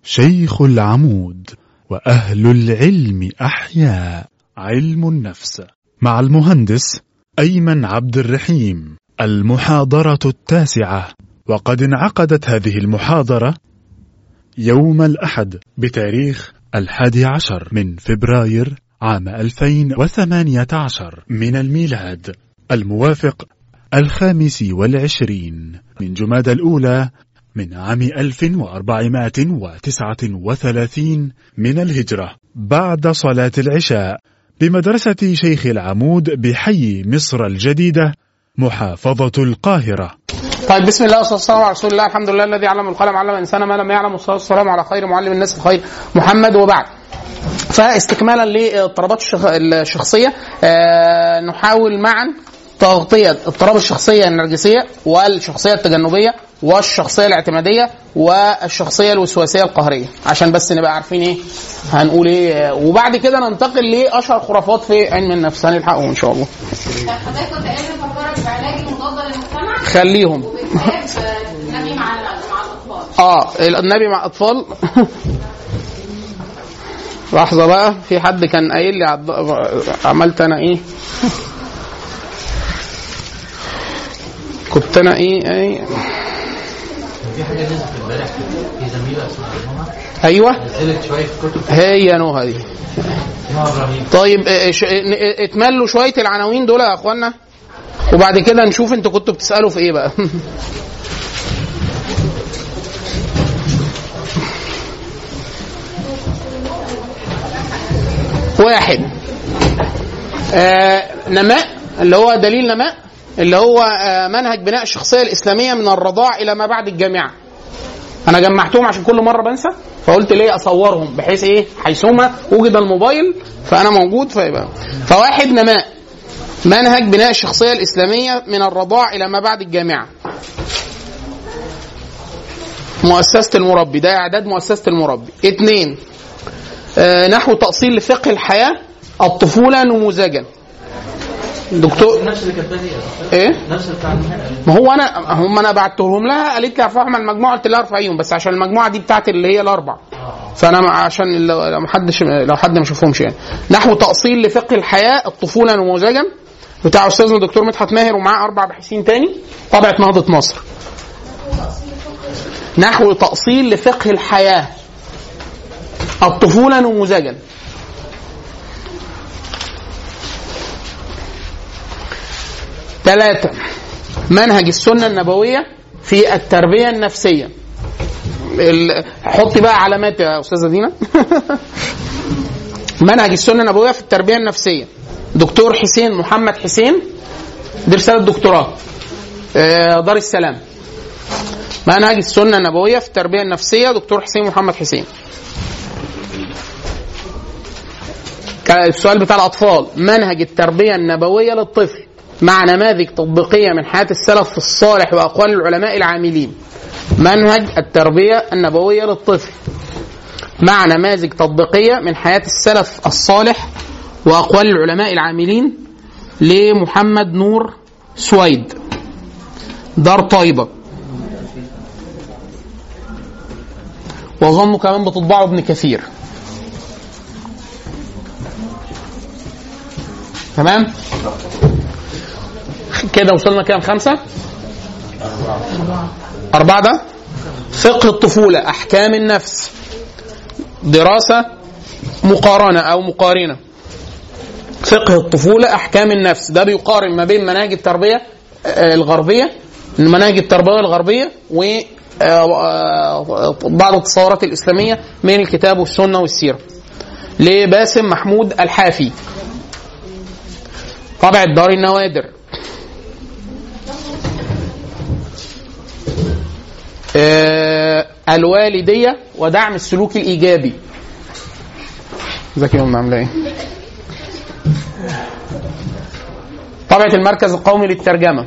شيخ العمود وأهل العلم أحياء علم النفس مع المهندس أيمن عبد الرحيم المحاضرة التاسعة وقد انعقدت هذه المحاضرة يوم الأحد بتاريخ الحادي عشر من فبراير عام 2018 من الميلاد الموافق الخامس والعشرين من جماد الأولى من عام 1439 من الهجرة بعد صلاة العشاء بمدرسة شيخ العمود بحي مصر الجديدة محافظة القاهرة طيب بسم الله والصلاه والسلام على رسول الله الحمد لله الذي علم القلم علم الانسان ما لم يعلم والصلاه والسلام على خير معلم الناس الخير محمد وبعد فاستكمالا للاضطرابات الشخ... الشخصيه آه نحاول معا تغطيه اضطراب الشخصيه النرجسيه والشخصيه التجنبيه والشخصيه الاعتماديه والشخصيه الوسواسيه القهريه عشان بس نبقى عارفين ايه هنقول ايه وبعد كده ننتقل لاشهر خرافات في علم النفس هنلحقهم ان شاء الله حضرتك كنت قايل بفكرك بعلاج مضاد للمجتمع خليهم وكتاب النبي مع مع الاطفال اه النبي مع اطفال لحظة بقى في حد كان قايل لي عد... عملت انا ايه كنت انا ايه, إيه؟ في حاجه نزلت امبارح في زميله اسمها نهى ايوه نزلت شويه في كتب هي نوها دي نهى ابراهيم طيب آه، ش- ن- اتملوا شوية العناوين دول يا اخوانا وبعد كده نشوف انتوا كنتوا بتسألوا في ايه بقى واحد آه نماء اللي هو دليل نماء اللي هو آه منهج بناء الشخصية الإسلامية من الرضاع إلى ما بعد الجامعة انا جمعتهم عشان كل مره بنسى فقلت ليه اصورهم بحيث ايه حيثما وجد الموبايل فانا موجود فيبقى فواحد نماء منهج بناء الشخصيه الاسلاميه من الرضاع الى ما بعد الجامعه مؤسسه المربي ده اعداد مؤسسه المربي اثنين آه نحو تاصيل لفقه الحياه الطفوله نموذجا دكتور نفس اللي كاتباه هي ايه نفس بتاع نهى ما هو انا هم انا بعتهم لها قالت لي ارفعهم على المجموعه قلت لها ارفعيهم بس عشان المجموعه دي بتاعت اللي هي الاربع فانا مع- عشان لو لو حدش لو حد ما شافهمش يعني نحو تاصيل لفقه الحياه الطفوله نموذجا بتاع استاذنا الدكتور مدحت ماهر ومعاه اربع باحثين تاني طبعه نهضه مصر نحو تاصيل لفقه الحياه الطفوله نموذجا ثلاثة منهج السنة النبوية في التربية النفسية ال- حطي بقى علامات يا أستاذة دينا منهج السنة النبوية في التربية النفسية دكتور حسين محمد حسين دي رسالة دكتوراه آه، دار السلام منهج السنة النبوية في التربية النفسية دكتور حسين محمد حسين كان السؤال بتاع الأطفال منهج التربية النبوية للطفل مع نماذج تطبيقية من حياة السلف الصالح وأقوال العلماء العاملين منهج التربية النبوية للطفل مع نماذج تطبيقية من حياة السلف الصالح وأقوال العلماء العاملين لمحمد نور سويد دار طيبة وأظن كمان بتطبعه ابن كثير تمام كده وصلنا كام خمسة أربعة ده فقه الطفولة أحكام النفس دراسة مقارنة أو مقارنة فقه الطفولة أحكام النفس ده بيقارن ما بين مناهج التربية آه، الغربية مناهج التربية الغربية و آه، آه، بعض التصورات الإسلامية من الكتاب والسنة والسيرة لباسم محمود الحافي طبع دار النوادر آه، الوالدية ودعم السلوك الإيجابي ازيك يا أم عاملة إيه؟ طبعة المركز القومي للترجمة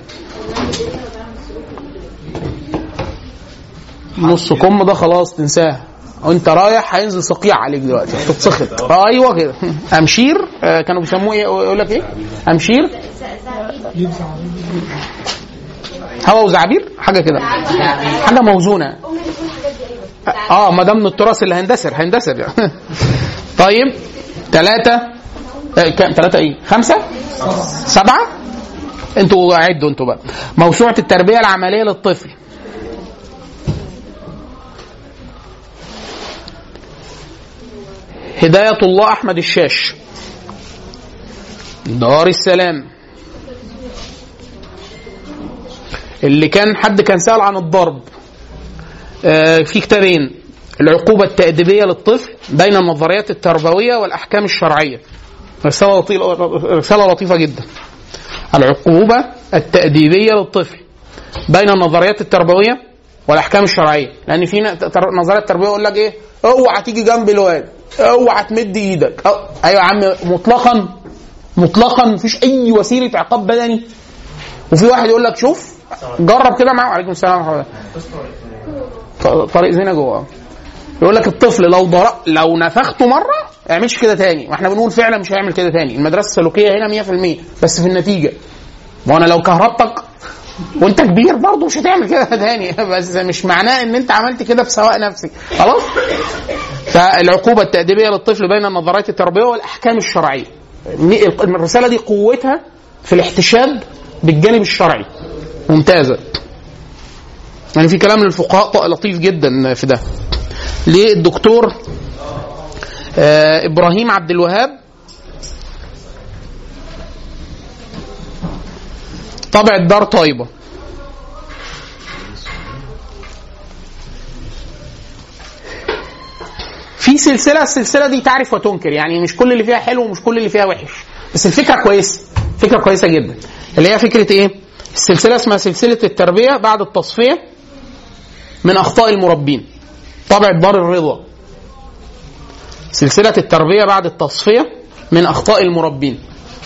نص كم ده خلاص تنساه وانت رايح هينزل صقيع عليك دلوقتي هتتسخط ايوه كده امشير آه كانوا بيسموه ايه يقول لك ايه امشير هوا وزعبير حاجه كده حاجه موزونه اه ما دام من التراث اللي هيندثر هيندثر يعني طيب ثلاثة كام ثلاثة ايه؟ خمسة؟ سبعة؟ انتوا عدوا انتوا بقى موسوعة التربية العملية للطفل هداية الله أحمد الشاش دار السلام اللي كان حد كان سأل عن الضرب آه، في كتابين العقوبة التأديبية للطفل بين النظريات التربوية والأحكام الشرعية رسالة لطيفة, رسالة لطيفة جدا العقوبة التأديبية للطفل بين النظريات التربوية والأحكام الشرعية لأن في ن- تر- نظريات تربوية يقول لك إيه اوعى تيجي جنب الواد اوعى تمد ايدك أو... ايوه يا عم مطلقا مطلقا مفيش اي وسيله عقاب بدني وفي واحد يقول لك شوف جرب كده معاه وعليكم السلام ورحمه الله ط- طريق زينه جوه يقول لك الطفل لو ضرب لو نفخته مره ما يعملش كده تاني واحنا بنقول فعلا مش هيعمل كده تاني المدرسه السلوكيه هنا 100% بس في النتيجه وانا لو كهربتك وانت كبير برضه مش هتعمل كده تاني بس مش معناه ان انت عملت كده بسواء نفسي خلاص فالعقوبه التاديبيه للطفل بين النظريات التربويه والاحكام الشرعيه الرساله دي قوتها في الاحتشاد بالجانب الشرعي ممتازه يعني في كلام للفقهاء لطيف جدا في ده للدكتور آه ابراهيم عبد الوهاب طبع الدار طيبه في سلسله السلسله دي تعرف وتنكر يعني مش كل اللي فيها حلو ومش كل اللي فيها وحش بس الفكره كويسه فكره كويسه جدا اللي هي فكره ايه السلسله اسمها سلسله التربيه بعد التصفيه من اخطاء المربين طبع دار الرضا سلسله التربيه بعد التصفيه من اخطاء المربين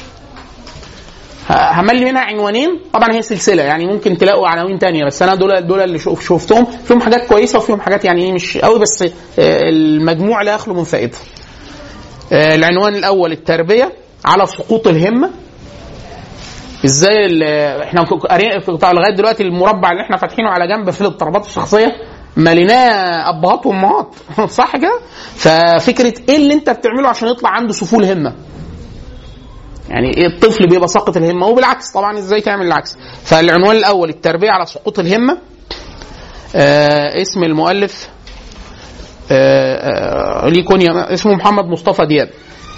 ه- هملي منها عنوانين طبعا هي سلسله يعني ممكن تلاقوا عناوين تانية بس انا دول دول اللي شوف شفتهم فيهم حاجات كويسه وفيهم حاجات يعني إيه مش قوي بس آه، المجموع لا يخلو من فائده آه، العنوان الاول التربيه على سقوط الهمه ازاي ال- احنا ك- قارين- طبعا لغايه دلوقتي المربع اللي احنا فاتحينه على جنب في الاضطرابات الشخصيه ماليناه ابهات وامهات صح كده؟ ففكره ايه اللي انت بتعمله عشان يطلع عنده سفول همه؟ يعني ايه الطفل بيبقى ساقط الهمه وبالعكس طبعا ازاي تعمل العكس فالعنوان الاول التربيه على سقوط الهمه آه اسم المؤلف آه آه ليه كونيا اسمه محمد مصطفى دياب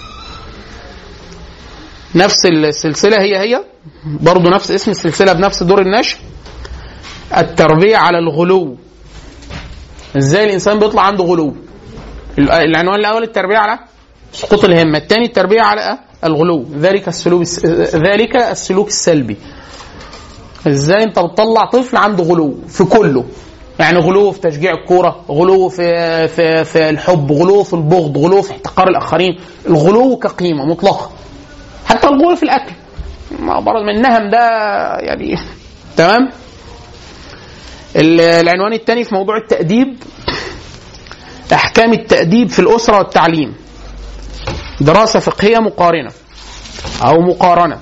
نفس السلسله هي هي برضه نفس اسم السلسله بنفس دور النشر التربيه على الغلو ازاي الانسان بيطلع عنده غلو العنوان الاول التربيه على سقوط الهمه الثاني التربيه على الغلو ذلك السلوك ذلك السلوك السلبي ازاي انت بتطلع طفل عنده غلو في كله يعني غلو في تشجيع الكوره غلو في في في الحب غلو في البغض غلو في احتقار الاخرين الغلو كقيمه مطلقه حتى الغلو في الاكل ما برضه من النهم ده يعني تمام ال- العنوان الثاني في موضوع التأديب أحكام التأديب في الأسرة والتعليم دراسة فقهية مقارنة أو مقارنة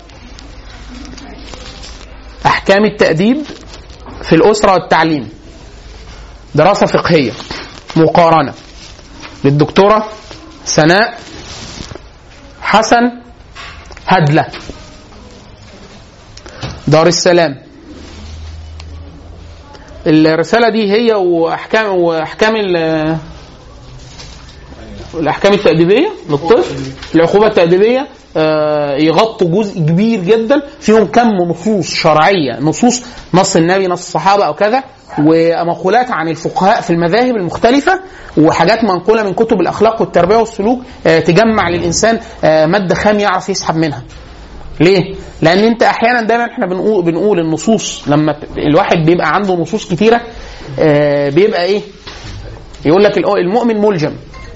أحكام التأديب في الأسرة والتعليم دراسة فقهية مقارنة للدكتورة سناء حسن هدلة دار السلام الرسالة دي هي وأحكام وأحكام ال- الاحكام التاديبيه للطفل العقوبه التاديبيه آه، يغطوا جزء كبير جدا فيهم كم نصوص شرعيه نصوص نص النبي نص الصحابه او كذا ومقولات عن الفقهاء في المذاهب المختلفه وحاجات منقوله من كتب الاخلاق والتربيه والسلوك آه، تجمع للانسان آه، ماده خام يعرف يسحب منها ليه؟ لان انت احيانا دايما احنا بنقول بنقول النصوص لما الواحد بيبقى عنده نصوص كتيره آه، بيبقى ايه؟ يقول لك المؤمن ملجم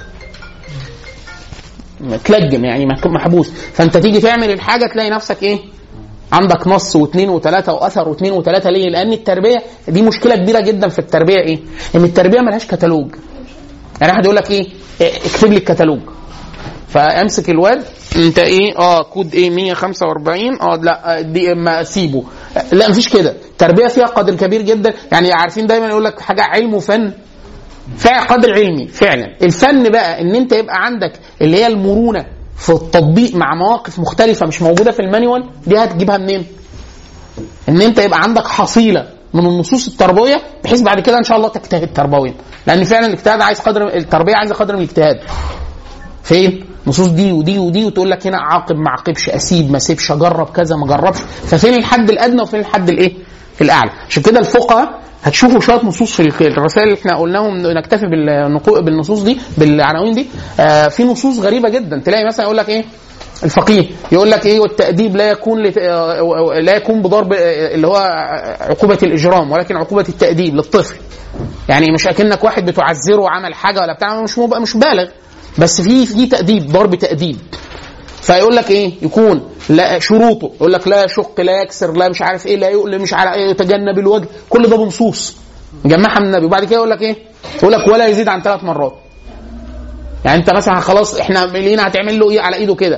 متلجم يعني مك- محبوس فانت تيجي تعمل الحاجه تلاقي نفسك ايه عندك نص واثنين وثلاثه واثر واثنين وثلاثه ليه؟ لان التربيه دي مشكله كبيره جدا في التربيه ايه؟ ان التربيه ملهاش كتالوج. يعني واحد يقول لك ايه؟ إيه، اكتب لي الكتالوج. فامسك الواد انت ايه؟ اه كود ايه 145 اه لا آه، دي ما سيبه. لا مفيش كده، التربيه فيها قدر كبير جدا يعني عارفين دايما يقول لك حاجه علم وفن فعلا قدر علمي فعلا الفن بقى ان انت يبقى عندك اللي هي المرونه في التطبيق مع مواقف مختلفه مش موجوده في المانيوال دي هتجيبها منين؟ ان انت يبقى عندك حصيله من النصوص التربويه بحيث بعد كده ان شاء الله تجتهد تربويا لان فعلا الاجتهاد عايز قدر التربيه عايزه قدر من الاجتهاد فين؟ نصوص دي ودي ودي وتقول لك هنا عاقب ما عاقبش اسيب ما اسيبش اجرب كذا ما اجربش ففين الحد الادنى وفين الحد الايه؟ الاعلى عشان كده الفقهاء هتشوفوا شويه نصوص في الك- الرسائل اللي احنا قلناهم نكتفي بالنقو- بالنصوص دي بالعناوين دي آه في نصوص غريبه جدا تلاقي مثلا يقول لك ايه الفقيه يقول لك ايه والتأديب لا يكون لت... آه، لا يكون بضرب آه، اللي هو عقوبة الإجرام ولكن عقوبة التأديب للطفل يعني مش اكنك واحد بتعذره وعمل حاجة ولا بتاع مش مب... مش بالغ بس في في تأديب ضرب تأديب فيقول لك ايه يكون لا شروطه يقول لك لا يشق لا يكسر لا مش عارف ايه لا يؤلم مش عارف ايه يتجنب الوجه كل ده بنصوص جمعها من النبي وبعد كده يقول لك ايه يقول لك ولا يزيد عن ثلاث مرات يعني انت مثلا خلاص احنا لينا هتعمل له ايه على ايده كده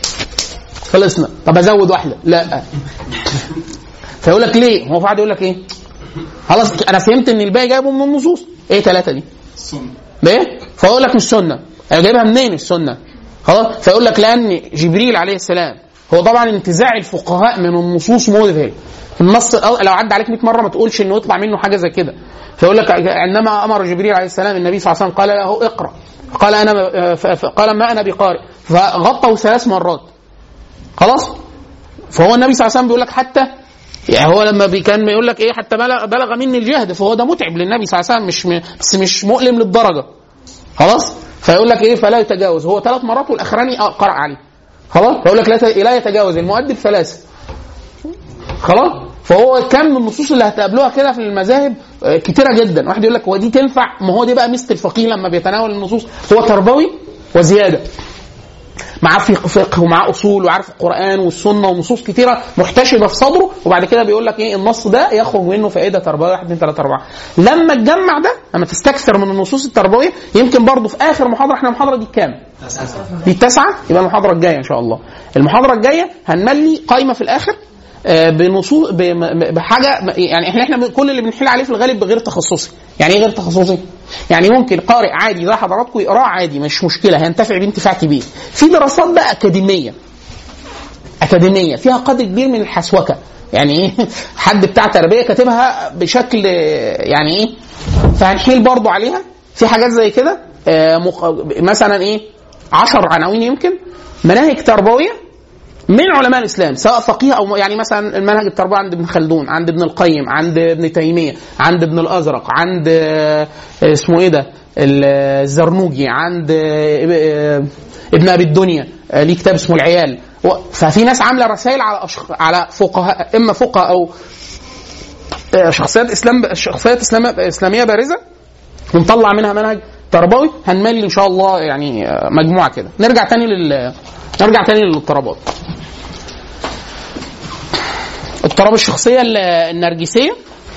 خلصنا طب ازود واحده لا فيقول لك ليه هو قاعد يقول لك ايه خلاص انا فهمت ان الباقي جايبه من النصوص ايه ثلاثه دي ليه فيقول لك مش سنه أنا جايبها منين السنه خلاص فيقول لك لان جبريل عليه السلام هو طبعا انتزاع الفقهاء من النصوص مذهل النص الأول- لو عدى عليك 100 مره ما تقولش انه يطلع منه حاجه زي كده فيقول لك عندما امر جبريل عليه السلام النبي صلى الله عليه وسلم قال له اقرا قال انا ف- ف- قال ما انا بقارئ فغطوا ثلاث مرات خلاص فهو النبي صلى الله عليه وسلم بيقول لك حتى يعني هو لما بي كان يقول لك ايه حتى بلغ, بلغ مني الجهد فهو ده متعب للنبي صلى الله عليه وسلم مش م- بس مش مؤلم للدرجه خلاص فيقول لك ايه فلا يتجاوز هو ثلاث مرات والاخراني آه قرأ عليه خلاص فيقول لك لا ت- لا يتجاوز المؤدب ثلاثه خلاص فهو كم من النصوص اللي هتقابلوها كده في المذاهب آه، كتيره جدا واحد يقول لك هو دي تنفع ما هو دي بقى ميزه الفقيه لما بيتناول النصوص هو تربوي وزياده معاه فقه فقه ومعاه اصول وعارف القران والسنه ونصوص كتيره محتشده في صدره وبعد كده بيقول لك ايه النص ده يخرج منه فائده تربويه 1 2 3 4 لما تجمع ده لما تستكثر من النصوص التربويه يمكن برضه في اخر محاضره احنا المحاضره دي كام؟ دي التاسعه يبقى المحاضره الجايه ان شاء الله المحاضره الجايه هنملي قائمه في الاخر آه، بنصوص بم- بحاجه يعني احنا احنا كل اللي بنحل عليه في الغالب بغير تخصصي يعني ايه غير تخصصي يعني ممكن قارئ عادي زي حضراتكم يقراه عادي مش مشكله هينتفع بيه انتفاع كبير في دراسات بقى اكاديميه اكاديميه فيها قدر كبير من الحسوكه يعني ايه حد بتاع تربيه كاتبها بشكل آه، يعني ايه فهنحيل برضو عليها في حاجات زي كده آه، مق- مثلا ايه عشر عناوين يمكن مناهج تربويه من علماء الاسلام سواء فقيه او يعني مثلا المنهج التربوي عند ابن خلدون عند ابن القيم عند ابن تيميه عند ابن الازرق عند آه، اسمه ايه ده الزرنوجي عند آه، آه، ابن ابي الدنيا آه، ليه كتاب اسمه العيال و- ففي ناس عامله رسائل على أشخ... على فقهاء اما فقهاء او آه، شخصيات اسلام شخصيات اسلام اسلاميه بارزه ونطلع منها منهج تربوي هنملي ان شاء الله يعني آه، مجموعه كده نرجع تاني لل نرجع تاني للاضطرابات اضطراب الشخصيه ال- النرجسيه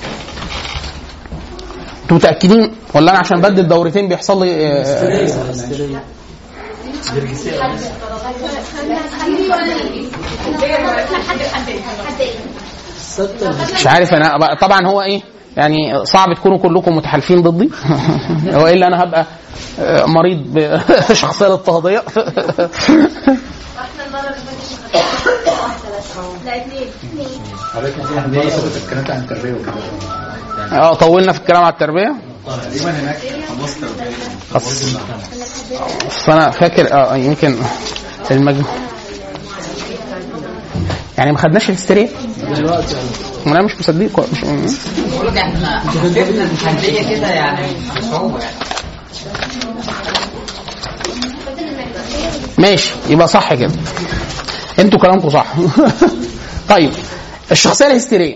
انتوا متاكدين ولا انا عشان بدل دورتين بيحصل لي آه، مش عارف انا بقى- طبعا هو ايه يعني صعب تكونوا كلكم متحالفين ضدي هو الا انا هبقى آه، مريض بشخصيه الاضطهاديه احنا المره اللي فاتت لا اتنين حضرتك دي المره اللي فاتت اتكلمت عن التربيه وكده اه طولنا في الكلام على التربيه تقريبا هناك خلصت تربيه خلاص فانا فاكر اه يمكن المجموع يعني ما خدناش الهستيريا دلوقتي انا مش مصدق مش بقول لك احنا جبنا المحليه كده يعني بصعوبه يعني ماشي يبقى صح كده انتوا كلامكم صح طيب الشخصيه الهستيريه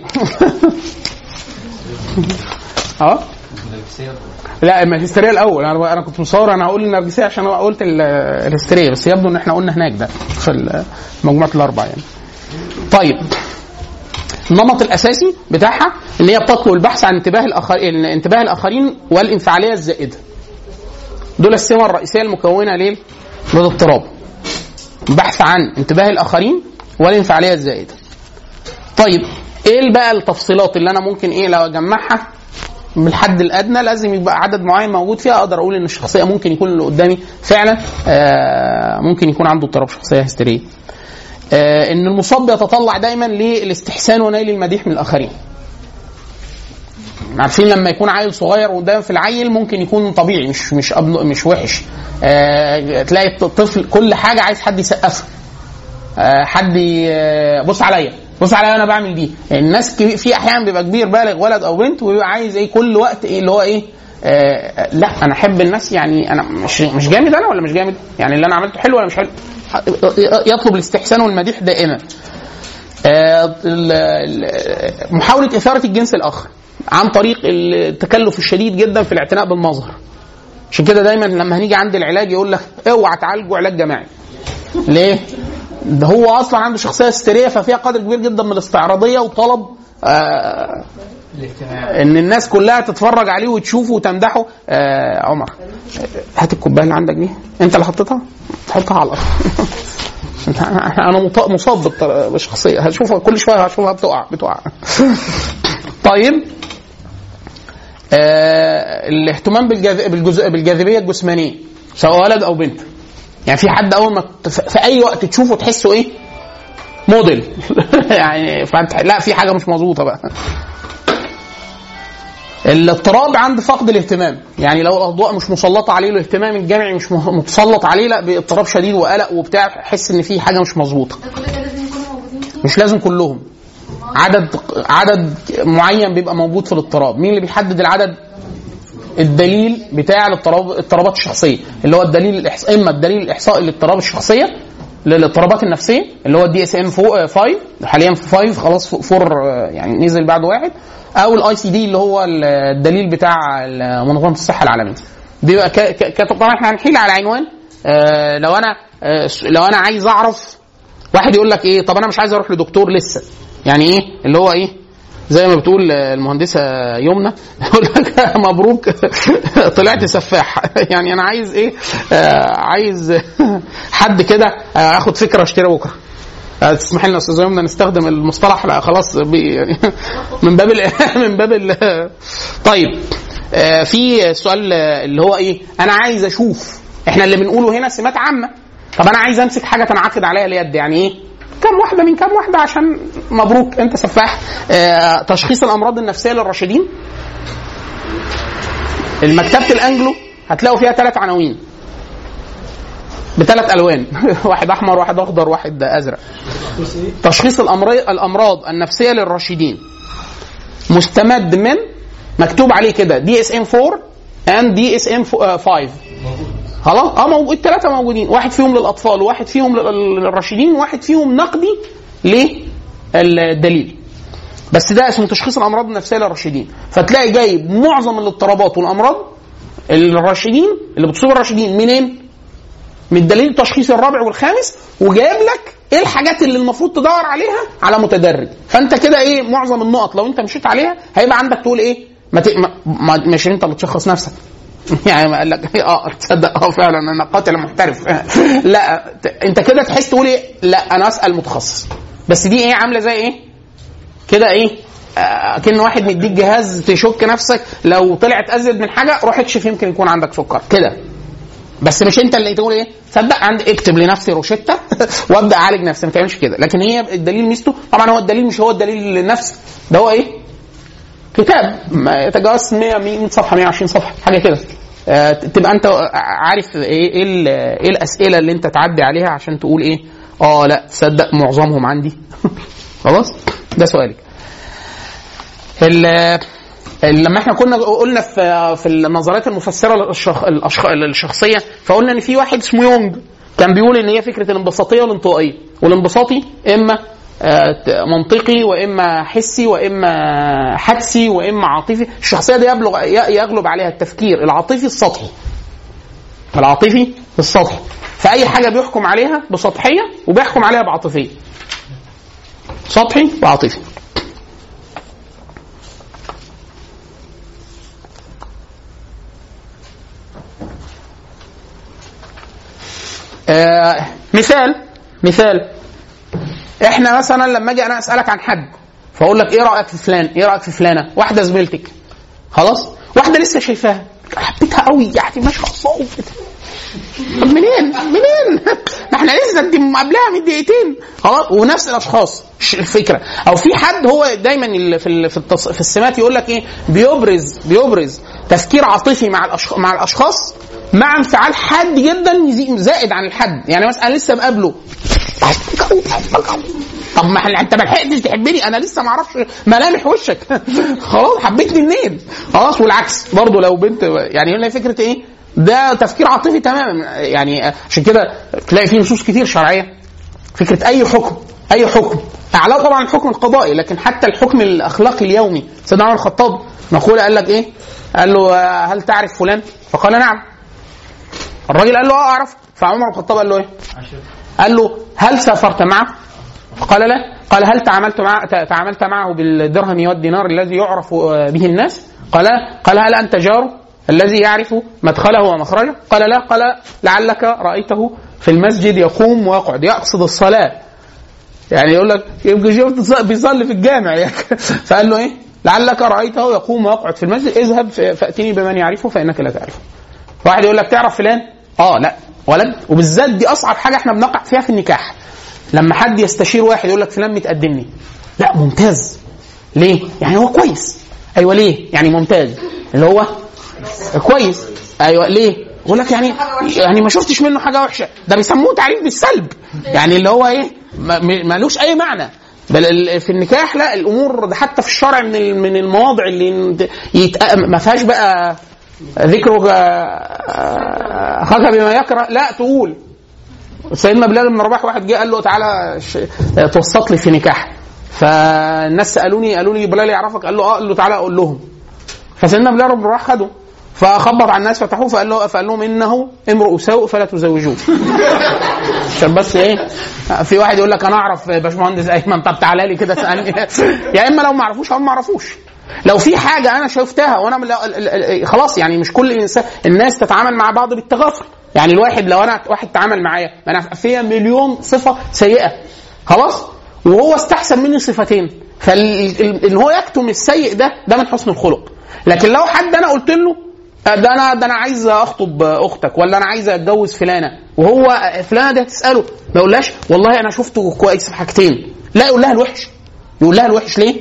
اه لا ما الهستيريه الاول انا انا كنت مصور انا هقول النرجسيه عشان أنا قلت ال- الهستيريه بس يبدو ان احنا قلنا هناك ده في مجموعه الاربعه يعني طيب النمط الاساسي بتاعها ان هي بتطلب البحث عن انتباه الاخرين انتباه الاخرين والانفعاليه الزائده دول السمة الرئيسية المكونة ليه؟ للاضطراب. بحث عن انتباه الآخرين والانفعالية الزائدة. طيب ايه بقى التفصيلات اللي انا ممكن ايه لو اجمعها من الحد الادنى لازم يبقى عدد معين موجود فيها اقدر اقول ان الشخصيه ممكن يكون اللي قدامي فعلا آه، ممكن يكون عنده اضطراب شخصيه هستيريه آه، ان المصاب يتطلع دايما للاستحسان ونيل المديح من الاخرين عارفين لما يكون عيل صغير قدام في العيل ممكن يكون طبيعي مش مش أبن مش وحش آه تلاقي الطفل كل حاجه عايز حد يسقفها آه حد ي- آه، بص عليا بص عليا انا بعمل دي الناس كبير في احيانا بيبقى كبير بالغ ولد او بنت ويبقى عايز ايه كل وقت ايه اللي هو ايه آه لا انا احب الناس يعني انا مش مش جامد انا ولا مش جامد يعني اللي انا عملته حلو ولا مش حلو يطلب الاستحسان والمديح دائما آه، ال- ال- محاولة إثارة الجنس الآخر عن طريق التكلف الشديد جدا في الاعتناء بالمظهر عشان كده دايما لما هنيجي عند العلاج يقول لك اوعى تعالجه علاج جماعي ليه؟ ده هو اصلا عنده شخصيه هستيريه ففيها قدر كبير جدا من الاستعراضيه وطلب آه ان الناس كلها تتفرج عليه وتشوفه وتمدحه آه عمر هات الكوبايه اللي عندك دي انت اللي حطيتها حطها على الارض انا مط- مصاب بالط- بالشخصيه هشوفها كل شويه هشوفها بتقع بتقع طيب آه الاهتمام بالجاذ- بالجزء بالجاذبيه الجسمانيه سواء ولد او بنت يعني في حد اول ما ت- في اي وقت تشوفه تحسه ايه موديل يعني فانت لا في حاجه مش مظبوطه بقى الاضطراب عند فقد الاهتمام يعني لو الاضواء مش مسلطه عليه الاهتمام الجمعي مش مه- متسلط عليه لا باضطراب شديد وقلق وبتاع حس ان في حاجه مش مظبوطه ده كل ده لازم يكونوا موجودين فيه مش لازم كلهم عدد عدد معين بيبقى موجود في الاضطراب مين اللي بيحدد العدد الدليل بتاع الاضطراب الاضطرابات الشخصيه اللي هو الدليل الإحص... اما الدليل الاحصائي للاضطراب الشخصيه للاضطرابات النفسيه اللي هو الدي اس ام 5 حاليا في 5 خلاص 4 يعني نزل بعد واحد او الاي سي دي اللي هو الدليل بتاع منظمه الصحه العالميه بيبقى ك... ك... ك... طبعا احنا هنحيل على عنوان آه لو انا آه لو انا عايز اعرف واحد يقول لك ايه طب انا مش عايز اروح لدكتور لسه يعني ايه اللي هو ايه زي ما بتقول المهندسه يمنى يقول لك مبروك طلعت سفاح يعني انا عايز ايه آه عايز حد كده آه اخد فكره اشتري بكره آه تسمح لنا استاذ يمنى نستخدم المصطلح لا خلاص بي يعني من باب ال- من باب ال- طيب آه في سؤال آه، اللي هو ايه انا عايز اشوف احنا اللي بنقوله هنا سمات عامه طب انا عايز امسك حاجه تنعقد عليها اليد يعني ايه كم واحده من كم واحده عشان مبروك انت سفاح آه تشخيص الامراض النفسيه للراشدين المكتبه الانجلو هتلاقوا فيها ثلاث عناوين بثلاث الوان واحد احمر واحد اخضر واحد ازرق تشخيص الامراض الامراض النفسيه للراشدين مستمد من مكتوب عليه كده دي اس ام 4 اند دي اس ام 5 خلاص اه موجود الثلاثه موجودين واحد فيهم للاطفال وواحد فيهم لل- للراشدين وواحد فيهم نقدي للدليل بس ده اسمه تشخيص الامراض النفسيه للراشدين فتلاقي جايب معظم الاضطرابات والامراض الراشدين اللي بتصيب الراشدين منين؟ من الدليل التشخيصي الرابع والخامس وجايب لك ايه الحاجات اللي المفروض تدور عليها على متدرج فانت كده ايه معظم النقط لو انت مشيت عليها هيبقى عندك تقول ايه ما, ت... ما... ما... مش انت اللي تشخص نفسك يعني ما قال لك اه تصدق اه فعلا انا قاتل محترف لا ت- انت كده تحس تقول ايه لا انا اسال متخصص بس دي ايه عامله زي ايه كده ايه آه، كأن واحد مديك جهاز تشك نفسك لو طلعت ازيد من حاجه روح اكشف يمكن يكون عندك سكر كده بس مش انت اللي تقول ايه تصدق عندي اكتب لنفسي روشته وابدا اعالج نفسي ما تعملش كده لكن هي الدليل ميزته طبعا هو الدليل مش هو الدليل للنفس ده هو ايه كتاب ما يتجاوز 100 100 صفحه 120 صفحه حاجه كده آه، تبقى انت عارف ايه ايه, ال- ايه الاسئله اللي انت تعدي عليها عشان تقول ايه اه لا تصدق معظمهم عندي خلاص ده سؤالي ال- لما احنا كنا قلنا في في النظريات المفسره للشخ... الأشخ... للشخصيه فقلنا ان في واحد اسمه يونج كان بيقول ان هي فكره الانبساطيه والانطوائيه والانبساطي اما آه، ت- منطقي واما حسي واما حدسي واما عاطفي الشخصيه دي يبلغ ي- يغلب عليها التفكير العاطفي السطحي العاطفي السطحي فاي حاجه بيحكم عليها بسطحيه وبيحكم عليها بعاطفيه سطحي وعاطفي آه مثال مثال احنا مثلا لما اجي انا اسالك عن حد فاقول لك ايه رايك في فلان ايه رايك في فلانه واحده زميلتك خلاص واحده لسه شايفاها حبيتها قوي يعني ما شاء الله كده طب منين؟ منين؟ ما احنا لسه انت قبلها من دقيقتين خلاص ونفس الاشخاص ش- الفكره او في حد هو دايما ال- في ال- في, التص... في السمات يقول لك ايه بيبرز بيبرز تفكير عاطفي مع الأشخ... مع الاشخاص مع انفعال حاد جدا يزي- زائد عن الحد يعني مثلا انا لسه مقابله طب ما احنا- انت ما لحقتش تحبني انا لسه ما اعرفش ملامح وشك خلاص حبيتني منين خلاص والعكس برضه لو بنت يعني هنا فكره ايه ده تفكير عاطفي تماما يعني عشان كده تلاقي فيه نصوص كتير شرعيه فكره اي حكم اي حكم اعلاه طبعا الحكم القضائي لكن حتى الحكم الاخلاقي اليومي سيدنا عمر الخطاب مقولة قال لك ايه؟ قال له آه، هل تعرف فلان؟ فقال نعم الراجل قال له اه اعرف فعمر الخطاب قال له ايه؟ قال له هل سافرت معه؟ قال لا قال هل تعاملت مع تعاملت معه بالدرهم والدينار الذي يعرف آه، به الناس؟ قال لا قال هل انت جاره الذي يعرف مدخله ومخرجه؟ قال لا قال لعلك رايته في المسجد يقوم ويقعد يقصد الصلاه يعني يقول لك يبقى شفت بيصلي في الجامع يعني فقال له ايه؟ لعلك رايته يقوم ويقعد في المسجد اذهب ف- فاتني بمن يعرفه فانك لا تعرفه. واحد يقول لك تعرف فلان؟ اه لا ولد وبالذات دي اصعب حاجه احنا بنقع فيها في النكاح. لما حد يستشير واحد يقول لك فلان متقدمني. لا ممتاز. ليه؟ يعني هو كويس. ايوه ليه؟ يعني ممتاز. اللي هو كويس. ايوه ليه؟ يقول لك يعني يعني ما شفتش منه حاجه وحشه ده بيسموه تعريف بالسلب يعني اللي هو ايه ما- م- ملوش اي معنى بل ال- في النكاح لا الامور ده حتى في الشرع من ال- من المواضع اللي يتق... ما فيهاش بقى ذكرك آه، اخاك بما يكره لا تقول سيدنا بلال بن رباح واحد جه قال له تعالى ش... توسط لي في نكاح فالناس سالوني قالوا لي بلال يعرفك قال له اه قال له تعالى اقول لهم فسيدنا بلال بن رباح خده فخبط على الناس فتحوه فقال له فقال لهم انه امرؤ سوء فلا تزوجوه عشان بس ايه في واحد يقول لك انا اعرف باشمهندس ايمن طب تعالى لي كده اسالني يا اما لو ما اعرفوش او ما اعرفوش لو في حاجه انا شفتها وانا من ال- ال- ال- خلاص يعني مش كل الانسان الناس تتعامل مع بعض بالتغافل يعني الواحد لو انا واحد تعامل معايا ما انا فيا مليون صفه سيئه خلاص وهو استحسن مني صفتين فان هو يكتم السيء ده ده من حسن الخلق لكن لو حد انا قلت له آه، ده انا ده انا عايز اخطب اختك ولا انا عايز اتجوز فلانه وهو فلانه دي هتساله ما يقولهاش والله انا شفته كويس في حاجتين لا يقول لها الوحش يقول لها الوحش ليه؟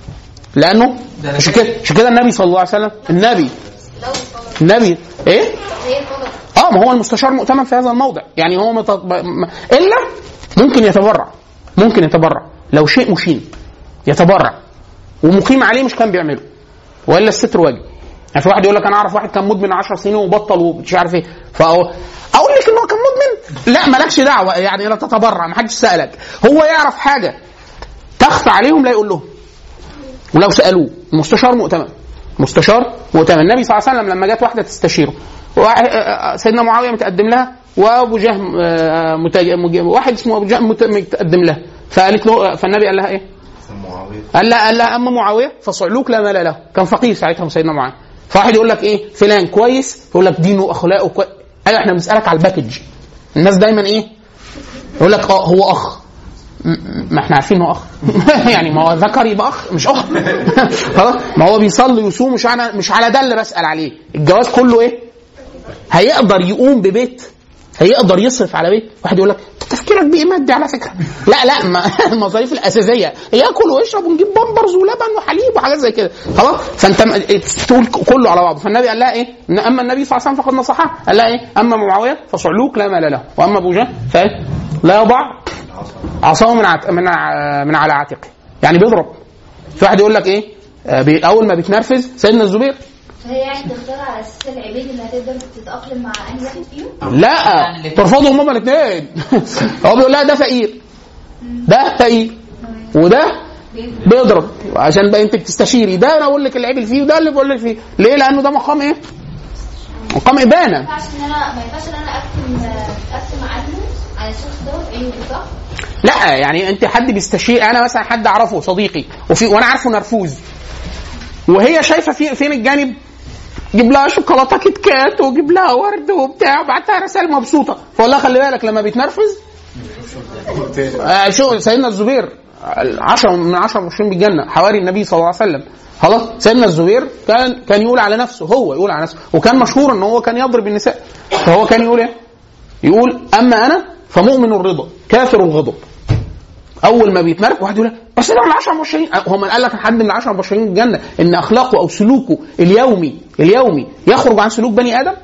لانه عشان كده عشان كده النبي صلى الله عليه وسلم النبي لو الفضل النبي ايه؟ هي الفضل اه ما هو المستشار مؤتمن في هذا الموضع يعني هو مت... م- الا ممكن يتبرع ممكن يتبرع لو شيء مشين يتبرع ومقيم عليه مش كان بيعمله والا الستر واجب يعني في واحد يقول لك انا اعرف واحد كان مدمن 10 سنين وبطل ومش عارف ايه فأقول اقول لك ان هو كان مدمن لا مالكش دعوه يعني لا تتبرع ما حدش سالك هو يعرف حاجه تخفى عليهم لا يقول لهم ولو سالوه المستشار مؤتمن مستشار مؤتمن النبي صلى الله عليه وسلم لما جت واحده تستشيره واحد- آه، آه، سيدنا معاويه متقدم لها وابو جهم آه، متج- مج- واحد اسمه ابو جهم مت- متقدم لها فقالت له فالنبي قال لها ايه؟ قال لها قال لها اما معاويه فصعلوك لا مال له كان فقير ساعتها سيدنا معاويه فواحد يقول لك ايه فلان كويس يقول لك دينه واخلاقه كويس ايوه احنا بنسالك على الباكج الناس دايما ايه يقول لك اه هو اخ م- م- ما احنا عارفين هو اخ يعني ما هو ذكر يبقى اخ مش اخت خلاص ما هو بيصلي ويصوم مش على مش على ده اللي بسال عليه الجواز كله ايه هيقدر يقوم ببيت هيقدر يصرف على بيت واحد يقول لك "أنت تفكيرك بيه مادي على فكره لا لا ما المصاريف الاساسيه ياكل ويشرب ونجيب بامبرز ولبن وحليب وحاجات زي كده خلاص فانت م- تقول كله على بعضه فالنبي قال لها ايه إن اما النبي صلى الله عليه وسلم فقد نصحها قال لها ايه اما معاويه فصعلوك لا مال له واما ابو جهل فايه لا يضع عصاه من عت... من ع... من على عاتقه يعني بيضرب في واحد يقول لك ايه آه، بي... اول ما بيتنرفز سيدنا الزبير فهي يعني تختار على اساس العبيد اللي هتقدر تتاقلم مع انهي واحد فيهم لا ترفضهم هما الاثنين هو بيقول لها ده فقير ده فقير وده بيضرب عشان بقى انت بتستشيري ده انا اقول لك العيب اللي فيه وده اللي بقول لك فيه ليه لانه ده مقام ايه مقام ما ابانه ينفعش ان انا ما ينفعش ان انا اكتم اكتم عنه على الشخص ده في عيوبه صح؟ لا يعني انت حد بيستشير انا مثلا حد اعرفه صديقي وفي وانا عارفه نرفوز وهي شايفه في فين الجانب جيب لها شوكولاته كيت كات وجيب لها ورد وبتاع وبعت لها رسائل مبسوطه فاقول لها خلي بالك لما بيتنرفز آه شو سيدنا الزبير 10 من 10 مبشرين بالجنه حواري النبي صلى الله عليه وسلم خلاص سيدنا الزبير كان كان يقول على نفسه هو يقول على نفسه وكان مشهور ان هو كان يضرب النساء فهو كان يقول ايه؟ يقول اما انا فمؤمن الرضا كافر الغضب اول ما بيتمرك واحد يقول لك بس ده من العشره المبشرين هو من قال لك حد من العشره المبشرين بالجنه ان اخلاقه او سلوكه اليومي اليومي يخرج عن سلوك بني ادم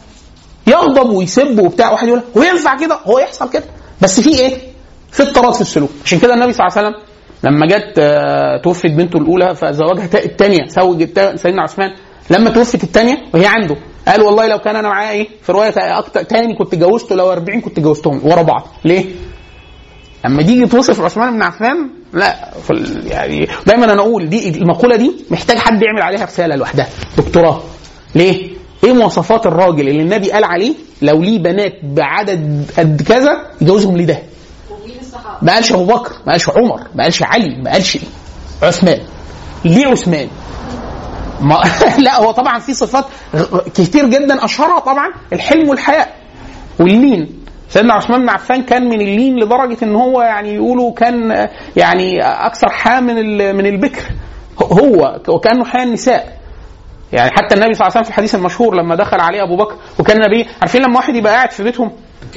يغضب ويسب وبتاع واحد يقول لك هو ينفع كده هو يحصل كده بس في ايه؟ في اضطراب في السلوك عشان كده النبي صلى الله عليه وسلم لما جت آه، توفت بنته الاولى فزوجها تا- الثانيه زوج التا- سيدنا عثمان لما توفت الثانيه وهي عنده قال والله لو كان انا معايا ايه في روايه اكتر تاني كنت جوزته لو 40 كنت جوزتهم ورا بعض ليه؟ اما تيجي توصف عثمان بن عفان لا في ال- يعني دايما انا اقول دي المقوله دي محتاج حد يعمل عليها رساله لوحدها دكتوراه ليه؟ ايه مواصفات الراجل اللي النبي قال عليه لو ليه بنات بعدد قد كذا يجوزهم لده ما قالش ابو بكر ما قالش عمر ما قالش علي ما قالش عثمان ليه عثمان ما لا هو طبعا في صفات غ- كتير جدا اشهرها طبعا الحلم والحياء واللين سيدنا عثمان بن عفان كان من اللين لدرجه ان هو يعني يقولوا كان آه، يعني اكثر حياء من ال- من البكر هو وكانه حياء النساء يعني حتى النبي صلى الله عليه وسلم في الحديث المشهور لما دخل عليه ابو بكر وكان النبي عارفين لما واحد يبقى قاعد في بيتهم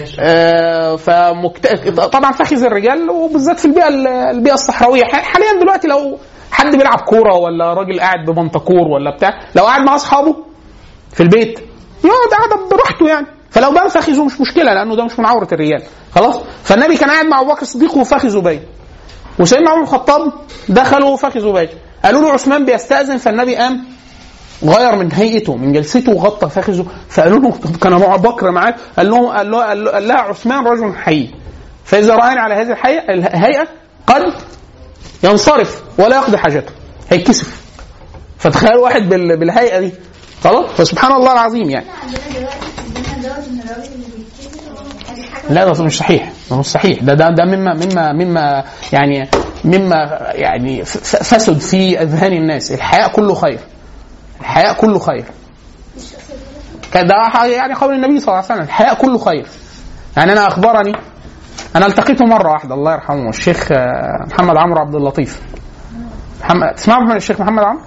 آه، فمكت... طبعا فخذ الرجال وبالذات في البيئه البيئه الصحراويه ح- حاليا دلوقتي لو حد بيلعب كوره ولا راجل قاعد بمنطقور ولا بتاع لو قاعد مع اصحابه في البيت يقعد قاعده براحته يعني فلو بان فخذه مش مشكله لانه ده مش من عوره الرجال خلاص فالنبي كان قاعد مع ابو بكر الصديق وفخذه باين وسيدنا عمر الخطاب دخلوا وفخذوا باين قالوا له عثمان بيستاذن فالنبي قام غير من هيئته من جلسته وغطى فخذه فقالوا له كان ابو بكر معاه قال له قال له قال له- قال لها عثمان رجل حي فاذا راني على هذه الحقيقه الهيئه قد ينصرف ولا يقضي حاجته هيتكسف فتخيل واحد بال- بالهيئه دي خلاص فسبحان الله العظيم يعني عندنا دلوقتي عندنا دوت ان الراجل اللي بيتكسف دي حاجه لا ده مش صحيح ده مش صحيح ده ده ده مما مما مما يعني مما يعني ف- ف- فسد في اذهان الناس الحياء كله خير الحياء كله خير كان ده ح- يعني قول النبي صلى الله عليه وسلم الحياء كله خير يعني انا اخبرني انا التقيته مره واحده الله يرحمه الشيخ آه، محمد عمرو عبد اللطيف محمد تسمعوا من الشيخ محمد عمرو؟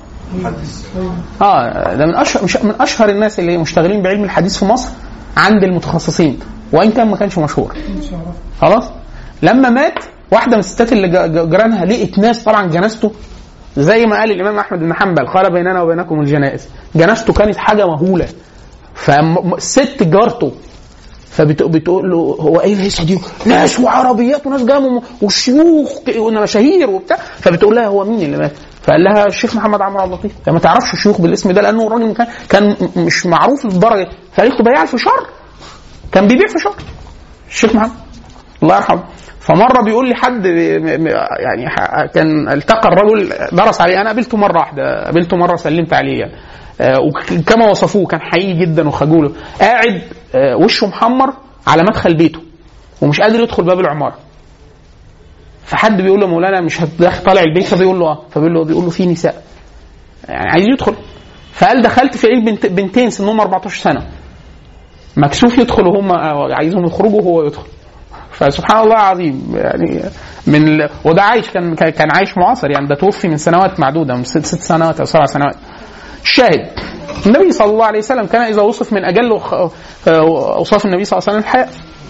اه ده من اشهر مش من اشهر الناس اللي مشتغلين بعلم الحديث في مصر عند المتخصصين وان كان ما كانش مشهور خلاص لما مات واحده من الستات اللي جا- جا- جيرانها لقت ناس طبعا جنازته زي ما قال الامام احمد بن حنبل قال بيننا وبينكم الجنائز جنازته كانت حاجه مهوله فالست جارته فبتقول له هو ايه الهيصه دي؟ ناس وعربيات وناس جايه من- وشيوخ ومشاهير وبتاع فبتقول لها هو مين اللي مات؟ فقال لها الشيخ محمد عمرو عبد اللطيف ما تعرفش الشيوخ بالاسم ده لانه الراجل كان كان م- مش معروف للدرجه فقالت له بياع الفشار كان بيبيع فشار الشيخ محمد الله يرحمه فمره بيقول لي حد م- م- يعني ح- كان التقى الرجل درس عليه انا قابلته مره واحده قابلته مره سلمت عليه يعني آه، وكما وصفوه كان حقيقي جدا وخجوله قاعد آه، وشه محمر على مدخل بيته ومش قادر يدخل باب العماره فحد بيقول له مولانا مش هتدخل طالع البيت فبيقول له اه فبيقول له بيقول له في نساء يعني عايز يدخل فقال دخلت في عيد بنت بنتين سنهم 14 سنه مكسوف يدخل وهم عايزهم يخرجوا وهو يدخل فسبحان الله العظيم يعني من ال... وده عايش كان كان عايش معاصر يعني ده توفي من سنوات معدوده من ست, ست سنوات او سبع سنوات الشاهد النبي صلى الله عليه وسلم كان اذا وصف من اجل وخ- اوصاف النبي صلى الله عليه وسلم الحياء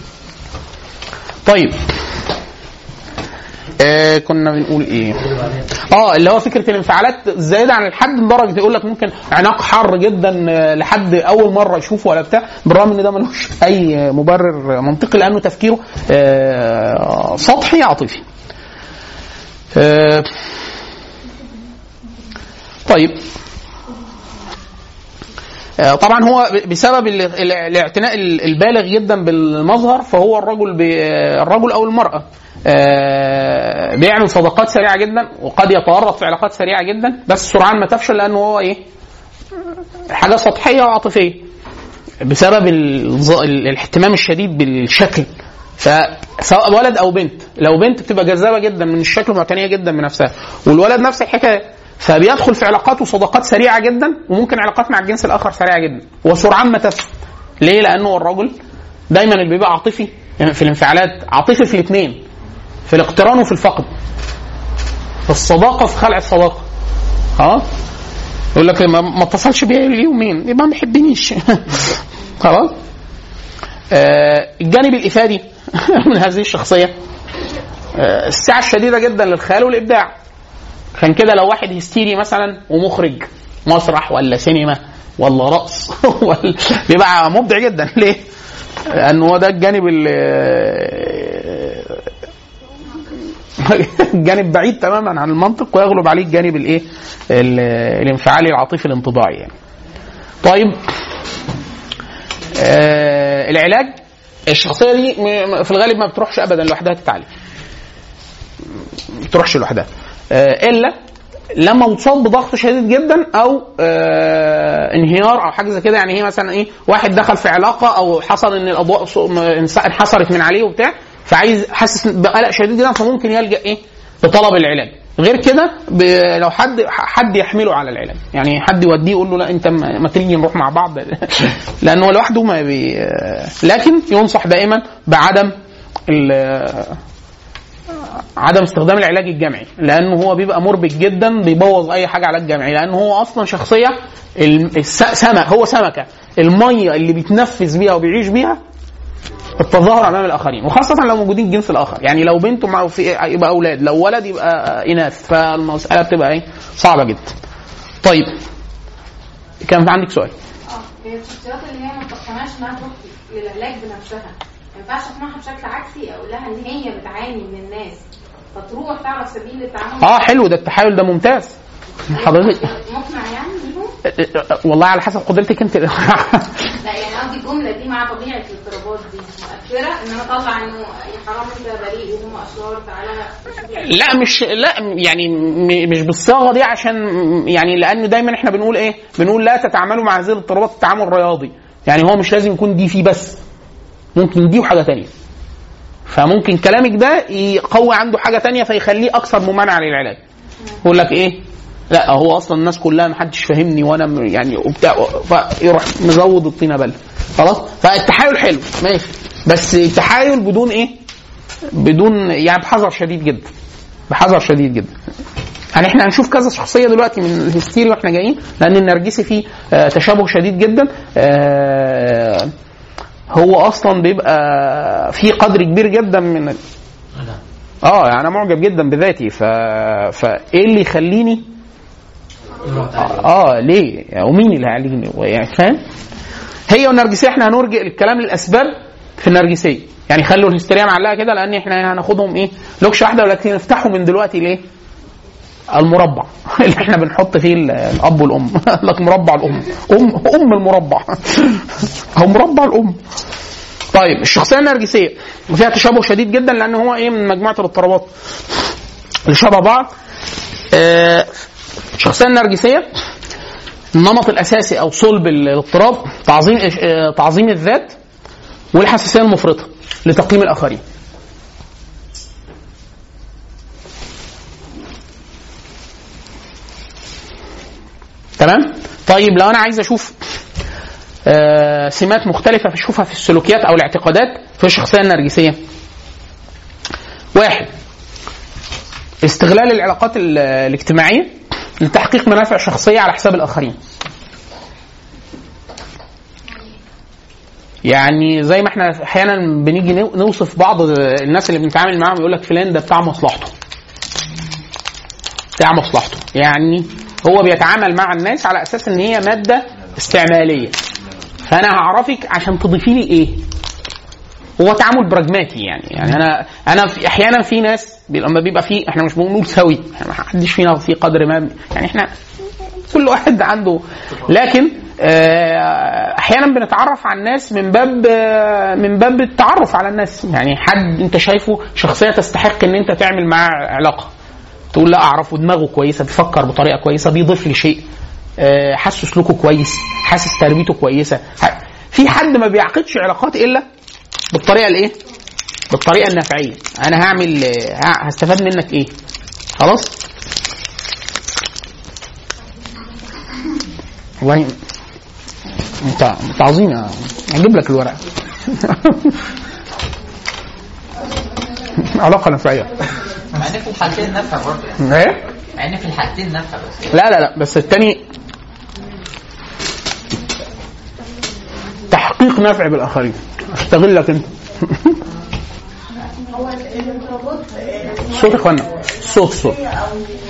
طيب آه كنا بنقول ايه؟ اه اللي هو فكره الانفعالات زايده عن الحد لدرجه يقول لك ممكن عناق حر جدا آه، لحد اول مره يشوفه ولا بتاع بالرغم ان ده ملوش اي مبرر منطقي لانه تفكيره آه سطحي عاطفي. آه طيب آه، طبعا هو بسبب ال- ال- الاعتناء ال- البالغ جدا بالمظهر فهو الرجل بي- الرجل او المراه آه، بيعمل صداقات سريعه جدا وقد يتورط في علاقات سريعه جدا بس سرعان ما تفشل لانه هو ايه حاجه سطحيه وعاطفيه بسبب الظ- ال- الاهتمام الشديد بالشكل فسواء ولد او بنت لو بنت بتبقى جذابه جدا من الشكل ومعتنيه جدا بنفسها والولد نفس الحكايه فبيدخل في علاقات وصداقات سريعه جدا وممكن علاقات مع الجنس الاخر سريعه جدا وسرعان ما تفشل ليه؟ لانه الرجل دايما اللي بيبقى عاطفي يعني في الانفعالات عاطفي في الاثنين في الاقتران وفي الفقد الصداقه في خلع الصداقه اه يقول لك ما ما اتصلش بيا ليه يومين يبقى ما بيحبنيش خلاص آه الجانب الافادي من هذه الشخصيه آه السعه الشديده جدا للخيال والابداع عشان كده لو واحد هستيري مثلا ومخرج مسرح ولا سينما ولا رقص ولا بيبقى مبدع جدا ليه؟ لان هو ده الجانب ال الجانب بعيد تماما عن المنطق ويغلب عليه الجانب الايه؟ ال- الانفعالي العاطفي الانطباعي يعني. طيب آه العلاج الشخصيه دي م- في الغالب ما بتروحش ابدا لوحدها تتعالج. ما بتروحش لوحدها. آه الا لما تصاب بضغط شديد جدا او آه انهيار او حاجه زي كده يعني هي مثلا ايه واحد دخل في علاقه او حصل ان الاضواء سو- م- انس- انحصرت من عليه وبتاع فعايز حاسس بقلق شديد جدا فممكن يلجا ايه لطلب العلاج غير كده ب... لو حد حد يحمله على العلاج يعني حد يوديه يقول له لا انت ما ما تيجي نروح مع بعض لانه لوحده ما بي... لكن ينصح دائما بعدم ال... عدم استخدام العلاج الجمعي لانه هو بيبقى مربك جدا بيبوظ اي حاجه علاج جمعي لانه هو اصلا شخصيه الم- الس- سمك هو سمكه الميه اللي بيتنفس بيها وبيعيش بيها التظاهر امام الاخرين وخاصه لو موجودين الجنس الاخر يعني لو بنت مع في يبقى اولاد لو ولد يبقى اناث فالمساله بتبقى ايه صعبه جدا طيب كان في عندك سؤال اه هي الشخصيات اللي هي ما بتقتنعش انها تروح للعلاج بنفسها ما ينفعش اقنعها بشكل عكسي اقول لها ان هي بتعاني من الناس فتروح تعرف سبيل للتعامل اه حلو ده التحايل ده ممتاز حضرتك مقنع يعني ليهم والله على حسب قدرتك انت لا يعني قصدي الجمله دي مع طبيعه الاضطرابات دي مؤثره ان انا اطلع انه يا حرام انت بريء وهم اشرار تعالى لا مش لا يعني م- مش بالصياغه دي عشان يعني لان دايما احنا بنقول ايه؟ بنقول لا تتعاملوا مع هذه الاضطرابات التعامل رياضي يعني هو مش لازم يكون دي فيه بس ممكن دي وحاجه تانية فممكن كلامك ده يقوي عنده حاجه تانية فيخليه اكثر ممانعه للعلاج يقول لك ايه لا هو اصلا الناس كلها ما حدش فاهمني وانا م- يعني وبتاع فيروح مزود الطينه بل خلاص فالتحايل حلو ماشي بس التحايل بدون ايه بدون يعني بحذر شديد جدا بحذر شديد جدا يعني احنا هنشوف كذا شخصيه دلوقتي من الهستيري واحنا جايين لان النرجسي فيه آه، تشابه شديد جدا آه، هو اصلا بيبقى فيه قدر كبير جدا من لا اه يعني انا معجب جدا بذاتي ف... فايه اللي يخليني نروح تعالى اه ليه يعني ومين اللي هيعالجني يعني فاهم هي والنرجسيه احنا هنرجع الكلام للاسباب في النرجسيه يعني خلوا الهستيريا معلقه كده لان احنا هناخدهم ايه لوكشه واحده ولكن نفتحوا من دلوقتي ليه المربع اللي احنا بنحط فيه ال- الاب والام لك مربع الام ام ام المربع او مربع الام طيب الشخصيه النرجسيه وفيها تشابه شديد جدا لان هو ايه من مجموعه الاضطرابات اللي شبه بعض آه، الشخصيه النرجسيه النمط الاساسي او صلب الاضطراب تعظيم آه، تعظيم الذات والحساسيه المفرطه لتقييم الاخرين تمام طيب لو انا عايز اشوف آه، سمات مختلفه اشوفها في السلوكيات او الاعتقادات في الشخصيه النرجسيه واحد استغلال العلاقات ال- الاجتماعيه لتحقيق منافع شخصيه على حساب الاخرين يعني زي ما احنا احيانا بنيجي نو- نوصف بعض الناس اللي بنتعامل معاهم يقول لك فلان ده بتاع مصلحته بتاع مصلحته يعني هو بيتعامل مع الناس على اساس ان هي ماده استعماليه فانا هعرفك عشان تضيفي لي ايه هو تعامل براجماتي يعني يعني انا انا في احيانا في ناس بي- لما بيبقى في احنا مش بنقول سوي احنا ما حدش فينا في قدر ما يعني احنا كل واحد عنده لكن آه، احيانا بنتعرف على الناس من باب آه، من باب التعرف على الناس يعني حد انت شايفه شخصيه تستحق ان انت تعمل معاه علاقه تقول لا اعرفه دماغه كويسه بيفكر بطريقه كويسه بيضيف لي شيء آه، حاسه سلوكه كويس حاسس تربيته كويسه ح- في حد ما بيعقدش علاقات الا بالطريقه الايه بالطريقه النافعيه انا هعمل آه، ه- هستفاد منك ايه خلاص والله انت انت عظيم يا- هجيب لك الورق علاقه نافعيه مع ان في الحالتين نفع برضه يعني ايه مع ان في الحالتين نفع بس لا لا لا بس التاني تحقيق نفع بالاخرين اشتغل لك انت هو الارتباط صوت يا اخوانا صوت صوت او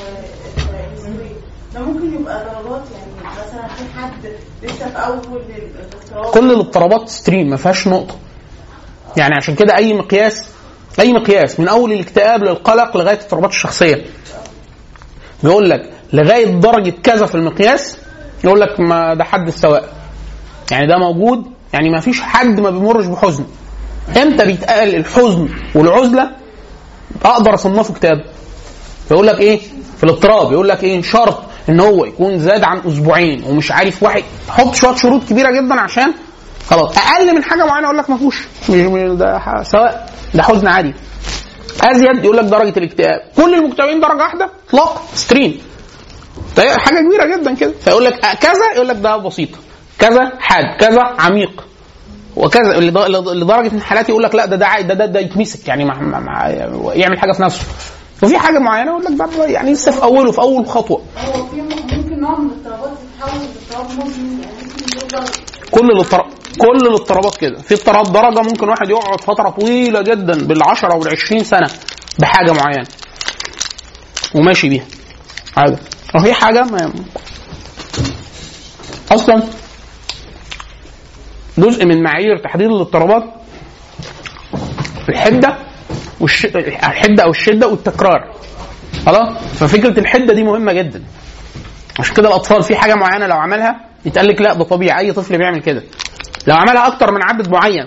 ده ممكن يبقى ضربات يعني مثلا في حد لسه في اول الاضطراب كل الاضطرابات ستريم ما فيهاش نقطه يعني عشان كده اي مقياس اي مقياس من اول الاكتئاب للقلق لغايه الاضطرابات الشخصيه بيقول لك لغايه درجه كذا في المقياس يقول لك ما ده حد السواء يعني ده موجود يعني ما فيش حد ما بيمرش بحزن امتى بيتقال الحزن والعزله اقدر اصنفه كتاب يقول لك ايه في الاضطراب يقول لك ايه شرط ان هو يكون زاد عن اسبوعين ومش عارف واحد حط شويه شروط كبيره جدا عشان خلاص اقل من حاجه معينه اقول لك ما فيهوش مش- مش- ده ح- سواء ده حزن عادي ازيد يقول لك درجه الاكتئاب كل المكتئبين درجه واحده اطلاق ستريم ده حاجه كبيره جدا كده فيقول لك آه، كذا يقول لك ده بسيط كذا حاد كذا عميق وكذا لد- لدرجه ان حالات يقول لك لا ده ده عادي، ده ده, ده يتمسك يعني مع مع مع يعمل حاجه في نفسه وفي حاجه معينه يقول لك ده يعني لسه في اوله في اول خطوه هو في ممكن نوع من الاضطرابات تتحول لاضطراب مزمن يعني ممكن يفضل كل الاضطراب كل الاضطرابات كده في اضطراب درجه ممكن واحد يقعد فتره طويله جدا بال10 او ال20 سنه بحاجه معينه وماشي بيها عادي وفي حاجه ما اصلا جزء من معايير تحديد الاضطرابات الحده والش... الحده او الشده والتكرار خلاص ففكره الحده دي مهمه جدا عشان كده الاطفال في حاجه معينه لو عملها يتقال لك لا ده طبيعي اي طفل بيعمل كده لو عملها اكتر من عدد معين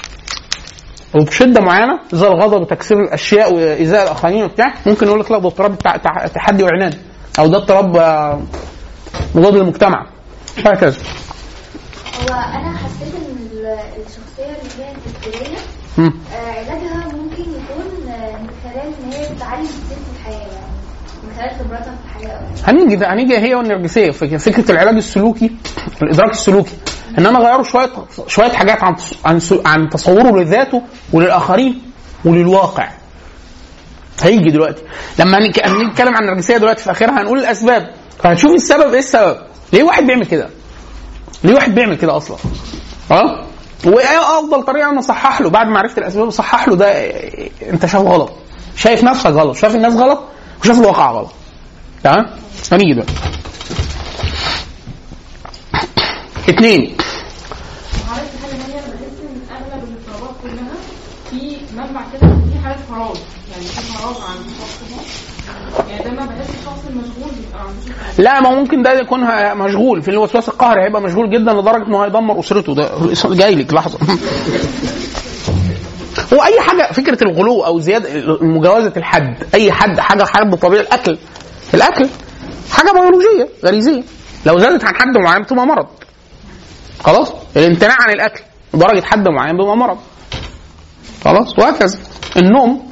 وبشده معينه زي الغضب وتكسير الاشياء وايذاء الاخرين وبتاع ممكن يقول لك لا ده اضطراب تع- تع- تحدي وعناد او ده اضطراب آه، مضاد للمجتمع هكذا هو انا حسيت ان ال- الشخصيه اللي هي التفكيريه مم. آه، علاجها ممكن يكون آه، من خلال ان هي تتعلم كتير في الحياه يعني من خلال خبراتها في الحياه أوي. هنيجي ده هنيجي هي والنرجسيه فك- فكره العلاج السلوكي الادراك السلوكي ان انا اغيره شويه شويه حاجات عن عن س- عن تصوره لذاته وللاخرين وللواقع هيجي دلوقتي لما هنك- هنيجي نتكلم عن النرجسيه دلوقتي في اخرها هنقول الاسباب فهنشوف السبب ايه السبب ليه واحد بيعمل كده ليه واحد بيعمل كده اصلا اه وايه افضل طريقه انا اصحح له بعد ما عرفت الاسباب اصحح له ده إيه، انت شايف غلط شايف نفسك غلط شايف الناس غلط وشايف الواقع غلط تمام هنيجي دلوقتي اثنين عارف حاجه ثانيه انا بحس ان اغلب الاضطرابات كلها في منبع كده في حاله فراغ يعني في فراغ عند الشخص ده يعني دايما بحس الشخص المشغول بيبقى عنده شغل لا ما ممكن ده يكون ه- مشغول في الوسواس القهري هيبقى مشغول جدا لدرجه انه هيدمر اسرته ده جاي لك لحظه واي حاجه فكره الغلو او زياده مجاوزه الحد اي حد حاجه حد طبيعي الاكل الاكل حاجه بيولوجيه غريزيه لو زادت عن حد معين بتبقى مرض خلاص الامتناع عن الاكل لدرجه حد معين بيبقى مرض خلاص وهكذا النوم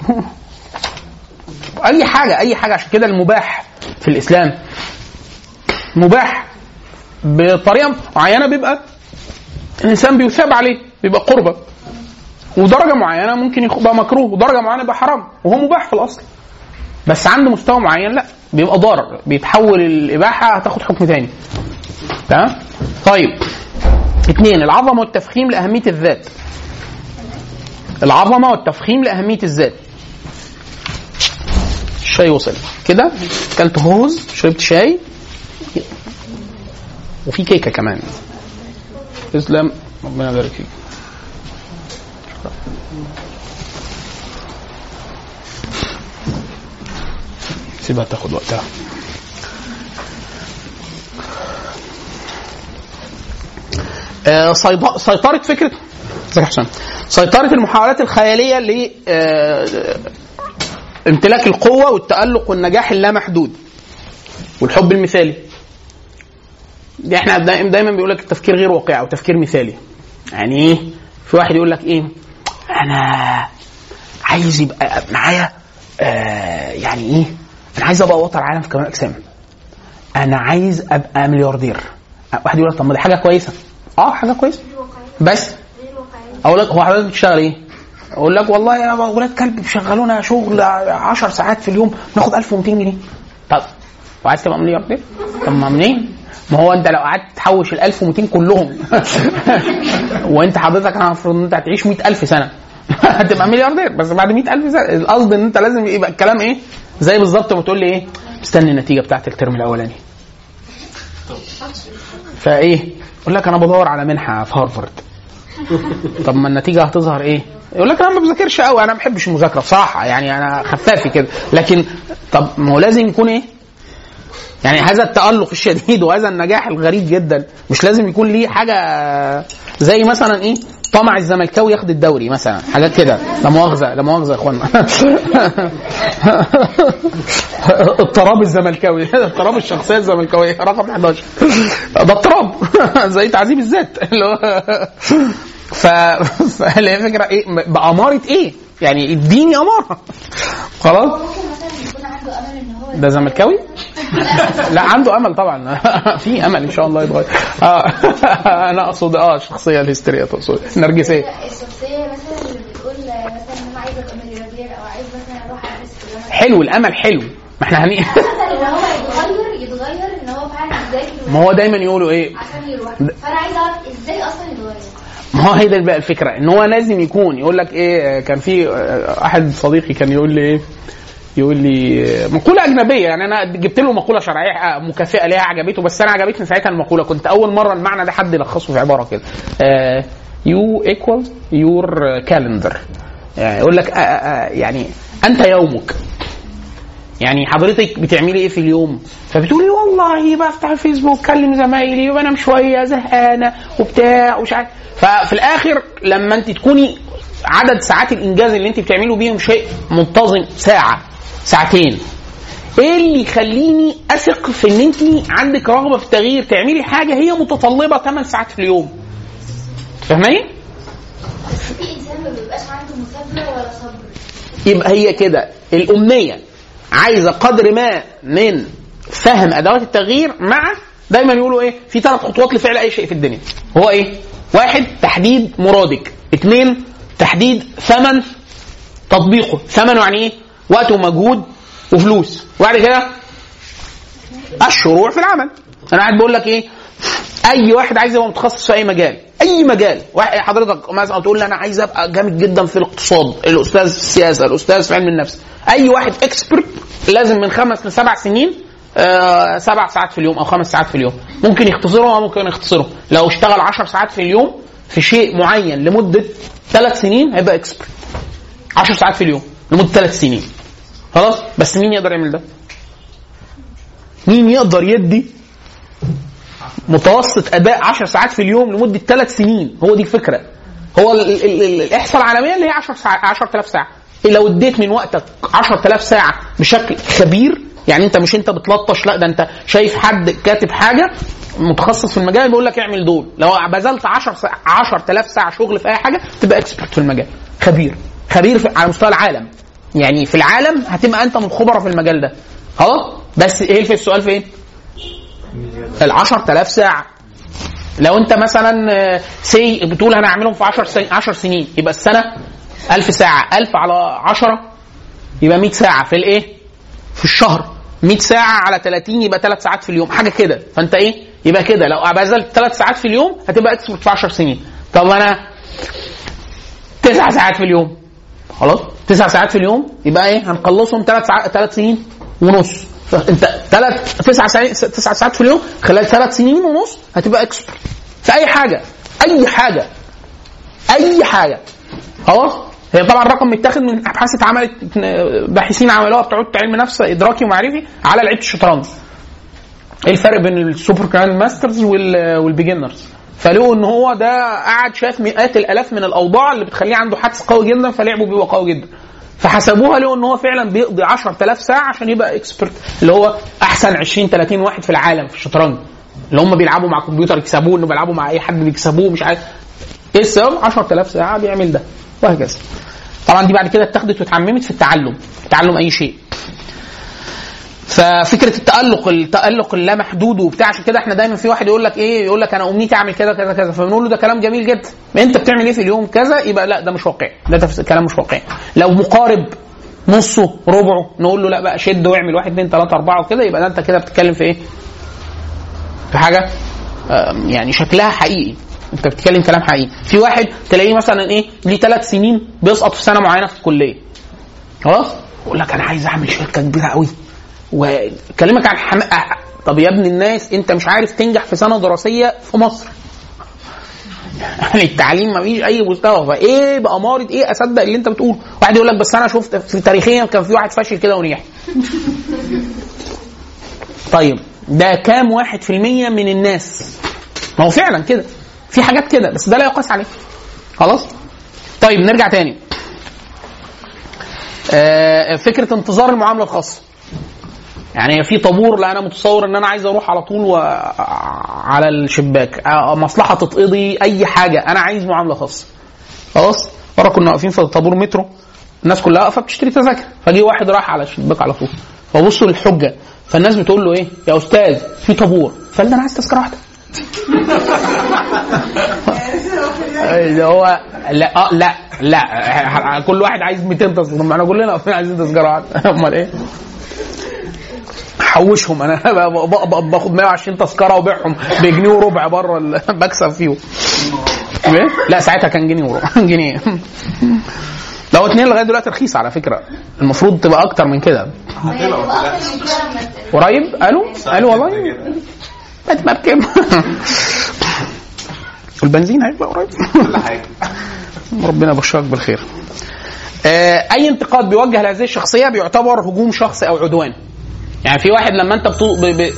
اي حاجه اي حاجه عشان كده المباح في الاسلام مباح بطريقه معينه بيبقى الانسان بيثاب عليه بيبقى قربه ودرجه معينه ممكن يبقى مكروه ودرجه معينه يبقى حرام وهو مباح في الاصل بس عند مستوى معين لا بيبقى ضار بيتحول الاباحه هتاخد حكم تاني تمام طيب اثنين العظمه والتفخيم لاهميه الذات العظمه والتفخيم لاهميه الذات الشاي وصل كده كلت هوز شربت شاي وفي كيكه كمان تسلم ربنا يبارك فيك سيبها تاخد وقتها آه، صيد- سيطرة فكرة ازيك يا حسام سيطرة المحاولات الخيالية ل آه، امتلاك القوة والتألق والنجاح اللامحدود والحب المثالي دي احنا دايما دايما بيقول لك التفكير غير واقعي او تفكير مثالي يعني ايه في واحد يقول لك ايه انا عايز يبقى معايا آه يعني ايه انا عايز ابقى بطل عالم في كمال اجسام انا عايز ابقى ملياردير واحد يقول لك طب ما دي حاجه كويسه اه حاجه كويسه بس غير واقعية اقول لك هو حضرتك بتشتغل ايه يقول لك والله يا ولاد كلب بيشغلونا شغل 10 ساعات في اليوم ناخد 1200 جنيه طب وعايز تبقى ملياردير؟ طب ما منين؟ ما هو انت لو قعدت تحوش ال 1200 كلهم وانت حضرتك انا المفروض ان انت هتعيش 100000 سنه هتبقى ملياردير بس بعد 100000 سنه القصد ان انت لازم يبقى الكلام ايه؟ زي بالظبط ما تقول لي ايه؟ استني النتيجه بتاعت الترم الاولاني فايه؟ يقول لك انا بدور على منحه في هارفارد طب ما النتيجه هتظهر ايه؟ يقول لك انا ما بذاكرش قوي انا ما بحبش المذاكره بصراحه يعني انا خفافي كده لكن طب ما هو لازم يكون ايه؟ يعني هذا التألق الشديد وهذا النجاح الغريب جدا مش لازم يكون ليه حاجه زي مثلا ايه؟ طمع الزملكاوي ياخد الدوري مثلا حاجات كده لا مؤاخذه لا مؤاخذه يا اخوانا اضطراب الزملكاوي اضطراب الشخصيه الزملكاويه رقم 11 ده اضطراب زي تعذيب الذات اللي هو ف فاللي هي فكره ايه باماره ايه؟ يعني اديني اماره خلاص ممكن مثلا يكون عنده امل ان هو ده زملكاوي؟ لا عنده امل طبعا في امل ان شاء الله يتغير اه انا اقصد اه الشخصيه الهستيريه تقصد النرجسيه الشخصيه مثلا اللي بتقول مثلا ان انا عايزه ابقى ملياردير او عايز مثلا اروح ادرس في الجامعه حلو الامل حلو ما احنا هني مثلا ان هو يتغير يتغير ان هو فعلا ازاي ما هو دايما يقولوا ايه عشان يروح فانا عايزه اعرف ازاي اصلا يتغير ما هو هي ده بقى الفكره ان هو لازم يكون يقول لك ايه كان في احد صديقي كان يقول لي ايه يقول لي مقوله اجنبيه يعني انا جبت له مقوله شرعيه مكافئه ليها عجبته بس انا عجبتني ساعتها المقوله كنت اول مره المعنى ده حد يلخصه في عباره كده يو ايكوال يور كالندر يعني يقول لك آه، آه، يعني انت يومك يعني حضرتك بتعملي ايه في اليوم؟ فبتقولي والله بفتح الفيسبوك اكلم زمايلي وبنام شويه زهقانه وبتاع ومش عارف ففي الاخر لما انت تكوني عدد ساعات الانجاز اللي انت بتعمله بيهم شيء منتظم ساعه ساعتين ايه اللي يخليني اثق في ان انت عندك رغبه في التغيير تعملي حاجه هي متطلبه 8 ساعات في اليوم فاهماني؟ بس في انسان ما بيبقاش عنده مثابره ولا صبر يبقى هي كده الأمنية عايزة قدر ما من فهم أدوات التغيير مع دايما يقولوا إيه في ثلاث خطوات لفعل أي شيء في الدنيا هو إيه واحد تحديد مرادك اثنين تحديد ثمن تطبيقه ثمنه يعني إيه وقت ومجهود وفلوس وبعد كده الشروع في العمل انا قاعد بقول لك ايه اي واحد عايز يبقى متخصص في اي مجال اي مجال واحد حضرتك مثلا تقول لي انا عايز ابقى جامد جدا في الاقتصاد الاستاذ في السياسه الاستاذ في علم النفس اي واحد اكسبرت لازم من خمس لسبع سنين آه سبع ساعات في اليوم او خمس ساعات في اليوم ممكن يختصرهم او ممكن يختصرهم لو اشتغل عشر ساعات في اليوم في شيء معين لمده ثلاث سنين هيبقى اكسبرت 10 ساعات في اليوم لمده ثلاث سنين خلاص بس مين يقدر يعمل ده؟ مين يقدر يدي متوسط اداء 10 ساعات في اليوم لمده ثلاث سنين هو دي الفكره هو ال- ال- ال- الاحصاء العالميه اللي هي 10 ساعات 10000 ساعه لو اديت من وقتك 10000 ساعه بشكل خبير يعني انت مش انت بتلطش لا ده انت شايف حد كاتب حاجه متخصص في المجال بيقول لك اعمل دول لو بذلت 10 ساعة 10000 ساعه شغل في اي حاجه تبقى اكسبرت في المجال خبير خبير في على مستوى العالم يعني في العالم هتبقى انت من خبراء في المجال ده خلاص بس ايه في السؤال فين؟ ال 10000 ساعه لو انت مثلا سي بتقول انا هعملهم في 10 سنين 10 سنين يبقى السنه 1000 ساعه 1000 على 10 يبقى 100 ساعه في الايه؟ في الشهر 100 ساعه على 30 يبقى 3 ساعات في اليوم حاجه كده فانت ايه؟ يبقى كده لو بذلت 3 ساعات في اليوم هتبقى اكسبرت في 10 سنين طب انا 9 ساعات في اليوم خلاص 9 ساعات في اليوم يبقى ايه؟ هنخلصهم 3 ساعات 3 سنين ونص انت ثلاث تسع ساعات تسع ساعات في اليوم خلال ثلاث سنين ونص هتبقى اكسبرت في اي حاجه اي حاجه اي حاجه خلاص هي طبعا رقم متاخد من ابحاث اتعملت باحثين عملوها بتوع علم نفس ادراكي ومعرفي على لعيبه الشطرنج ايه الفرق بين السوبر جراند ماسترز وال- والبيجنرز فلقوا ان هو ده قعد شاف مئات الالاف من الاوضاع اللي بتخليه عنده حدس قوي جدا فلعبه بيبقى قوي جدا فحسبوها لقوا ان هو فعلا بيقضي 10000 ساعه عشان يبقى اكسبرت اللي هو احسن 20 30 واحد في العالم في الشطرنج اللي هم بيلعبوا مع كمبيوتر يكسبوه انه بيلعبوا مع اي حد بيكسبوه مش عارف ايه السبب 10000 ساعه بيعمل ده وهكذا طبعا دي بعد كده اتخذت واتعممت في التعلم في تعلم اي شيء ففكره التالق التالق اللامحدود وبتاع عشان كده احنا دايما في واحد يقول لك ايه يقول لك انا امنيتي اعمل كذا كذا كذا فبنقول له ده كلام جميل جدا انت بتعمل ايه في اليوم كذا يبقى لا ده مش واقعي ده تفس- كلام مش واقعي لو مقارب نصه ربعه نقول له لا بقى شد واعمل واحد اثنين ثلاثه اربعه وكده يبقى ده انت كده بتتكلم في ايه؟ في حاجه آم، يعني شكلها حقيقي انت بتتكلم كلام حقيقي في واحد تلاقيه مثلا ايه ليه ثلاث سنين بيسقط في سنه معينه في الكليه خلاص يقول لك انا عايز اعمل شركه كبيره قوي وكلمك عن حم... أح- طب يا ابن الناس انت مش عارف تنجح في سنه دراسيه في مصر يعني التعليم ما فيش اي مستوى فايه باماره ايه اصدق اللي انت بتقوله واحد يقول لك بس انا شفت في تاريخيا كان في واحد فاشل كده ونجح طيب ده كام واحد في المية من الناس ما هو فعلا كده في حاجات كده بس ده لا يقاس عليه خلاص طيب نرجع تاني آه، فكره انتظار المعامله الخاصه يعني في طابور لا انا متصور ان انا عايز اروح على طول و... على الشباك آه، مصلحه تتقضي اي حاجه انا عايز معامله خاصه خلاص مره كنا واقفين في طابور مترو الناس كلها واقفه بتشتري تذاكر فجي واحد راح على الشباك على طول فبصوا للحجه فالناس بتقول له ايه يا استاذ في طابور فقال ده انا عايز تذكره واحده اللي هو لا آه لا لا كل واحد عايز 200 تذكره ما انا كلنا واقفين عايزين تذكره واحده امال ايه حوشهم انا ب- ب- ب- باخد 120 تذكره وبيعهم بجنيه وربع بره ال- بكسب فيهم ايه؟ لا ساعتها كان جنيه وربع جنيه لو اتنين لغايه دلوقتي رخيص على فكره المفروض تبقى اكتر من كده هي بتبقى اكتر من كده لما ت- قريب قالوا قالوا والله ما تبقى بكام البنزين هيبقى قريب كل حاجه ربنا يبشرك بالخير آه، اي انتقاد بيوجه لهذه الشخصيه بيعتبر هجوم شخصي او عدوان يعني في واحد لما انت بتو... ب... ب...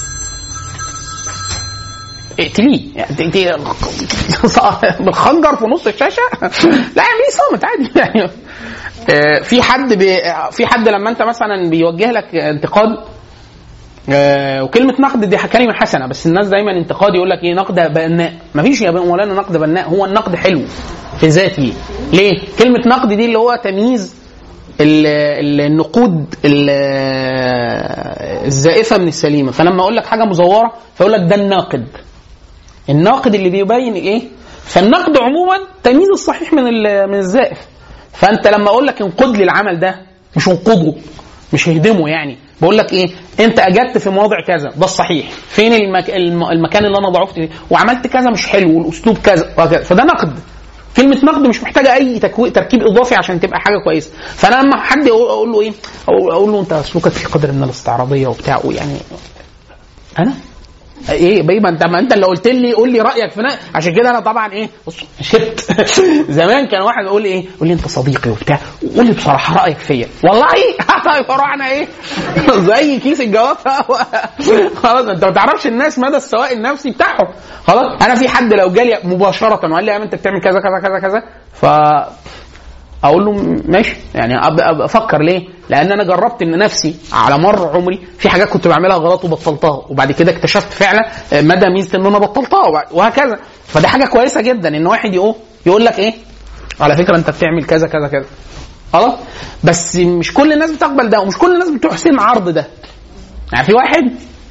اقتليه يعني تقتليه بالخنجر في نص الشاشه لا اعمليه صامت عادي يعني آه، في حد بي... في حد لما انت مثلا بيوجه لك انتقاد آه، وكلمة نقد دي كلمة حسنة بس الناس دايما انتقاد يقول لك ايه نقد بناء مفيش يا مولانا نقد بناء هو النقد حلو في ذاته ليه؟ كلمة نقد دي اللي هو تمييز ال- ال- النقود ال- الزائفة من السليمة فلما اقول لك حاجة مزورة فيقول لك ده الناقد الناقد اللي بيبين ايه؟ فالنقد عموما تمييز الصحيح من ال- من الزائف فانت لما اقول لك انقد لي العمل ده مش انقضه مش اهدمه يعني بقول لك ايه انت اجدت في مواضع كذا ده الصحيح فين المك... الم... المكان اللي انا ضعفت فيه وعملت كذا مش حلو والاسلوب كذا وكذا فده نقد كلمة نقد مش محتاجة أي تكوي... تركيب إضافي عشان تبقى حاجة كويسة، فأنا لما حد يقول أقول له إيه؟ أقول أقول له أنت سلوكك في قدر من الاستعراضية وبتاع يعني أنا؟ ايه بيه ما انت ما انت اللي قلت لي قول لي رايك في نا- عشان كده انا طبعا ايه بص شبت زمان كان واحد يقول لي ايه يقول لي انت صديقي وبتاع قول لي بصراحه رايك فيا والله طيب اروح انا ايه زي كيس الجواب خلاص انت ما تعرفش الناس مدى السواء النفسي بتاعهم خلاص انا في حد لو جالي مباشره وقال لي يا عم انت بتعمل كذا كذا كذا كذا ف اقول له ماشي يعني ابدا أبقى افكر ليه؟ لان انا جربت ان نفسي على مر عمري في حاجات كنت بعملها غلط وبطلتها وبعد كده اكتشفت فعلا مدى ميزه ان انا بطلتها وبع- وهكذا فده حاجه كويسه جدا ان واحد يقول يقول لك ايه؟ على فكره انت بتعمل كذا كذا كذا خلاص بس مش كل الناس بتقبل ده ومش كل الناس بتحسن عرض ده يعني في واحد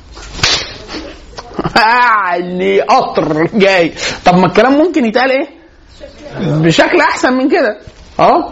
اللي قطر جاي طب ما الكلام ممكن يتقال ايه؟ بشكل احسن من كده اه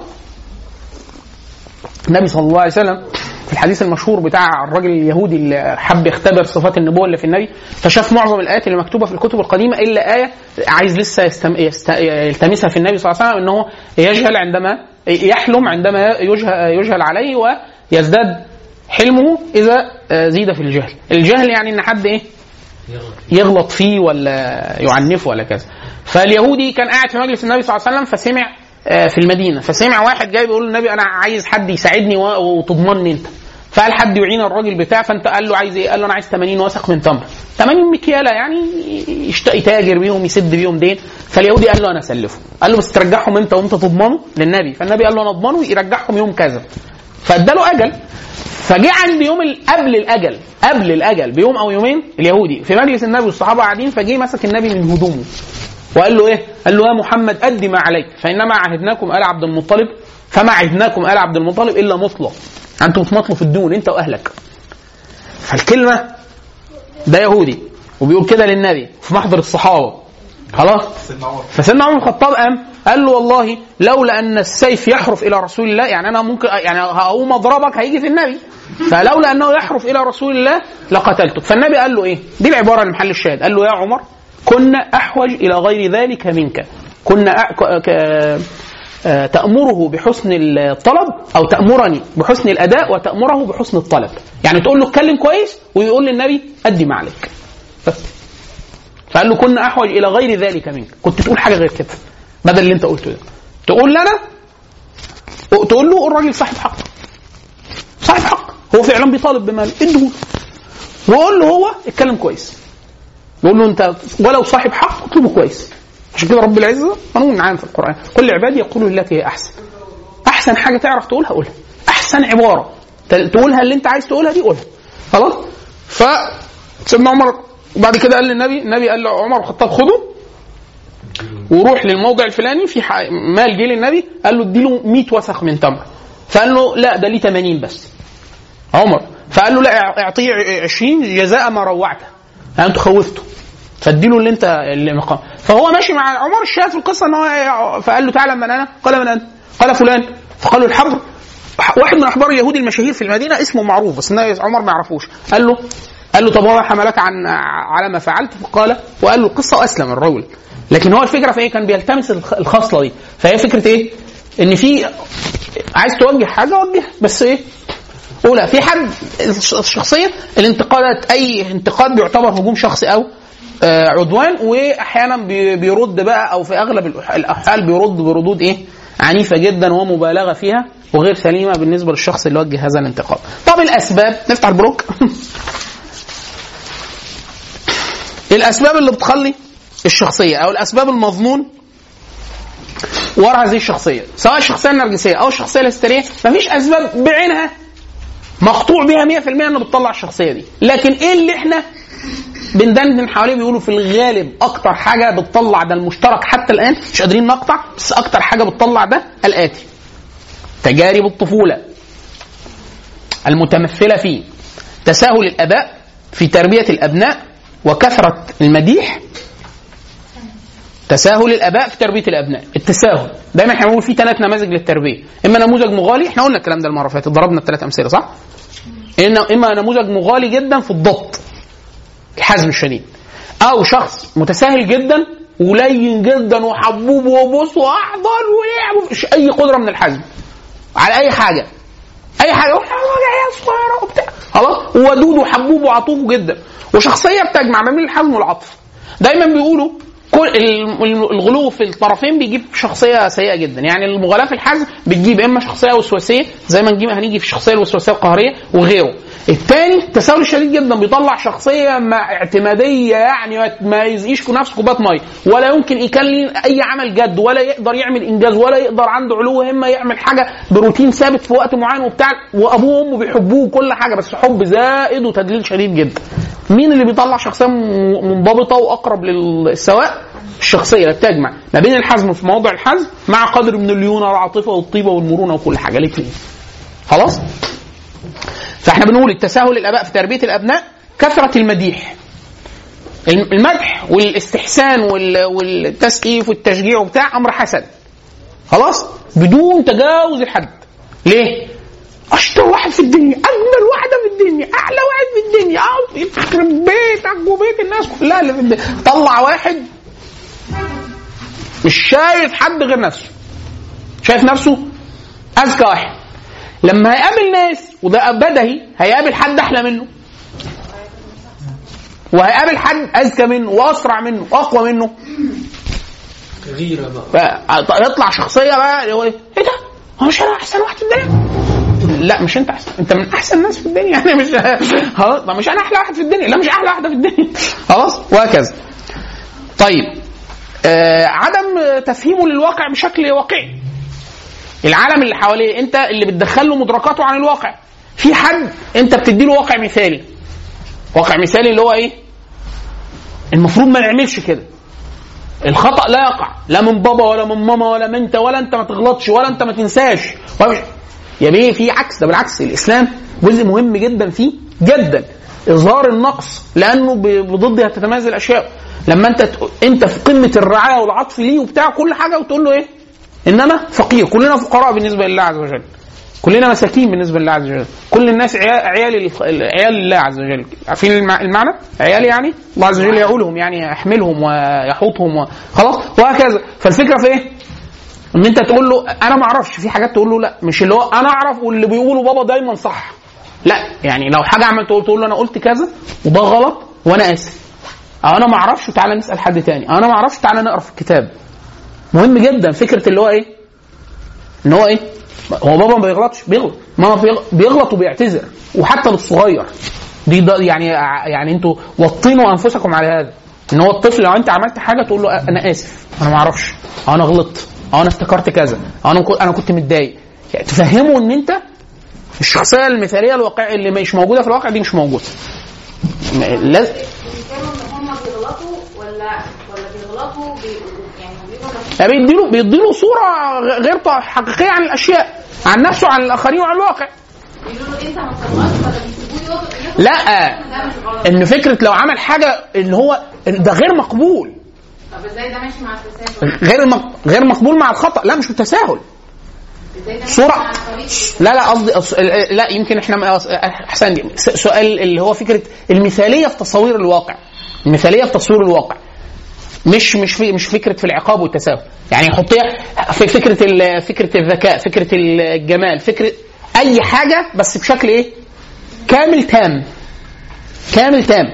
النبي صلى الله عليه وسلم في الحديث المشهور بتاع الراجل اليهودي اللي حب يختبر صفات النبوه اللي في النبي فشاف معظم الايات اللي مكتوبه في الكتب القديمه الا ايه عايز لسه يستم... يست... يلتمسها في النبي صلى الله عليه وسلم انه يجهل عندما يحلم عندما يجهل, يجهل عليه ويزداد حلمه اذا زيد في الجهل الجهل يعني ان حد ايه يغلط فيه ولا يعنفه ولا كذا فاليهودي كان قاعد في مجلس النبي صلى الله عليه وسلم فسمع آه، في المدينه فسمع واحد جاي بيقول للنبي انا عايز حد يساعدني و- وتضمني انت فقال حد يعين الراجل بتاع فانت قال له عايز ايه؟ قال له انا عايز 80 وسق من تمر 80 مكياله يعني يشت- يتاجر بيهم يسد بيهم دين فاليهودي قال له انا اسلفه قال له بس ترجعهم امتى وامتى تضمنه للنبي فالنبي قال له انا اضمنه يرجعهم يوم كذا فاداله اجل فجه عند يوم ال- قبل الاجل قبل الاجل بيوم او يومين اليهودي في مجلس النبي والصحابه قاعدين فجه مسك النبي من هدومه وقال له ايه؟ قال له يا محمد ادي ما عليك فانما عهدناكم ال عبد المطلب فما عهدناكم ال عبد المطلب الا مطلق انتم تمطلوا في الدون انت واهلك فالكلمه ده يهودي وبيقول كده للنبي في محضر الصحابه خلاص فسيدنا عمر الخطاب قام قال له والله لولا ان السيف يحرف الى رسول الله يعني انا ممكن يعني هقوم اضربك هيجي في النبي فلولا انه يحرف الى رسول الله لقتلتك فالنبي قال له ايه دي العباره اللي محل الشاهد قال له يا عمر كنا احوج الى غير ذلك منك كنا أ... ك... ك... آه، تأمره بحسن الطلب أو تأمرني بحسن الأداء وتأمره بحسن الطلب يعني تقول له اتكلم كويس ويقول للنبي أدي ما عليك بس فقال له كنا أحوج إلى غير ذلك منك كنت تقول حاجة غير كده بدل اللي أنت قلته ده تقول لنا تقول له الراجل صاحب حق صاحب حق هو فعلا بيطالب بمال اديه وقول له هو اتكلم كويس يقول له انت ولو صاحب حق اطلبه كويس عشان كده رب العزه قانون عام في القران كل عبادي يقولوا التي هي احسن احسن حاجه تعرف تقولها قولها احسن عباره ت- تقولها اللي انت عايز تقولها دي قولها خلاص ف سيدنا عمر وبعد كده قال للنبي النبي قال لعمر الخطاب خده وروح للموضع الفلاني في ح- مال جه للنبي قال له اديله 100 وسخ من تمر فقال له لا ده ليه 80 بس عمر فقال له لا اع- اعطيه 20 جزاء ما روعته يعني انتوا خوفته فاديله اللي انت اللي مقام فهو ماشي مع عمر الشاهد في القصه ان هو فقال له تعالى من انا قال من انت قال فلان فقال له الحبر واحد من احبار اليهود المشاهير في المدينه اسمه معروف بس النبي عمر ما يعرفوش قال له قال له طب وما حملك عن على ما فعلت فقال وقال له القصه واسلم الرجل لكن هو الفكره في ايه كان بيلتمس الخ- الخصله دي فهي فكره ايه ان في عايز توجه حاجه وجه بس ايه اولى في حد الش- الشخصيه الانتقادات اي انتقاد بيعتبر هجوم شخصي او آه، عدوان واحيانا بي- بيرد بقى او في اغلب الأح- الاحوال بيرد بردود ايه عنيفه جدا ومبالغه فيها وغير سليمه بالنسبه للشخص اللي وجه هذا الانتقاد. طب الاسباب نفتح البروك الاسباب اللي بتخلي الشخصيه او الاسباب المظنون وراء هذه الشخصيه سواء الشخصيه النرجسيه او الشخصيه الهستيريه مفيش اسباب بعينها مقطوع بيها 100% انه بتطلع الشخصيه دي لكن ايه اللي احنا بندندن حواليه بيقولوا في الغالب اكتر حاجه بتطلع ده المشترك حتى الان مش قادرين نقطع بس اكتر حاجه بتطلع ده الاتي تجارب الطفوله المتمثله في تساهل الاباء في تربيه الابناء وكثره المديح تساهل الاباء في تربيه الابناء التساهل دايما احنا بنقول في ثلاث نماذج للتربيه اما نموذج مغالي احنا قلنا الكلام ده المره اللي فاتت ضربنا الثلاث امثله صح إن- اما نموذج مغالي جدا في الضبط الحزم الشديد او شخص متساهل جدا ولين جدا وحبوب وبص واحضن ولعب مفيش اي قدره من الحزم على اي حاجه اي حاجه يروح عيال صغيره وبتاع خلاص ودود وحبوب وعطوف جدا وشخصيه بتجمع ما بين الحزم والعطف دايما بيقولوا كل ال- ال- الغلو في الطرفين بيجيب شخصيه سيئه جدا يعني المغالاه في الحزم بتجيب اما شخصيه وسواسيه زي ما نجيب هنيجي في الشخصيه الوسواسيه القهريه وغيره الثاني التساهل الشديد جدا بيطلع شخصيه مع اعتماديه يعني ما- ما يزقيش في نفسه كوبايه ميه ولا يمكن يكلم اي عمل جد ولا يقدر يعمل انجاز ولا يقدر عنده علو همه يعمل حاجه بروتين ثابت في وقت معين وبتاع وابوه وامه بيحبوه وكل حاجه بس حب زائد وتدليل شديد جدا مين اللي بيطلع شخصيه م- منضبطه واقرب للسواء الشخصيه اللي بتجمع ما بين الحزم في موضع الحزم مع قدر من الليونه والعاطفه والطيبه والمرونه وكل حاجه الاثنين خلاص فاحنا بنقول التساهل الاباء في تربيه الابناء كثره المديح المدح والاستحسان وال- والتسقيف والتشجيع وبتاع امر حسن خلاص بدون تجاوز الحد ليه اشطر واحد في الدنيا اجمل واحده في الدنيا اعلى واحد في الدنيا أقعد يخرب بيتك وبيت الناس كلها اللي في الدنيا طلع واحد مش شايف حد غير نفسه شايف نفسه اذكى واحد لما هيقابل ناس وده بدهي هيقابل حد احلى منه وهيقابل حد اذكى منه واسرع منه واقوى منه غيرة بقى فيطلع شخصيه بقى اللي هو ايه إيه ده؟ هو مش انا احسن واحد في الدنيا؟ لا مش انت احسن انت من احسن الناس في الدنيا يعني مش خلاص طب مش انا احلى واحد في الدنيا لا مش احلى واحده في الدنيا خلاص وهكذا طيب آه عدم تفهيمه للواقع بشكل واقعي العالم اللي حواليه انت اللي بتدخل له مدركاته عن الواقع في حد انت بتدي له واقع مثالي واقع مثالي اللي هو ايه المفروض ما نعملش كده الخطا لا يقع لا من بابا ولا من ماما ولا من انت ولا انت ما تغلطش ولا انت ما تنساش ولا مش- يا بيه في عكس ده بالعكس الاسلام جزء مهم جدا فيه جدا اظهار النقص لانه ب- بضده تتميز الاشياء لما انت ت- انت في قمه الرعايه والعطف ليه وبتاع كل حاجه وتقول له ايه ان انا فقير كلنا فقراء بالنسبه لله عز وجل كلنا مساكين بالنسبه لله عز وجل كل الناس عيال عيال الخ- عيال الله عز وجل عارفين المع- المعنى عيال يعني الله عز وجل يعولهم يعني يحملهم ويحوطهم و... خلاص وهكذا فالفكره في ايه ان انت تقول له انا ما اعرفش في حاجات تقول له لا مش اللي هو انا اعرف واللي بيقوله بابا دايما صح لا يعني لو حاجه عملت تقول تقول له انا قلت كذا وده غلط وانا اسف او انا ما اعرفش تعالى نسال حد تاني او انا ما اعرفش تعالى نقرا في الكتاب مهم جدا فكره اللي هو ايه ان هو ايه هو بابا ما بيغلطش بيغلط ماما بيغ- بيغلط وبيعتذر وحتى للصغير دي ده يعني يعني انتوا وطنوا انفسكم على هذا ان هو الطفل لو انت عملت حاجه تقول له انا اسف انا ما اعرفش او انا غلطت او انا افتكرت كذا او انا كنت انا كنت متضايق يعني تفهمه ان انت الشخصيه المثاليه الواقع اللي مش موجوده في الواقع دي مش موجوده م- لازم كانوا ان هم بيغلطوا ولا ولا بيغلطوا بي يعني بيبقوا يعني بيديله بيديله صوره غ- غير ط- حقيقيه عن الاشياء عن نفسه وعن الاخرين وعن الواقع بيقولوا له انت ما تغلطش ولا بيسيبوه يغلط يغلط؟ لا ده مش غلط ان فكره لو عمل حاجه ان هو ده غير مقبول طب ازاي ده ماشي مع التساهل؟ غير مق- غير مقبول مع الخطا لا مش بالتساهل ازاي ده ماشي صورة مع طريقة لا لا قصدي أص- لا يمكن احنا ما- احسن س- سؤال اللي هو فكره المثاليه في تصوير الواقع المثاليه في تصوير الواقع مش مش في مش فكره في العقاب والتساهل يعني يحطيها في فكره ال- فكره الذكاء فكره الجمال فكره اي حاجه بس بشكل ايه كامل تام كامل تام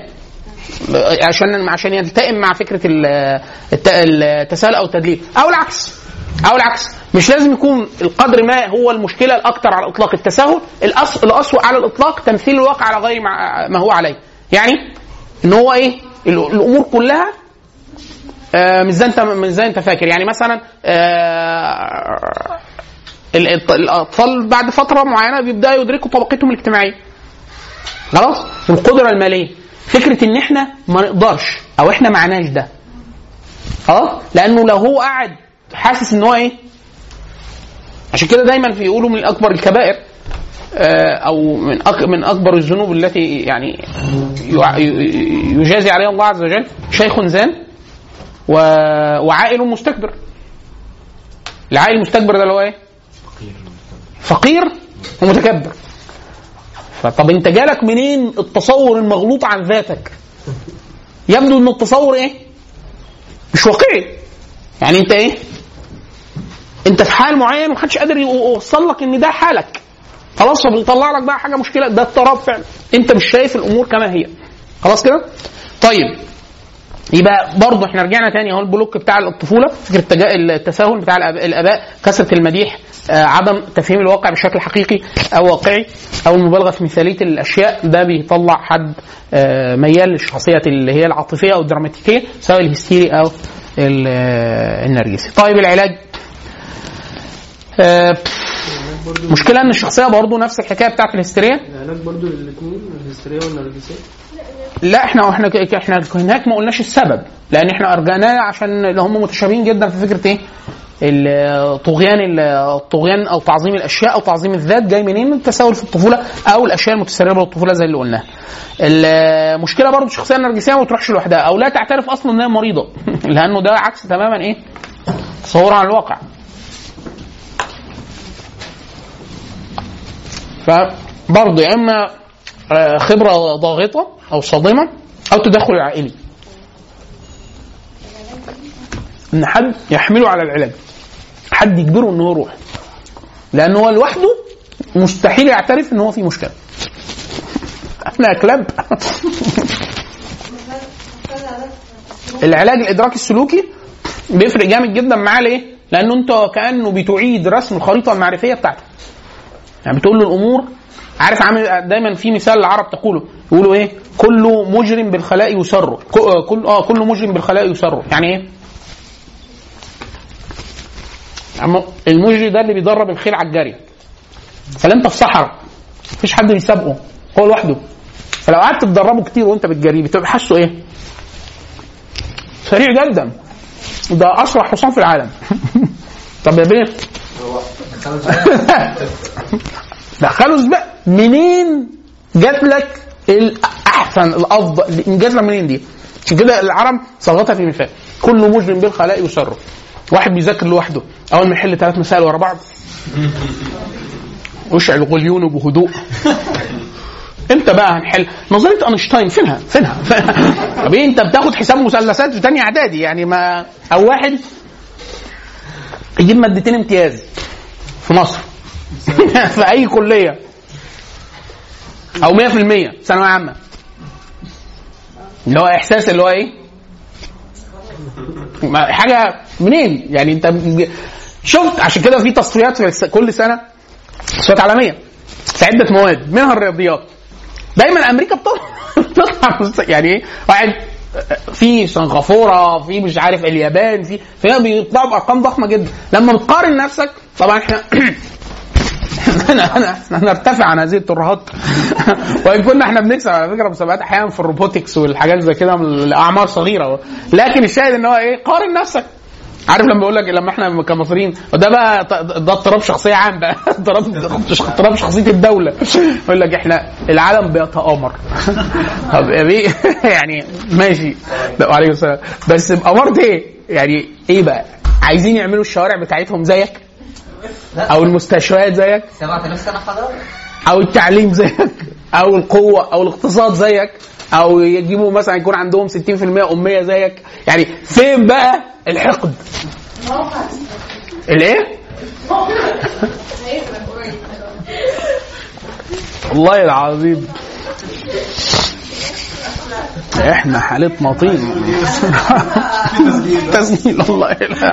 عشان عشان يلتئم مع فكره ال- الت- التساهل او التدليل او العكس او العكس مش لازم يكون القدر ما هو المشكله الاكثر على الاطلاق التساهل الأس- الاسوأ على الاطلاق تمثيل الواقع على غير مع- ما هو عليه يعني ان هو ايه ال- الامور كلها آه، مش زي انت مش زي انت فاكر يعني مثلا آه، ال- الط- الاطفال بعد فتره معينه بيبداوا يدركوا طبقتهم الاجتماعيه خلاص والقدره الماليه فكره ان احنا ما نقدرش او احنا معناش ده خلاص لانه لو هو قاعد حاسس ان هو ايه عشان كده دايما بيقولوا من اكبر الكبائر آه، او من أك من اكبر الذنوب التي يعني يع- ي- يجازي عليها الله عز وجل شيخ زان و- وعائل مستكبر العائل المستكبر ده اللي هو ايه؟ فقير ومتكبر فطب انت جالك منين التصور المغلوط عن ذاتك؟ يبدو ان التصور ايه؟ مش واقعي يعني انت ايه؟ انت في حال معين ومحدش قادر يوصل لك ان ده حالك خلاص فبيطلع لك بقى حاجه مشكله ده اضطراب فعلا انت مش شايف الامور كما هي خلاص كده؟ طيب يبقى برضه احنا رجعنا تاني اهو البلوك بتاع الطفوله فكره التجا- التساهل بتاع الآب- الاباء كثره المديح آه عدم تفهيم الواقع بشكل حقيقي او واقعي او المبالغه في مثاليه الاشياء ده بيطلع حد آه ميال للشخصيه اللي هي العاطفيه او الدراماتيكيه سواء الهستيري او ال- آه، النرجسي. طيب العلاج آه مشكلة ان الشخصية برضه نفس الحكاية بتاعت الهستيريا العلاج برضو للاثنين الهستيريا والنرجسية لا احنا احنا ك- احنا هناك ما قلناش السبب لان احنا ارجعناه عشان اللي هم متشابهين جدا في فكره ايه؟ الطغيان ال- الطغيان او تعظيم الاشياء او تعظيم الذات جاي منين؟ من التساهل في الطفوله او الاشياء المتسربه للطفوله زي اللي قلناها. المشكله برضه الشخصيه النرجسيه ما بتروحش لوحدها او لا تعترف اصلا انها مريضه لانه ده عكس تماما ايه؟ تصورها عن الواقع. فبرضه يا اما آه، خبره ضاغطه او صادمه او تدخل عائلي ان حد يحمله على العلاج حد يجبره ان هو يروح لان هو لوحده مستحيل يعترف ان هو في مشكله احنا كلاب العلاج الادراكي السلوكي بيفرق جامد جدا معاه ليه؟ لانه انت كانه بتعيد رسم الخريطه المعرفيه بتاعتك يعني بتقول له الامور عارف عامل دايما في مثال العرب تقوله يقولوا ايه كل مجرم بالخلاء يسر ك- كل اه كل مجرم بالخلاء يسر يعني ايه يعني المجري ده اللي بيدرب الخيل على الجري فلا انت في صحراء مفيش حد بيسابقه هو لوحده فلو قعدت تدربه كتير وانت بتجريه بتبقى حاسه ايه سريع جدا ده اسرع حصان في العالم طب يا بيه دخلوا سباق منين جات لك ال- الاحسن الافضل الانجاز منين دي؟ عشان كده العرب صاغتها في مثال كل مجرم بالخلاء يسره واحد بيذاكر لوحده اول ما يحل ثلاث مسائل ورا بعض يشعل غليونه بهدوء امتى بقى هنحل نظريه اينشتاين فينها فينها طب ايه انت بتاخد حساب مثلثات في تانية اعدادي يعني ما او واحد يجيب مادتين امتياز في مصر في اي كليه او 100% ثانويه عامه اللي هو احساس اللي هو ايه ما- حاجه منين يعني انت شفت عشان كده في تصفيات في الس- كل سنه تصفيات عالميه في عده مواد منها الرياضيات دايما امريكا بتطلع بتطلع مست- يعني ايه واحد في سنغافوره في مش عارف اليابان في فهنا بيطلعوا بارقام ضخمه جدا لما بتقارن نفسك طبعا احنا انا انا احنا نرتفع عن هذه الترهات وان كنا احنا بنكسب على فكره مسابقات احيانا في الروبوتكس والحاجات زي كده من الاعمار صغيره لكن الشاهد ان هو ايه قارن نفسك عارف لما بقول لك لما احنا كمصريين وده بقى ط- ده اضطراب شخصيه عام بقى اضطراب اضطراب شخصيه الدوله يقول لك احنا العالم بيتآمر طب يا بيه يعني ماشي لا وعليكم السلام بس بأمرت ايه؟ يعني ايه بقى؟ عايزين يعملوا الشوارع بتاعتهم زيك؟ او المستشفيات زيك؟ 7000 سنه حضاره او التعليم زيك او القوه او الاقتصاد زيك او يجيبوا مثلا يكون عندهم 60% اميه زيك يعني فين بقى الحقد الايه والله العظيم احنا حالتنا طين تسجيل الله لا.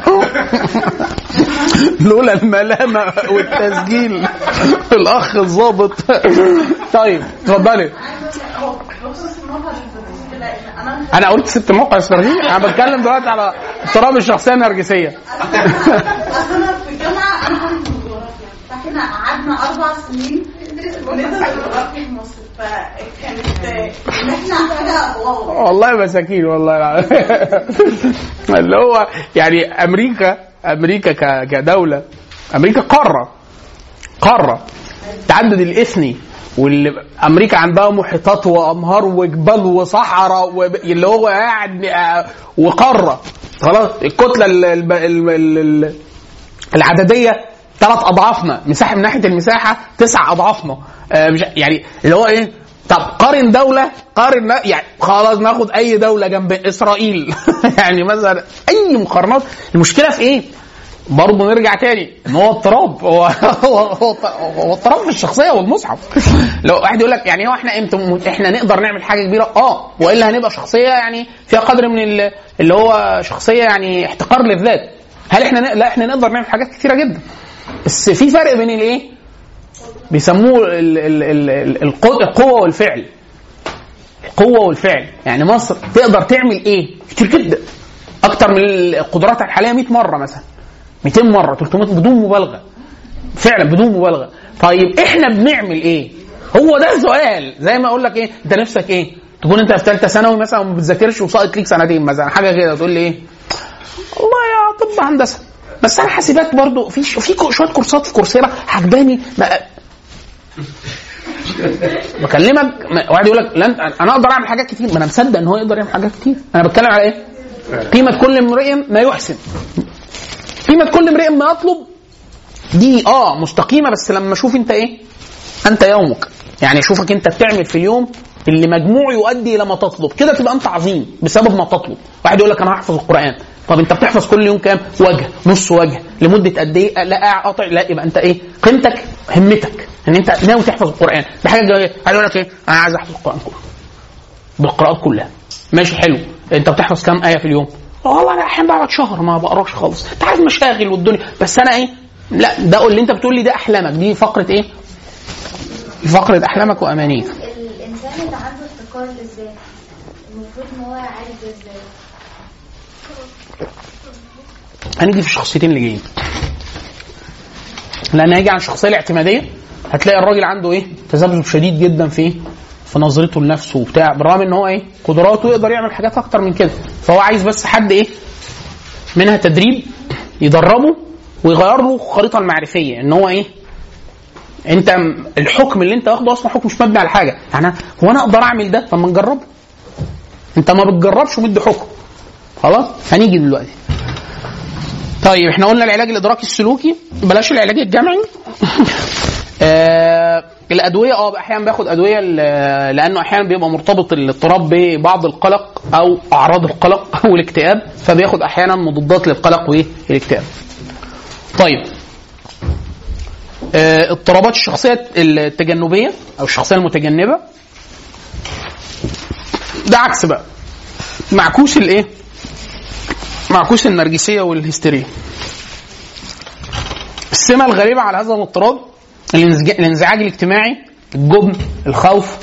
لولا الملامه والتسجيل الاخ الظابط طيب اتفضلي هو بخصوص الموقع الفلسطيني كده إن انا انا قلت ست موقع استراتيجي انا بتكلم دلوقتي على اضطراب الشخصيه النرجسيه اصل انا في الجامعه انا عندي جغرافيا فاحنا قعدنا اربع سنين ندرس جغرافيا في مصر فكانت ان احنا حاجه واو والله مساكين والله العظيم اللي هو يعني امريكا امريكا ك- كدوله امريكا قاره قاره التعدد الاثني واللي امريكا عندها محيطات وانهار وجبال وصحراء وب- اللي هو قاعد آه، وقاره خلاص الكتله ال- ال- ال- ال- ال- العدديه ثلاث اضعافنا مساحه من ناحيه المساحه تسع اضعافنا آه مش يعني اللي هو ايه طب قارن دوله قارن نا- يعني خلاص ناخد اي دوله جنب اسرائيل يعني مثلا اي مقارنات المشكله في ايه؟ برضه نرجع تاني ان هو اضطراب هو هو هو هو اضطراب في الشخصيه والمصحف لو واحد يقول لك يعني هو احنا امتى احنا نقدر نعمل حاجه كبيره اه والا هنبقى شخصيه يعني فيها قدر من ال- اللي هو شخصيه يعني احتقار للذات هل احنا ن- لا احنا نقدر نعمل حاجات كتيره جدا بس في فرق بين الايه بيسموه ال- ال- ال- ال- القو- القوه والفعل القوه والفعل يعني مصر تقدر تعمل ايه كتير جدا اكتر من القدرات الحاليه 100 مره مثلا 200 مره 300 بدون مبالغه فعلا بدون مبالغه طيب احنا بنعمل ايه هو ده السؤال زي ما اقول لك ايه انت نفسك ايه تكون انت في ثالثه ثانوي مثلا وما بتذاكرش وساقط ليك سنتين مثلا حاجه كده تقول لي ايه والله يا طب هندسه بس انا حاسبات برضو في في كو- شويه كورسات في كورسيرا عجباني ما- بكلمك ما- واحد يقول لك لن انا اقدر اعمل حاجات كتير ما انا مصدق ان هو يقدر يعمل حاجات كتير انا بتكلم على ايه؟ قيمه كل امرئ ما يحسن قيمه كل امرئ ما يطلب دي اه مستقيمه بس لما اشوف انت ايه انت يومك يعني اشوفك انت بتعمل في اليوم اللي مجموع يؤدي الى ما تطلب كده تبقى انت عظيم بسبب ما تطلب واحد يقول لك انا هحفظ القران طب انت بتحفظ كل يوم كام وجه نص وجه لمده قد ايه لا قاعد قاطع لا يبقى انت ايه قيمتك همتك ان انت ناوي تحفظ القران دي حاجه جميله واحد يقول لك ايه انا عايز احفظ القران كله بالقراءات كلها ماشي حلو انت بتحفظ كام ايه في اليوم والله انا احيانا بقعد شهر ما بقراش خالص انت عارف مشاغل والدنيا بس انا ايه لا ده اللي انت بتقول لي ده احلامك دي فقره ايه فقره احلامك وامانيك الانسان اللي عنده افتقار للذات المفروض ان هو عارف ده ازاي هنيجي في الشخصيتين اللي جايين لان هيجي عن الشخصيه الاعتماديه هتلاقي الراجل عنده ايه تذبذب شديد جدا في ايه في نظرته لنفسه وبتاع بالرغم ان هو ايه قدراته يقدر يعمل حاجات اكتر من كده فهو عايز بس حد ايه منها تدريب يدربه ويغير له الخريطه المعرفيه ان هو ايه انت م- الحكم اللي انت واخده اصلا حكم مش مبني على حاجه يعني هو انا اقدر اعمل ده طب ما نجربه انت ما بتجربش ومدي حكم خلاص هنيجي دلوقتي طيب احنا قلنا العلاج الادراكي السلوكي بلاش العلاج الجمعي آه الادويه اه احيانا باخد ادويه ل- لانه احيانا بيبقى مرتبط الاضطراب ببعض القلق او اعراض القلق او الاكتئاب فبياخد احيانا مضادات للقلق والاكتئاب طيب آه، اضطرابات الشخصيه التجنبيه او الشخصيه المتجنبه ده عكس بقى معكوس الايه معكوس النرجسيه والهستيريا السمه الغريبه على هذا الاضطراب الانزج- الانزعاج الاجتماعي الجبن الخوف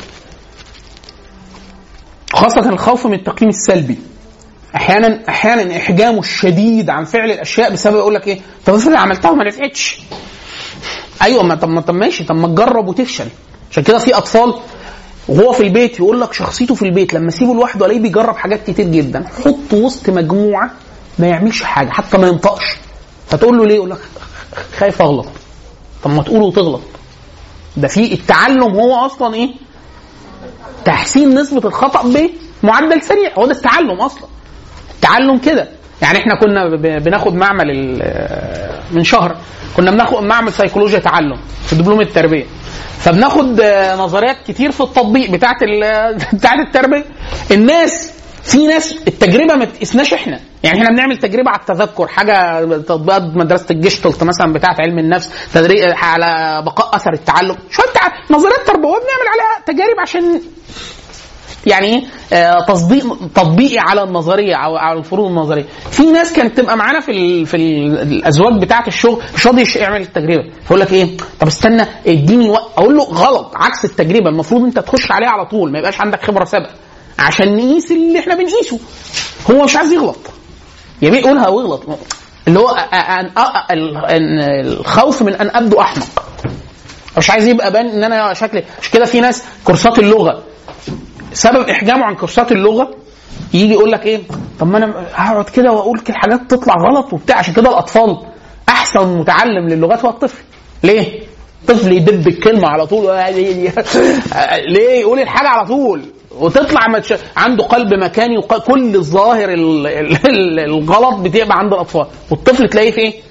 خاصة الخوف من التقييم السلبي احيانا احيانا احجامه الشديد عن فعل الاشياء بسبب يقول لك ايه طب افرض عملتها وما نفعتش ايوه ما طب ما طب ماشي طب ما تجرب وتفشل عشان كده في اطفال وهو في البيت يقول لك شخصيته في البيت لما اسيبه لوحده الاقيه بيجرب حاجات كتير جدا حطه وسط مجموعه ما يعملش حاجه حتى ما ينطقش فتقول له ليه يقول لك خايف اغلط طب ما تقول وتغلط ده في التعلم هو اصلا ايه تحسين نسبه الخطا بمعدل سريع هو ده التعلم اصلا التعلم كده يعني احنا كنا ب- بناخد معمل ال- من شهر كنا بناخد معمل سيكولوجيا تعلم في دبلوم التربيه فبناخد آه، نظريات كتير في التطبيق بتاعت ال- بتاعت التربيه الناس في ناس التجربه ما تقيسناش احنا يعني احنا بنعمل تجربه على التذكر حاجه تطبيقات مدرسه الجشتلت مثلا بتاعت علم النفس تدريب على بقاء اثر التعلم شويه تع... نظريات تربويه بنعمل عليها تجارب عشان يعني ايه آه، تصديق تطبيقي على النظريه او على الفروض النظريه في ناس كانت تبقى معانا في ال في ال الازواج بتاعه الشغل مش راضي يش- يعمل التجربه فيقول لك ايه طب استنى اديني وقت اقول له غلط عكس التجربه المفروض انت تخش عليها على طول ما يبقاش عندك خبره سابقه عشان نقيس اللي احنا بنقيسه هو مش عايز يغلط يبقى يقولها ويغلط اللي هو أ- أن أ- ال- أن الخوف من ان ابدو احمق مش عايز يبقى بان ان انا شكلي مش كده في ناس كورسات اللغه سبب احجامه عن كورسات اللغه يجي يقول لك ايه طب ما انا هقعد كده واقول كده حاجات تطلع غلط وبتاع عشان كده الاطفال احسن متعلم للغات هو الطفل ليه؟ طفل يدب الكلمه على طول ليه يقول الحاجه على طول وتطلع ما تش... عنده قلب مكاني وكل الظاهر ال... ال... ال- الغلط بتبقى عند الاطفال والطفل تلاقيه في ايه؟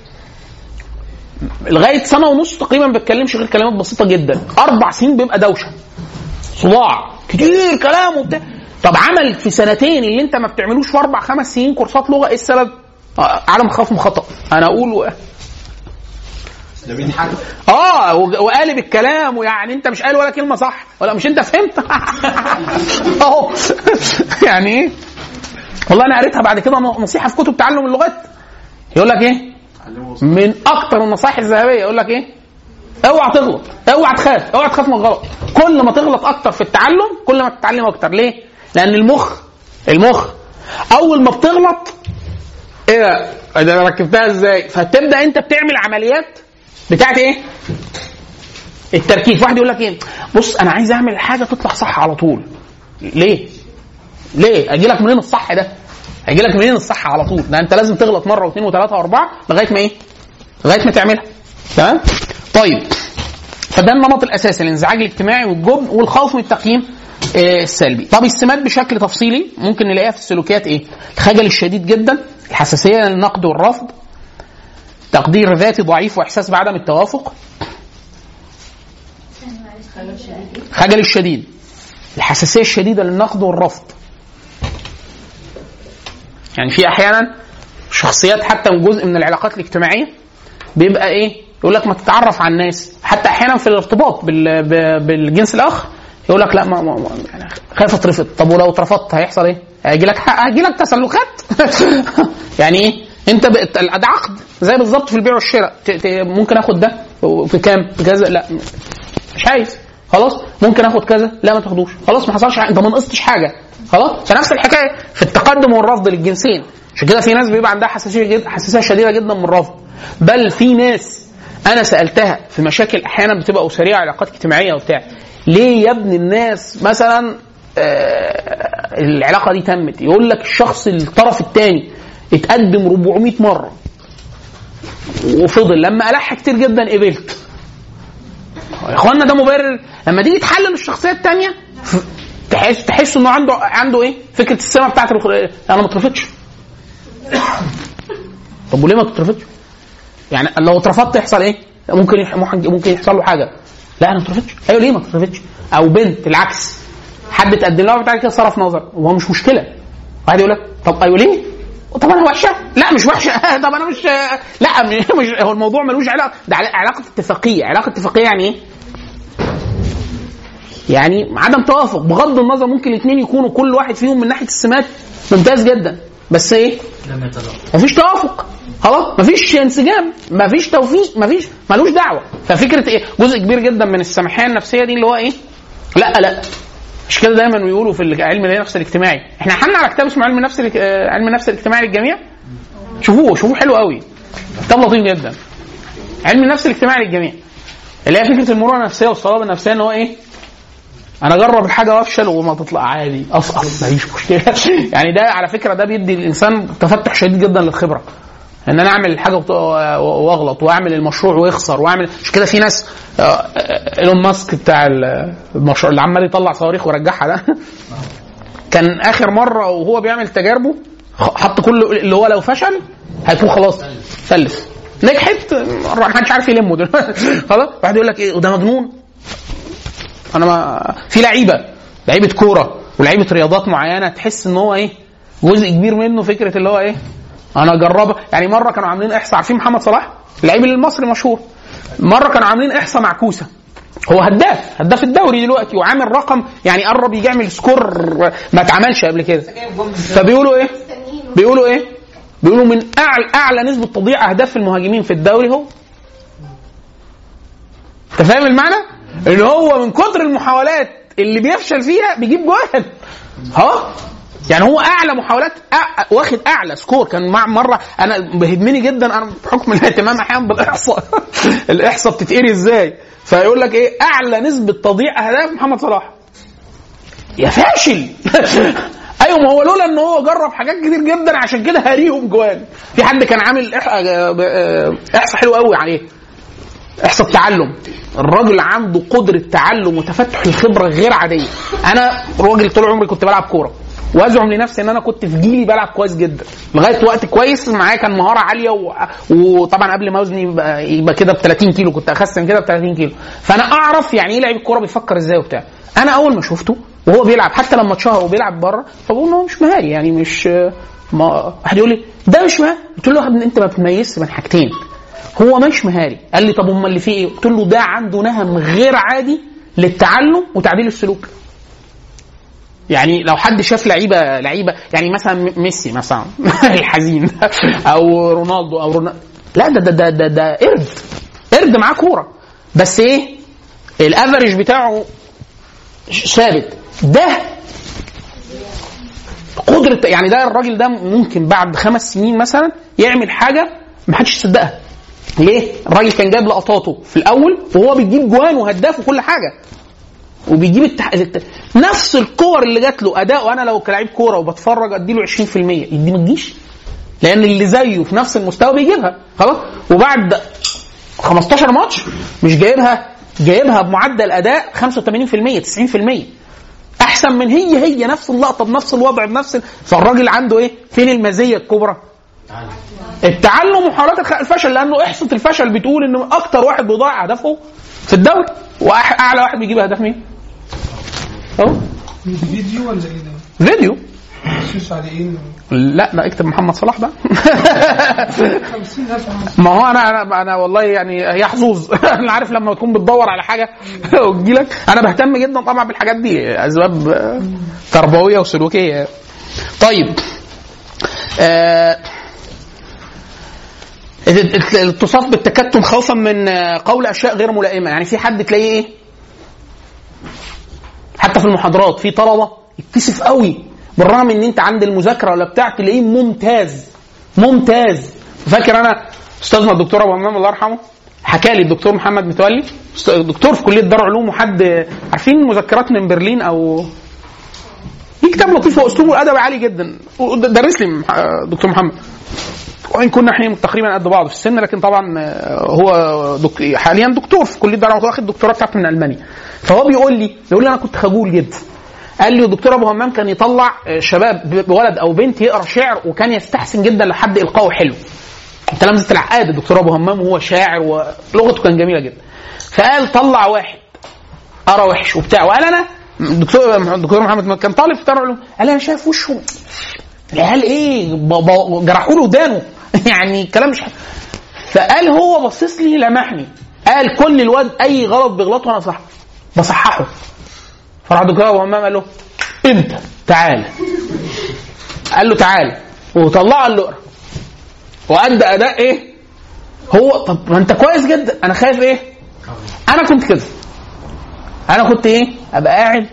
لغايه سنه ونص تقريبا ما بيتكلمش غير كلمات بسيطه جدا اربع سنين بيبقى دوشه صداع كتير كلام وبتاع طب عمل في سنتين اللي انت ما بتعملوش في اربع خمس سنين كورسات لغه ايه السبب؟ آه، عدم خوف من خطا انا اقول و... ده بيضحك اه و- وقالب الكلام ويعني انت مش قال ولا كلمه صح ولا مش انت فهمت اهو يعني ايه والله انا قريتها بعد كده نصيحه في كتب تعلم اللغات يقول لك ايه من اكتر النصائح الذهبيه يقول لك ايه اوعى تغلط اوعى تخاف اوعى تخاف من الغلط كل ما تغلط اكتر في التعلم كل ما تتعلم اكتر ليه لان المخ المخ اول ما بتغلط ايه ده ده أنا ركبتها ازاي فتبدا انت بتعمل عمليات بتاعت ايه التركيز واحد يقول لك ايه بص انا عايز اعمل حاجه تطلع صح على طول ليه ليه اجي لك منين الصح ده هيجي لك منين الصح على طول ده انت لازم تغلط مره واثنين وثلاثه واربعه لغايه ما ايه لغايه ما تعملها تمام طيب فده النمط الاساسي الانزعاج الاجتماعي والجبن والخوف من التقييم آه، السلبي طب السمات بشكل تفصيلي ممكن نلاقيها في السلوكيات ايه الخجل الشديد جدا الحساسيه للنقد والرفض تقدير ذاتي ضعيف واحساس بعدم التوافق خجل الشديد الحساسيه الشديده للنقد والرفض يعني في احيانا شخصيات حتى من جزء من العلاقات الاجتماعيه بيبقى ايه يقول لك ما تتعرف على الناس حتى احيانا في الارتباط بال... ب- بالجنس الاخر يقول لك لا ما, ما... ما يعني خايف اترفض طب ولو اترفضت هيحصل ايه؟ هيجي لك هيجي لك تسلخات يعني ايه؟ انت بقت ده عقد زي بالظبط في البيع والشراء ت... ت... ممكن اخد ده في كام؟ بكذا لا مش عايز خلاص ممكن اخد كذا لا ما تاخدوش خلاص ما حصلش حاجه انت ما نقصتش حاجه خلاص فنفس الحكايه في التقدم والرفض للجنسين عشان كده في ناس بيبقى عندها حساسيه جد حساسيه شديده جدا من الرفض بل في ناس انا سالتها في مشاكل احيانا بتبقى اسريه علاقات اجتماعيه وبتاع ليه يا ابن الناس مثلا آه العلاقه دي تمت يقول لك الشخص الطرف الثاني اتقدم 400 مره وفضل لما الح كتير جدا قبلت يا اخوانا ده مبرر لما تيجي تحلل الشخصيه الثانيه تحس تحس انه عنده عنده ايه؟ فكره السمه بتاعت الخ... انا ما اترفضتش طب وليه ما تترفضش؟ يعني لو اترفضت يحصل ايه؟ ممكن يح... ممكن ممكن يحصل له حاجه لا انا ما اترفضتش ايوه ليه ما اترفضتش؟ او بنت العكس حد تقدم لها بتاع كده صرف نظر وهو مش مشكله واحد يقول لك طب ايوه ليه؟ طب انا وحشه؟ لا مش وحشه طب انا مش لا مش هو الموضوع ملوش علاقه ده علا- علاقه اتفاقيه علاقه اتفاقيه يعني ايه؟ يعني عدم توافق بغض النظر ممكن الاثنين يكونوا كل واحد فيهم من ناحيه السمات ممتاز جدا بس ايه؟ لم يتلقى مفيش توافق خلاص مفيش انسجام مفيش توفيق مفيش ملوش دعوه ففكره ايه جزء كبير جدا من السماحيه النفسيه دي اللي هو ايه لا لا مش كده دايما بيقولوا في علم النفس الاجتماعي احنا حنا على كتاب اسمه علم النفس الاج- آه، علم النفس الاجتماعي للجميع شوفوه شوفوه حلو قوي كتاب لطيف جدا علم النفس الاجتماعي للجميع اللي هي فكره المرونه النفسيه والصلابه النفسيه ان هو ايه انا اجرب الحاجه وافشل وما تطلع عادي اسقط مفيش مشكله يعني ده على فكره ده بيدي الانسان تفتح شديد جدا للخبره ان انا اعمل الحاجه وت- واغلط واعمل المشروع ويخسر واعمل مش كده في ناس آه، آه، ايلون ماسك بتاع المشروع اللي عمال يطلع صواريخ ويرجعها ده كان اخر مره وهو بيعمل تجاربه خ- حط كل اللي هو لو فشل هيكون خلاص فلس نجحت ما حدش عارف يلمه دلوقتي خلاص واحد يقول لك ايه وده مجنون انا ما في لعيبه لعيبه كوره ولعيبه رياضات معينه تحس ان هو ايه جزء كبير منه فكره اللي هو ايه انا اجربها يعني مره كانوا عاملين احصاء عارفين محمد صلاح اللعيب المصري مشهور مره كانوا عاملين احصاء معكوسه هو هداف هداف الدوري دلوقتي وعامل رقم يعني قرب يجي يعمل سكور ما اتعملش قبل كده فبيقولوا ايه بيقولوا ايه بيقولوا من اعلى اعلى نسبه تضييع اهداف المهاجمين في الدوري هو انت فاهم المعنى؟ اللي هو من كتر المحاولات اللي بيفشل فيها بيجيب جوان ها يعني هو اعلى محاولات أع... واخد اعلى سكور كان مع مره انا بيهمني جدا انا بحكم الاهتمام احيانا بالاحصاء الاحصاء بتتقري ازاي فيقول لك ايه اعلى نسبه تضييع اهداف محمد صلاح يا فاشل ايوه ما هو لولا ان هو جرب حاجات كتير جدا عشان كده هاريهم جوان في حد كان عامل إح- آه، احصاء حلو قوي عليه احصاء التعلم الراجل عنده قدرة تعلم وتفتح الخبرة غير عادية أنا راجل طول عمري كنت بلعب كورة وازعم لنفسي ان انا كنت في جيلي بلعب كويس جدا لغايه وقت كويس معايا كان مهاره عاليه و... وطبعا قبل ما وزني يبقى, يبقى كده ب 30 كيلو كنت اخسن كده ب 30 كيلو فانا اعرف يعني ايه لعيب الكوره بيفكر ازاي وبتاع انا اول ما شفته وهو بيلعب حتى لما اتشهر وبيلعب بره فبقول ان هو مش مهاري يعني مش ما واحد يقول لي ده مش مهاري قلت له يا ابني انت ما بتميزش بين حاجتين هو مش مهاري قال لي طب امال اللي فيه ايه قلت له ده عنده نهم غير عادي للتعلم وتعديل السلوك يعني لو حد شاف لعيبه لعيبه يعني مثلا م- ميسي مثلا الحزين او رونالدو او رونالدو لا ده ده ده ده, ده قرد قرد معاه كوره بس ايه الافرج بتاعه ش- ثابت ده قدرة يعني ده الراجل ده ممكن بعد خمس سنين مثلا يعمل حاجة ما حدش يصدقها ليه؟ الراجل كان جايب لقطاته في الأول وهو بيجيب جوان وهداف وكل حاجة وبيجيب التح... الت... نفس الكور اللي جات له اداء وانا لو كلاعب كوره وبتفرج اديله 20% دي ما تجيش لان اللي زيه في نفس المستوى بيجيبها خلاص وبعد 15 ماتش مش جايبها جايبها بمعدل اداء 85% 90% احسن من هي هي نفس اللقطه بنفس الوضع بنفس ال... فالراجل عنده ايه فين المزيه الكبرى التعلم ومحاولات الخ- الفشل لانه احصه الفشل بتقول ان اكتر واحد بيضيع اهدافه في الدوري واعلى واحد بيجيب اهداف مين؟ اهو فيديو ولا ايه ده؟ فيديو مش على ايه؟ لا لا اكتب محمد صلاح بقى 50000 ما هو انا انا انا والله يعني هي حظوظ انا عارف لما تكون بتدور على حاجه وتجيلك انا بهتم جدا طبعا بالحاجات دي اسباب آه، تربويه وسلوكيه طيب آه الاتصاف بالتكتم خوفا من آه، قول اشياء غير ملائمه يعني في حد تلاقيه ايه حتى في المحاضرات في طلبه يتكسف قوي بالرغم ان انت عند المذاكره ولا بتاع تلاقيه ممتاز ممتاز فاكر انا استاذنا الدكتور ابو همام الله يرحمه حكى لي الدكتور محمد متولي أست- دكتور في كليه دار علوم وحد عارفين مذكرات من برلين او في كتاب لطيف هو اسلوبه الادبي عالي جدا درس لي مح- دكتور محمد وان كنا احنا تقريبا قد بعض في السن لكن طبعا آه، هو دك... حاليا دكتور في كليه دار واخد الدكتوراه بتاعته من المانيا فهو بيقول لي بيقول لي انا كنت خجول جدا قال لي الدكتور ابو همام كان يطلع آه، شباب ب- ولد او بنت يقرا شعر وكان يستحسن جدا لحد القائه حلو تلامذه العقاد الدكتور ابو همام وهو شاعر ولغته كان جميله جدا فقال طلع واحد قرا وحش وبتاع وقال انا الدكتور الدكتور محمد كان طالب في دار علوم قال انا شايف وشه العيال ايه ب- ب- جرحوا له ودانه يعني الكلام مش حلو. فقال هو بصص لي لمحني قال كل الواد اي غلط بيغلطه انا صح بصححه فراح الدكتور ابو همام قال له انت تعال قال له تعال وطلع له اقرا وادى اداء ايه هو طب ما انت كويس جدا انا خايف ايه انا كنت كده انا كنت ايه ابقى قاعد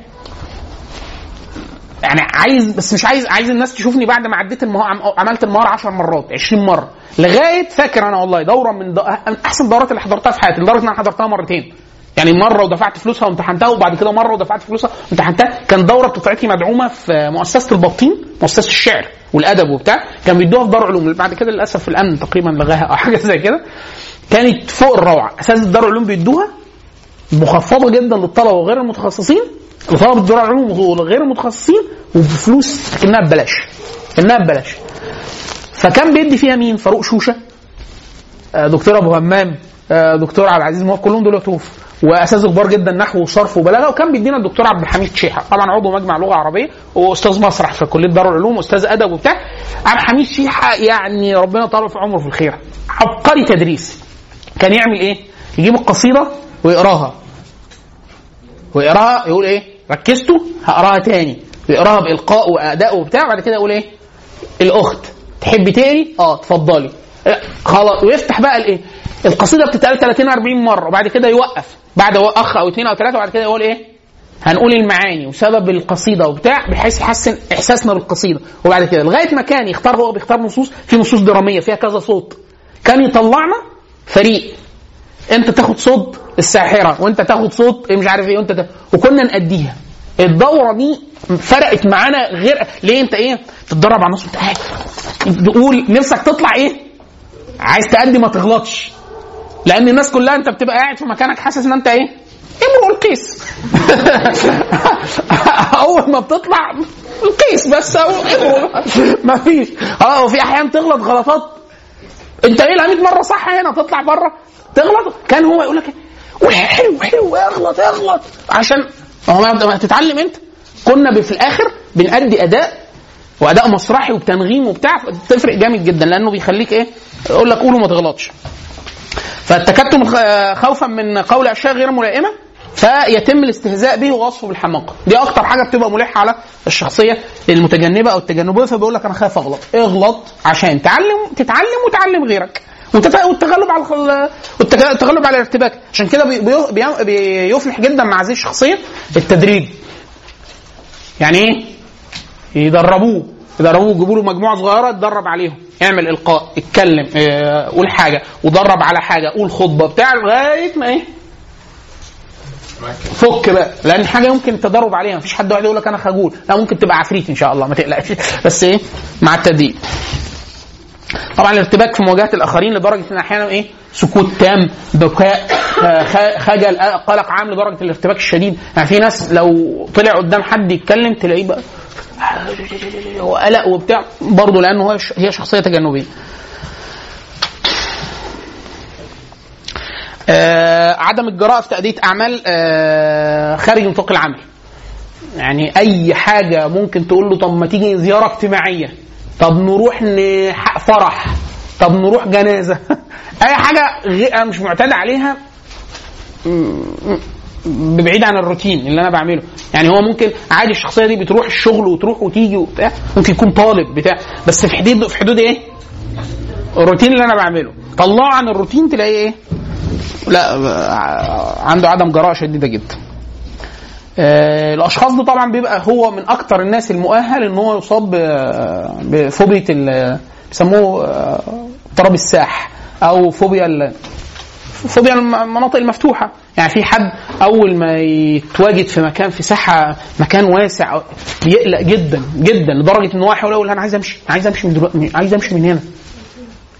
يعني عايز بس مش عايز عايز الناس تشوفني بعد ما عديت المه... عم- عملت المهاره 10 مرات 20 مره لغايه فاكر انا والله دوره من, د... من احسن الدورات اللي حضرتها في حياتي لدرجه ان انا حضرتها مرتين يعني مره ودفعت فلوسها وامتحنتها وبعد كده مره ودفعت فلوسها وامتحنتها كان دوره بتاعتي مدعومه في مؤسسه البطين مؤسسه الشعر والادب وبتاع كان بيدوها في دار علوم بعد كده للاسف الامن تقريبا لغاها او حاجه زي كده كانت فوق الروعه اساس دار العلوم بيدوها مخفضه جدا للطلبه وغير المتخصصين لطلبه دار العلوم وغير المتخصصين وبفلوس كانها ببلاش كانها ببلاش فكان بيدي فيها مين فاروق شوشه آه، دكتور ابو همام آه، دكتور عبد العزيز موافق كلهم دول يطوف واساتذه كبار جدا نحو وصرف وبلاغه وكان بيدينا الدكتور عبد الحميد شيحه طبعا عضو مجمع لغه عربيه واستاذ مسرح في كليه دار العلوم واستاذ ادب وبتاع عبد الحميد شيحه يعني ربنا يطول في عمره في الخير عبقري تدريس كان يعمل ايه؟ يجيب القصيده ويقراها ويقراها يقول ايه؟ ركزتوا هقراها تاني ويقراها بالقاء واداء وبتاع بعد كده يقول ايه؟ الاخت تحبي تقري؟ اه اتفضلي لا، خلاص ويفتح بقى الايه؟ القصيده بتتقال 30 40 مره وبعد كده يوقف بعد اخ او اثنين او ثلاثه وبعد كده يقول ايه؟ هنقول المعاني وسبب القصيده وبتاع بحيث يحسن احساسنا بالقصيده وبعد كده لغايه ما كان يختار هو بيختار نصوص في نصوص دراميه فيها كذا صوت كان يطلعنا فريق انت تاخد صوت الساحره وانت تاخد صوت مش عارف ايه وانت تا... وكنا نأديها الدوره دي فرقت معانا غير ليه انت ايه تتدرب على النص وانت قاعد تقول نفسك تطلع ايه عايز تأدي ما تغلطش لان الناس كلها انت بتبقى قاعد في مكانك حاسس ان انت ايه امرؤ القيس اول ما بتطلع القيس بس او امرؤ ما فيش اه وفي احيان تغلط غلطات انت ايه 100 مره صح هنا تطلع بره تغلط كان هو يقول لك قول حلو حلو اغلط اغلط عشان هو ما ما هتتعلم انت كنا ب- في الاخر بنأدي اداء واداء مسرحي وبتنغيم وبتاع تفرق جامد جدا لانه بيخليك ايه يقول لك قول وما تغلطش فالتكتم خ- خوفا من قول اشياء غير ملائمه فيتم الاستهزاء به ووصفه بالحماقه دي اكتر حاجه بتبقى ملحه على الشخصيه المتجنبه او التجنبيه فبيقول لك انا خايف اغلط اغلط عشان تعلم تتعلم وتعلم غيرك وتت- والتغلب على الخل... والتج- التغلب على الارتباك عشان كده بي... بي... بي... بيفلح جدا مع هذه الشخصيه التدريب يعني ايه يدربوه يدربوه يجيبوا له مجموعه صغيره يتدرب عليهم يعمل القاء اتكلم اه، قول حاجه ودرب على حاجه قول خطبه بتاع لغايه ما ايه فك بقى لان حاجه يمكن التدرب عليها مفيش حد يقعد يقول لك انا خجول لا ممكن تبقى عفريت ان شاء الله ما تقلقش بس ايه مع التدريب طبعا الارتباك في مواجهه الاخرين لدرجه ان احيانا ايه سكوت تام بكاء آه، خ- خجل آه، قلق عام لدرجه الارتباك الشديد يعني في ناس لو طلع قدام حد يتكلم تلاقيه بقى وقلق وبتاع برضه لانه هو ش- هي شخصيه تجنبيه آه عدم الجراءه في تاديه اعمال آه خارج نطاق العمل يعني اي حاجه ممكن تقول له طب ما تيجي زياره اجتماعيه طب نروح نح- فرح طب نروح جنازه اي حاجه غير انا مش معتاد عليها م- بعيد عن الروتين اللي انا بعمله يعني هو ممكن عادي الشخصيه دي بتروح الشغل وتروح وتيجي وبتاع ممكن يكون طالب بتاع بس في حدود في حدود ايه الروتين اللي انا بعمله طلعه عن الروتين تلاقيه ايه لا آه، عنده عدم جراءه شديده جدا آه، الاشخاص دي طبعا بيبقى هو من اكتر الناس المؤهل ان هو يصاب ب- بفوبيا ال- بيسموه آه، اضطراب الساح او فوبيا ال- فوبيا الم- المناطق المفتوحه يعني في حد اول ما يتواجد في مكان في ساحه مكان واسع بيقلق جدا جدا لدرجه ان هو يحاول يقول انا عايز امشي عايز امشي من دلوقتي عايز امشي من هنا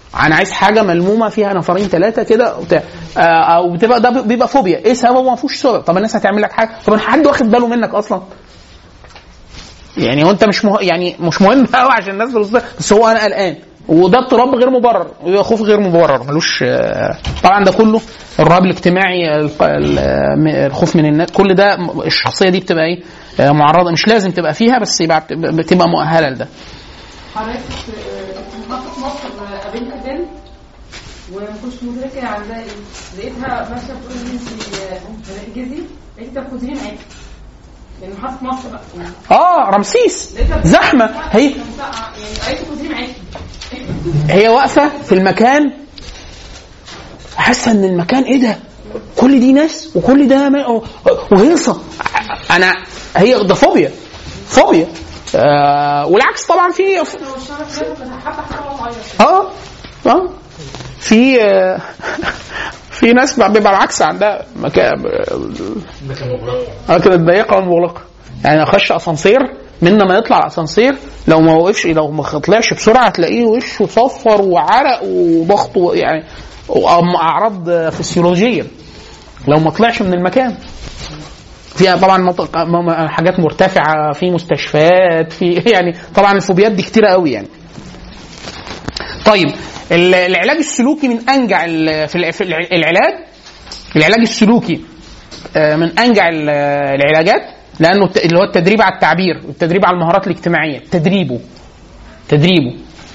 انا عايز حاجه ملمومه فيها نفرين ثلاثه كده وبتاع آه، او بتبقى ده بيبقى فوبيا ايه سببه ما فيهوش سبب طب الناس هتعمل لك حاجه طب حد واخد باله منك اصلا يعني هو انت مش مه... يعني مش مهم قوي عشان الناس تبص لك، بس هو انا قلقان وده اضطراب غير مبرر وده خوف غير مبرر ملوش آه، طبعا ده كله الرهاب الاجتماعي الق- ال- م- الخوف من الناس كل ده م- الشخصيه دي بتبقى ايه آه، معرضه مش لازم تبقى فيها بس يبقى بت- بتبقى مؤهله لده حضرتك آه، كنت في مصر آه، قابلت بنت وما كنتش مدركه عندها ايه لقيتها ماشيه بتقول لي انت هتحجزي لقيت طب خديني معاكي لان محطه مصر بقى يعني اه رمسيس زحمه هي كان ساقعة، يعني قالت لي خديني معاكي هي واقفه في المكان حاسه ان المكان ايه ده كل دي ناس وكل ده ما- وهيصه انا هي ده فوبيا فوبيا آه والعكس طبعا في لو الشرف ده كنت حتى حاجه تعيط اه اه في آه، في ناس بقى- بيبقى العكس عندها مكان اه كده ضيقه ومغلقه يعني اخش اسانسير من ما يطلع الاسانسير لو ما وقفش لو ما طلعش بسرعه هتلاقيه وشه صفر وعرق وضغط و- يعني وأم- اعراض فسيولوجيه لو ما طلعش من المكان فيها طبعا منطق م- م- حاجات مرتفعه في مستشفيات في يعني طبعا الفوبيات دي كتيره قوي يعني طيب ال- العلاج السلوكي من انجع ال- في الع- في الع- العلاج العلاج السلوكي آه، من انجع ال- العلاجات لانه الت- اللي هو التدريب على التعبير والتدريب على المهارات الاجتماعيه تدريبه تدريبه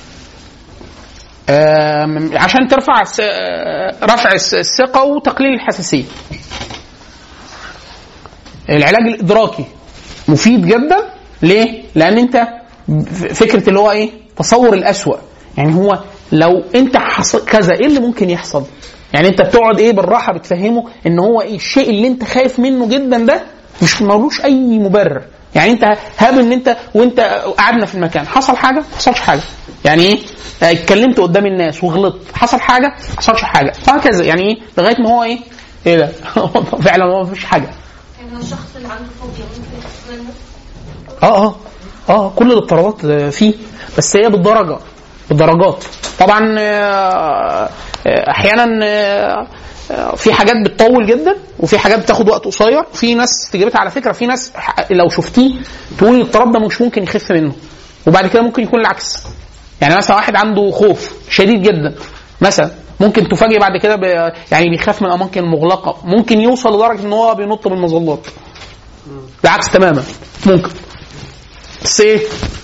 آم، عشان ترفع الس- آه، رفع الس- الثقه وتقليل الحساسيه العلاج الادراكي مفيد جدا ليه؟ لان انت ف- فكره اللي هو ايه؟ تصور الاسوأ يعني هو لو انت حصل كذا ايه اللي ممكن يحصل؟ يعني انت بتقعد ايه بالراحه بتفهمه ان هو ايه الشيء اللي انت خايف منه جدا ده مش ملوش اي مبرر يعني انت هاب ان انت وانت قعدنا في المكان حصل حاجه ما حصلش حاجه يعني ايه اه، اتكلمت قدام الناس وغلطت حصل حاجه ما حصلش حاجه وهكذا يعني ايه لغايه ما هو ايه ايه ده فعلا هو مفيش حاجه يعني الشخص اللي عنده فوبيا ممكن يحصل له اه اه اه كل الاضطرابات آه، فيه بس هي بالدرجه بالدرجات طبعا آه، آه، احيانا آه، آه، في حاجات بتطول جدا وفي حاجات بتاخد وقت قصير في ناس استجابتها على فكره في ناس ح- لو شفتيه تقول الاضطراب ده مش ممكن يخف منه وبعد كده ممكن يكون العكس يعني مثلا واحد عنده خوف شديد جدا مثلا ممكن تفاجئ بعد كده ب- يعني بيخاف من الاماكن المغلقه ممكن يوصل لدرجه ان هو بينط بالمظلات العكس تماما ممكن بس ايه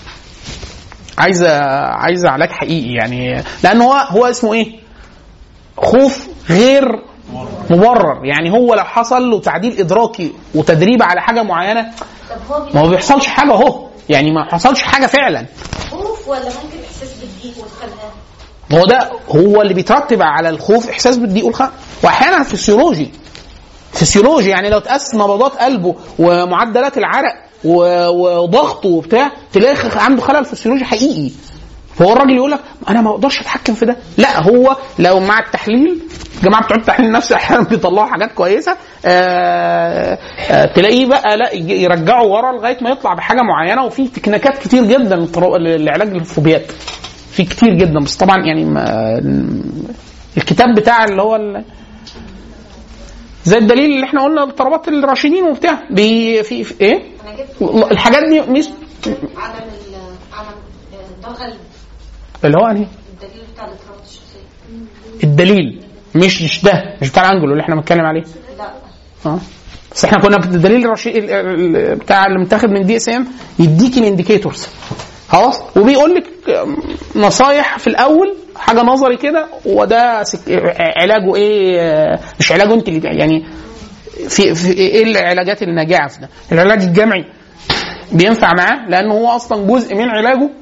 عايزه عايزه علاج حقيقي يعني لان هو هو اسمه ايه؟ خوف غير مبرر يعني هو لو حصل له تعديل ادراكي وتدريب على حاجه معينه طب هو ما هو بيحصلش حاجه اهو يعني ما حصلش حاجه فعلا خوف ولا ممكن احساس بالضيق والخنقه هو ده هو اللي بيترتب على الخوف احساس بالضيق والخنقه واحيانا فسيولوجي فسيولوجي يعني لو تقاس نبضات قلبه ومعدلات العرق و- وضغطه وبتاع تلاقي خ- عنده خلل فسيولوجي حقيقي فهو الراجل يقول لك انا ما اقدرش اتحكم في ده لا هو لو مع التحليل الجماعه بتوع التحليل النفسي احيانا بيطلعوا حاجات كويسه آآ آآ تلاقيه بقى لا يج- يرجعه ورا لغايه ما يطلع بحاجه معينه وفي تكنيكات كتير جدا للطرق- لعلاج الفوبيات في كتير جدا بس طبعا يعني ما الكتاب بتاع اللي هو ال- زي الدليل اللي احنا قلنا اضطرابات الراشدين وبتاع بي في, في ايه انا جبت الحاجات دي مش عدم ال عدم ضغط القلب اللي هو انهي الدليل بتاع الاضطرابات الشخصيه الدليل مش مش ده مش بتاع الانجلو اللي احنا بنتكلم عليه لا اه بس احنا كنا الدليل الرشيد ال- ال- بتاع اللي متاخد من دي اس ام يديك الانديكيتورز خلاص وبيقول لك نصايح في الاول حاجه نظري كده وده سك... علاجه ايه مش علاجه انت اللي يعني في, في ايه العلاجات الناجعه في ده العلاج الجمعي بينفع معاه لانه هو اصلا جزء من علاجه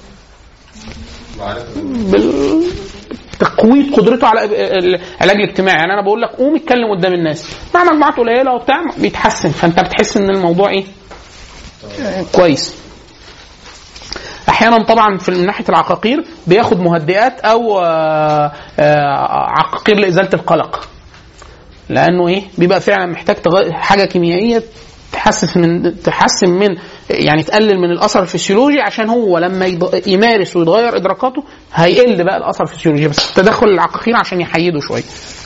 بال- تقويض قدرته على العلاج الاجتماعي يعني انا بقول لك قوم اتكلم قدام الناس مع مجموعات قليله وبتاع بيتحسن فانت بتحس ان الموضوع ايه آه، كويس احيانا طبعا في من ناحيه العقاقير بياخد مهدئات او آه، آه، عقاقير لازاله القلق لانه ايه بيبقى فعلا محتاج تغ- حاجه كيميائيه تحسس من تحسن من يعني تقلل من الاثر الفسيولوجي عشان هو لما يض- يمارس ويتغير ادراكاته هيقل بقى الاثر الفسيولوجي بس تدخل العقاقير عشان يحيدوا شويه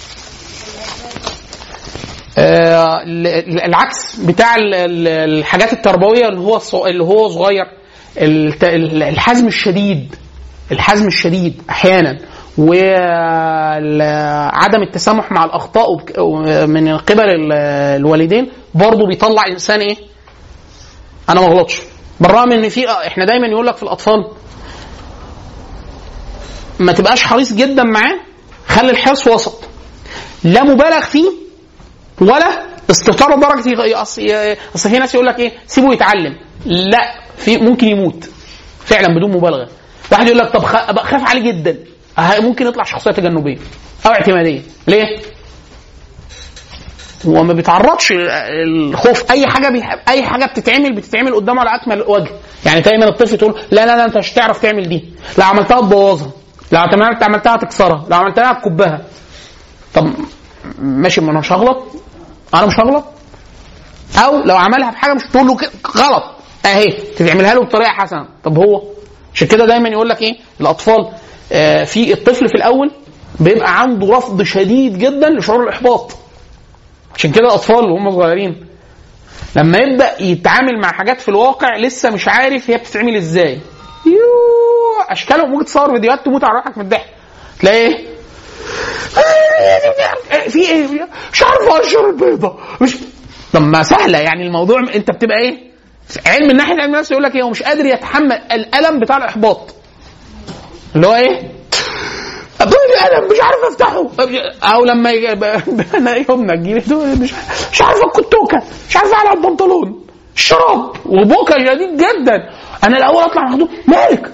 آه، ال- ال- العكس بتاع ال- ال- الحاجات التربويه اللي هو الص- اللي هو صغير الت- ال- الحزم الشديد الحزم الشديد احيانا وعدم التسامح مع الاخطاء وبك- من قبل ال- الوالدين برضه بيطلع انسان ايه؟ انا ما غلطش بالرغم ان في احنا دايما يقول لك في الاطفال ما تبقاش حريص جدا معاه خلي الحرص وسط لا مبالغ فيه ولا استهتار درجه يغ- اصل اصل في ناس يقول لك ايه سيبه يتعلم لا في ممكن يموت فعلا بدون مبالغه واحد يقول لك طب خ- أبقى خاف عليه جدا ه- ممكن يطلع شخصيه تجنبيه او اعتماديه ليه؟ هو ما بيتعرضش الخوف اي حاجه بيحب اي حاجه بتتعمل بتتعمل قدامه على اكمل وجه يعني دايما الطفل تقول لا لا لا انت مش هتعرف تعمل دي لو عملتها تبوظها لو عملت- عملتها تكسرها لو عملتها تكبها طب ماشي ما انا مش هغلط انا مش هغلط او لو عملها بحاجه مش تقول له كده غلط اهي تتعملها له بطريقه حسنه طب هو عشان كده دايما يقول لك ايه الاطفال آه في الطفل في الاول بيبقى عنده رفض شديد جدا لشعور الاحباط عشان كده الاطفال وهم صغيرين لما يبدا يتعامل مع حاجات في الواقع لسه مش عارف هي بتتعمل ازاي يوه اشكالهم ممكن تصور فيديوهات تموت على روحك من الضحك تلاقي ايه في ايه مش عارف اقشر البيضه مش طب ما سهله يعني الموضوع انت بتبقى ايه علم من ناحيه علم النفس يقول لك ايه هو مش قادر يتحمل الالم بتاع الاحباط اللي هو ايه ابوي القلم مش عارف افتحه او لما يجي انا يومنا تجيلي تقول مش مش عارف الكتوكه مش عارف اعلى البنطلون الشراب وبكى شديد جدا انا الاول اطلع مخدوم مالك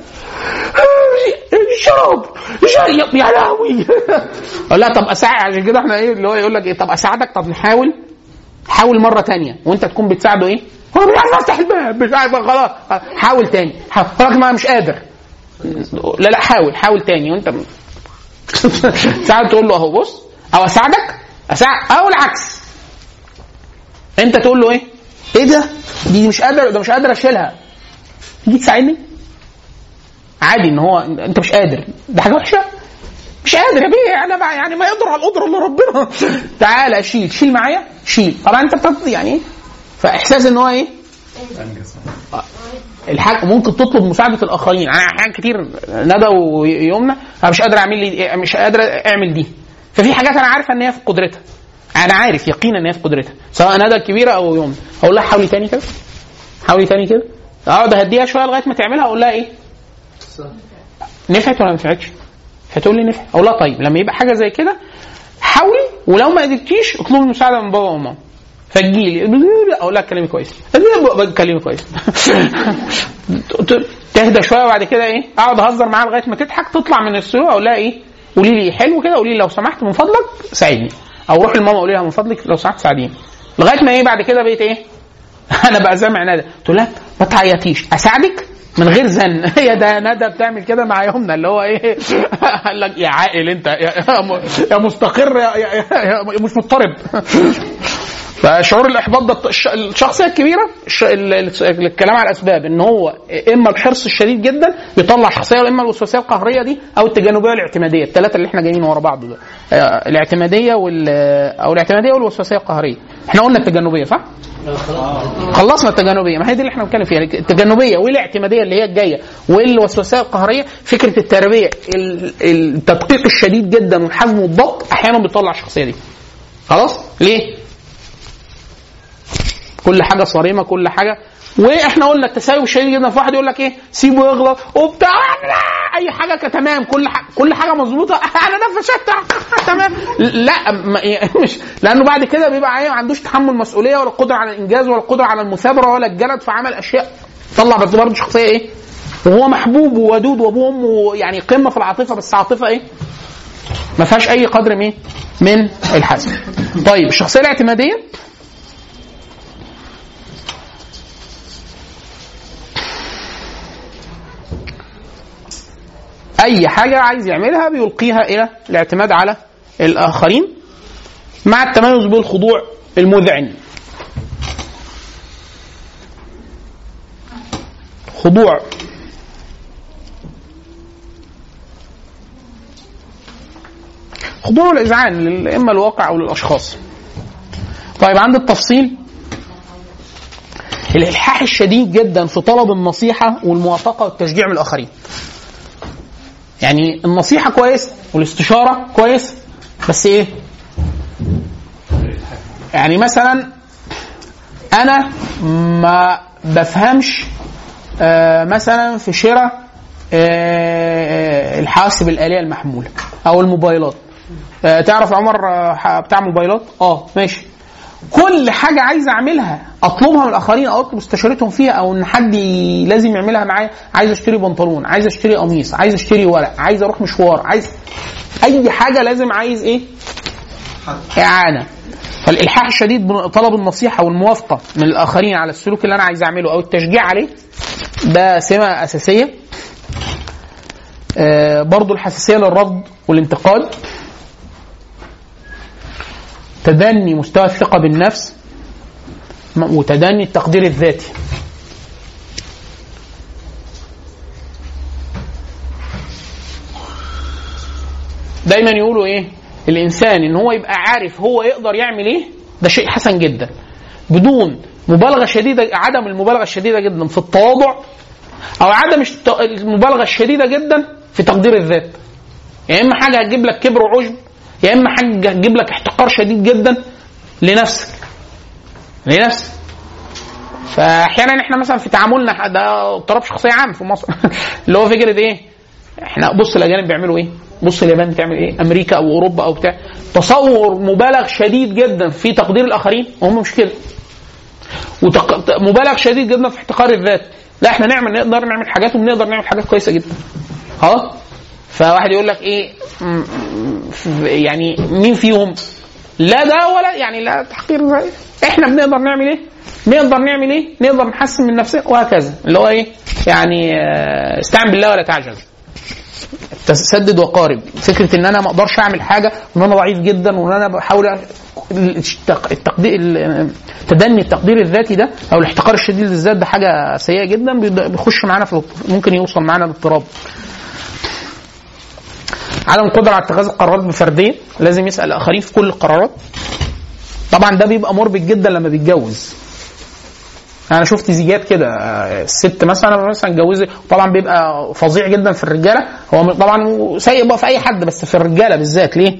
الشراب الشراب يا لهوي اقول لها طب اساعد عشان كده احنا ايه اللي هو يقول لك ايه طب اساعدك طب نحاول حاول مره تانية وانت تكون بتساعده ايه هو مش عارف افتح الباب مش عارف خلاص حاول تاني حاول لك ما مش قادر لا لا حاول حاول تاني وانت ساعات تقول له اهو بص او اساعدك اساعد او العكس انت تقول له ايه ايه ده دي مش قادر ده مش قادر اشيلها تيجي تساعدني عادي ان هو انت مش قادر ده حاجه وحشه مش قادر يا بيه انا بقى يعني ما يقدر على القدره الا ربنا تعالى شيل شيل معايا شيل طبعا انت بتط يعني ايه فاحساس ان هو ايه الحاجة ممكن تطلب مساعدة الآخرين، أنا أحيانا كتير ندى ويمنى أنا مش قادر أعمل لي مش قادر أعمل دي. ففي حاجات أنا عارفة إن هي في قدرتها. أنا عارف يقينا إن هي في قدرتها، سواء ندى الكبيرة أو يمنى. أقول لها حاولي تاني كده. حاولي تاني كده. أقعد أهديها شوية لغاية ما تعملها أقول لها إيه؟ نفعت ولا ما نفعتش؟ فتقول لي نفعت. أقول لها طيب لما يبقى حاجة زي كده حاولي ولو ما قدرتيش اطلبي مساعدة من بابا وماما. فتجيلي اقول لها كلامي كويس كلامي كويس تهدى شويه وبعد كده ايه اقعد اهزر معاها لغايه ما تضحك تطلع من السلوك اقول لها ايه قولي لي حلو كده قولي لي لو سمحت من فضلك ساعدني او روحي لماما قولي لها من فضلك لو سمحت ساعديني لغايه ما ايه بعد كده بقيت ايه انا بقى سامع ندى تقول لها ما تعيطيش اساعدك من غير زن هي ده ندى بتعمل كده مع يمنى اللي هو ايه قال لك يا عاقل انت يا, يا مستقر يا, يا, يا مش مضطرب فشعور الاحباط ده الشخصيه الكبيره الكلام على الاسباب ان هو اما الحرص الشديد جدا بيطلع شخصيه واما الوسواسيه القهريه دي او التجانبيه والاعتماديه الثلاثه اللي احنا جايين ورا بعض دول الاعتماديه وال او الاعتماديه والوسواسيه القهريه احنا قلنا التجانبيه صح؟ خلصنا التجانبيه ما هي دي اللي احنا بنتكلم فيها التجانبيه والاعتماديه اللي هي الجايه والوسواسيه القهريه فكره التربيه التدقيق الشديد جدا والحزم والضبط احيانا بيطلع الشخصيه دي خلاص ليه كل حاجه صارمه كل حاجه واحنا قلنا التساوي الشديد جدا في واحد يقول لك ايه سيبه يغلط وبتاع اي حاجه تمام كل حاجه كل حاجه مظبوطه انا ده فشلت تمام لا مش لانه بعد كده بيبقى ما عندوش تحمل مسؤوليه ولا قدره على الانجاز ولا قدره على المثابره ولا الجلد فعمل اشياء طلع بس برضه شخصيه ايه وهو محبوب وودود وابوه وامه يعني قمه في العاطفه بس عاطفه ايه ما فيهاش اي قدر من من الحزم طيب الشخصيه الاعتماديه اي حاجه عايز يعملها بيلقيها الى الاعتماد على الاخرين مع التميز بالخضوع المذعن خضوع خضوع الإذعان لل- إما الواقع أو للأشخاص طيب عند التفصيل الإلحاح الشديد جدا في طلب النصيحة والموافقة والتشجيع من الآخرين يعني النصيحة كويس والاستشارة كويس بس إيه يعني مثلا أنا ما بفهمش آه، مثلا في شراء آه، الحاسب الآلية المحمولة أو الموبايلات آه، تعرف عمر آه، ح- بتاع موبايلات؟ اه ماشي كل حاجة عايز أعملها أطلبها من الآخرين أو أطلب استشارتهم فيها أو إن حد ي- لازم يعملها معايا عايز أشتري بنطلون عايز أشتري قميص عايز أشتري ورق عايز أروح مشوار عايز أي حاجة لازم عايز إيه؟ إعانة فالإلحاح الشديد بطلب النصيحة والموافقة من الآخرين على السلوك اللي أنا عايز أعمله أو التشجيع عليه ده سمة أساسية آه، برضو الحساسية للرفض والانتقاد تدني مستوى الثقة بالنفس م- وتدني التقدير الذاتي دايما يقولوا ايه الانسان ان هو يبقى عارف هو يقدر يعمل ايه ده شيء حسن جدا بدون مبالغه شديده عدم المبالغه الشديده جدا في التواضع او عدم الت- المبالغه الشديده جدا في تقدير الذات يا اما حاجه هتجيب لك كبر وعجب يا اما حاجه هتجيب لك احتقار شديد جدا لنفسك لنفسك فاحيانا احنا مثلا في تعاملنا ده اضطراب شخصيه عام في مصر اللي هو فكره ايه احنا بص الاجانب بيعملوا ايه بص اليابان بتعمل ايه امريكا او اوروبا او بتاع تصور مبالغ شديد جدا في تقدير الاخرين وهم مش كده وتق... مبالغ شديد جدا في احتقار الذات لا احنا نعمل نقدر نعمل حاجات وبنقدر نعمل حاجات كويسه جدا ها فواحد يقول لك ايه م- م- ف- يعني مين فيهم لا ده ولا يعني لا تحقير ذات. احنا بنقدر نعمل ايه نقدر نعمل ايه نقدر نحسن من نفسنا وهكذا اللي هو ايه يعني آه، استعن بالله ولا تعجز تسدد وقارب فكره ان انا ما اقدرش اعمل حاجه وان انا ضعيف جدا وان انا بحاول أ- التق- التقدير ال- تدني التقدير الذاتي ده او الاحتقار الشديد للذات ده حاجه سيئه جدا بيد- بيخش معانا في الاضط- ممكن يوصل معانا لاضطراب عدم القدره على اتخاذ القرارات بفرديه لازم يسال الاخرين في كل القرارات طبعا ده بيبقى مربك جدا لما بيتجوز انا شفت زيجات كده آه، الست مثلا مثلا اتجوزت طبعا بيبقى فظيع جدا في الرجاله هو طبعا سيء بقى في اي حد بس في الرجاله بالذات ليه؟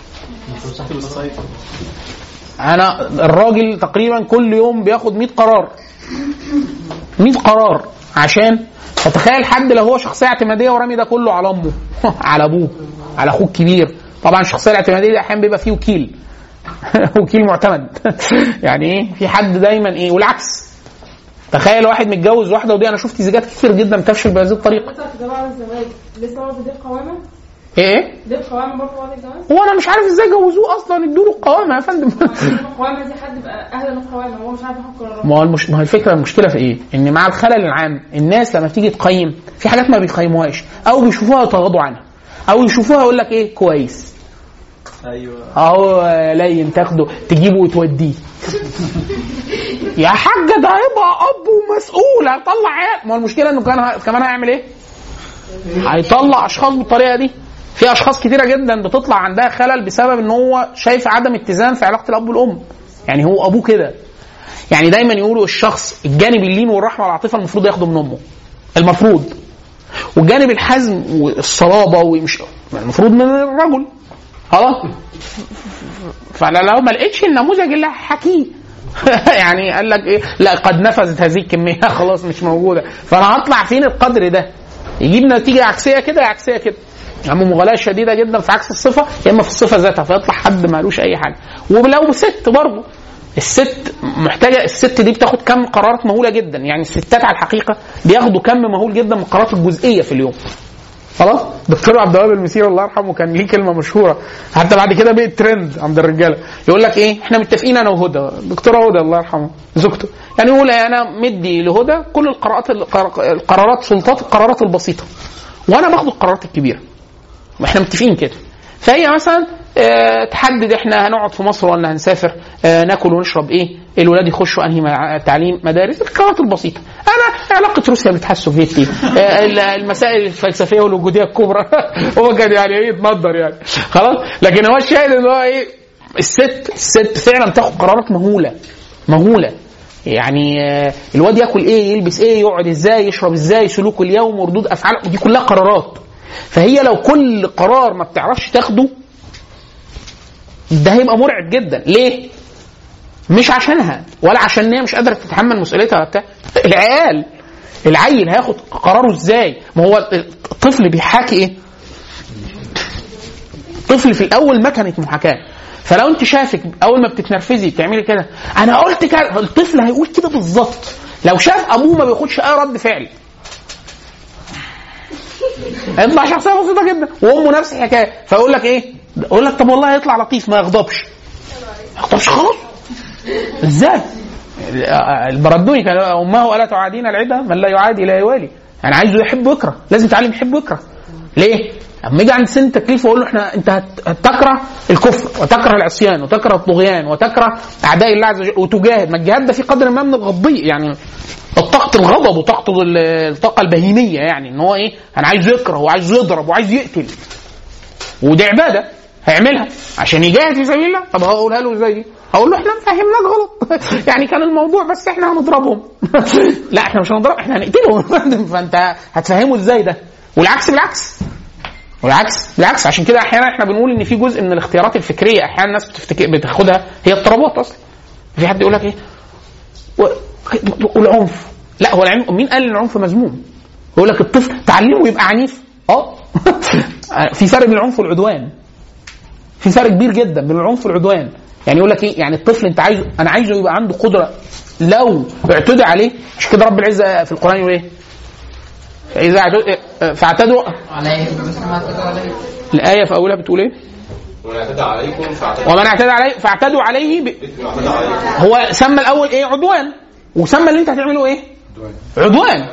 انا الراجل تقريبا كل يوم بياخد 100 قرار 100 قرار عشان فتخيل حد لو هو شخصيه اعتماديه ورامي ده كله على امه على ابوه على اخوه الكبير طبعا الشخصيه الاعتماديه دي احيانا بيبقى فيه وكيل وكيل معتمد يعني ايه في حد دايما ايه والعكس تخيل واحد متجوز واحده ودي انا شفت زيجات كتير جدا بتفشل بهذه الطريقه مثلا في جماعة الزواج لسه برضه دي القوامة ايه ايه دي القوامة برضه بعد الجواز هو انا مش عارف ازاي جوزوه اصلا ادوا له القوامه يا فندم القوامة دي حد بقى أهل من القوامة هو مش عارف ياخد قرارات ما هو المش... ما هو الفكره المشكله في ايه؟ ان مع الخلل العام الناس لما بتيجي تقيم في حاجات ما بيقيموهاش او بيشوفوها يتغاضوا عنها او يشوفوها يقول لك ايه كويس ايوه اهو لين تاخده تجيبه وتوديه يا حاجه ده هيبقى اب ومسؤول هيطلع عيال ما هو المشكله انه كان كمان هيعمل ايه؟ هيطلع اشخاص بالطريقه دي في اشخاص كتيره جدا بتطلع عندها خلل بسبب ان هو شايف عدم اتزان في علاقه الاب والام يعني هو ابوه كده يعني دايما يقولوا الشخص الجانب اللين والرحمه والعاطفه المفروض ياخده من امه المفروض والجانب الحزم والصلابه ومش المفروض من الرجل خلاص فانا لو ما لقيتش النموذج اللي هحكيه يعني قال لك ايه لا قد نفذت هذه الكميه خلاص مش موجوده فانا هطلع فين القدر ده يجيب نتيجه عكسيه كده يا عكسيه كده يا اما مغالاه شديده جدا في عكس الصفه يا اما في الصفه ذاتها فيطلع حد مالوش اي حاجه ولو ست برضه الست محتاجه الست دي بتاخد كم قرارات مهوله جدا يعني الستات على الحقيقه بياخدوا كم مهول جدا من القرارات الجزئيه في اليوم خلاص دكتور عبد الوهاب المسير الله يرحمه كان ليه كلمه مشهوره حتى بعد كده بقت ترند عند الرجاله يقول لك ايه احنا متفقين انا وهدى دكتوره هدى الله يرحمه زوجته يعني يقول انا مدي لهدى كل القرارات القرارات سلطات القرارات البسيطه وانا باخد القرارات الكبيره واحنا متفقين كده فهي مثلا آه، تحدد احنا هنقعد في مصر ولا هنسافر آه، ناكل ونشرب ايه الولاد يخشوا انهي مع- تعليم مدارس القرارات البسيطه انا علاقه روسيا بالاتحاد السوفيتي آه، ال- المسائل الفلسفيه والوجوديه الكبرى هو كان يعني ايه يتنضر يعني خلاص لكن هو الشاهد ان هو ايه الست الست فعلا تاخد قرارات مهوله مهوله يعني آه، الواد ياكل ايه يلبس ايه يقعد ازاي يشرب ازاي سلوكه اليوم وردود افعاله دي كلها قرارات فهي لو كل قرار ما بتعرفش تاخده ده هيبقى مرعب جدا ليه مش عشانها ولا عشان هي مش قادره تتحمل مسؤوليتها ولا بتاع العيال العيل هياخد قراره ازاي ما هو الطفل بيحاكي ايه طفل في الاول مكنه محاكاه فلو انت شافك اول ما بتتنرفزي بتعملي كده انا قلت كده الطفل هيقول كده بالظبط لو شاف ابوه ما بياخدش اي رد فعل هيطلع شخصيه بسيطه جدا وامه نفس الحكايه فيقول لك ايه؟ يقول لك طب والله هيطلع لطيف ما يغضبش ما يغضبش خلاص ازاي؟ البردوني كان امه الا تعادين العدا من لا يعادي لا يوالي انا عايزه يحب ويكره لازم تعلم يحب ويكره ليه؟ اما يجي عند سن التكليف واقول له احنا انت هت- هتكره الكفر وتكره العصيان وتكره الطغيان وتكره اعداء الله عز وجل وتجاهد ما الجهاد ده في قدر ما من الغضيء يعني طاقة الغضب وطاقة ال- الطاقة البهيمية يعني ان هو ايه انا عايزه يكره وعايزه يضرب وعايزه يقتل ودي عبادة هيعملها عشان يجاهد في سبيل الله طب هقولها له ازاي دي؟ هقول له احنا فهمناك غلط يعني كان الموضوع بس احنا هنضربهم لا احنا مش هنضرب احنا هنقتلهم فانت هتفهمه ازاي ده والعكس بالعكس والعكس بالعكس عشان كده احيانا احنا بنقول ان في جزء من الاختيارات الفكريه احيانا الناس بتفتكر بتاخدها هي اضطرابات اصلا في حد يقول لك ايه و- والعنف لا هو العنف مين قال ان العنف مذموم يقول لك الطفل تعلمه يبقى عنيف اه في فرق بين العنف والعدوان في فرق كبير جدا بين العنف والعدوان يعني يقول لك ايه يعني الطفل انت عايزه انا عايزه يبقى عنده قدره لو اعتدى عليه مش كده رب العزه في القران يقول ايه فاذا اعتدوا- فاعتدوا عليه مثل ما اعتدوا عليه الايه في اولها بتقول ايه ومن اعتدى عليكم فاعتدوا ومن اعتدى عليه فاعتدوا عليه ب... مثل ما اعتدى عليكم هو سمى الاول ايه عدوان وسمى اللي انت هتعمله ايه عدوان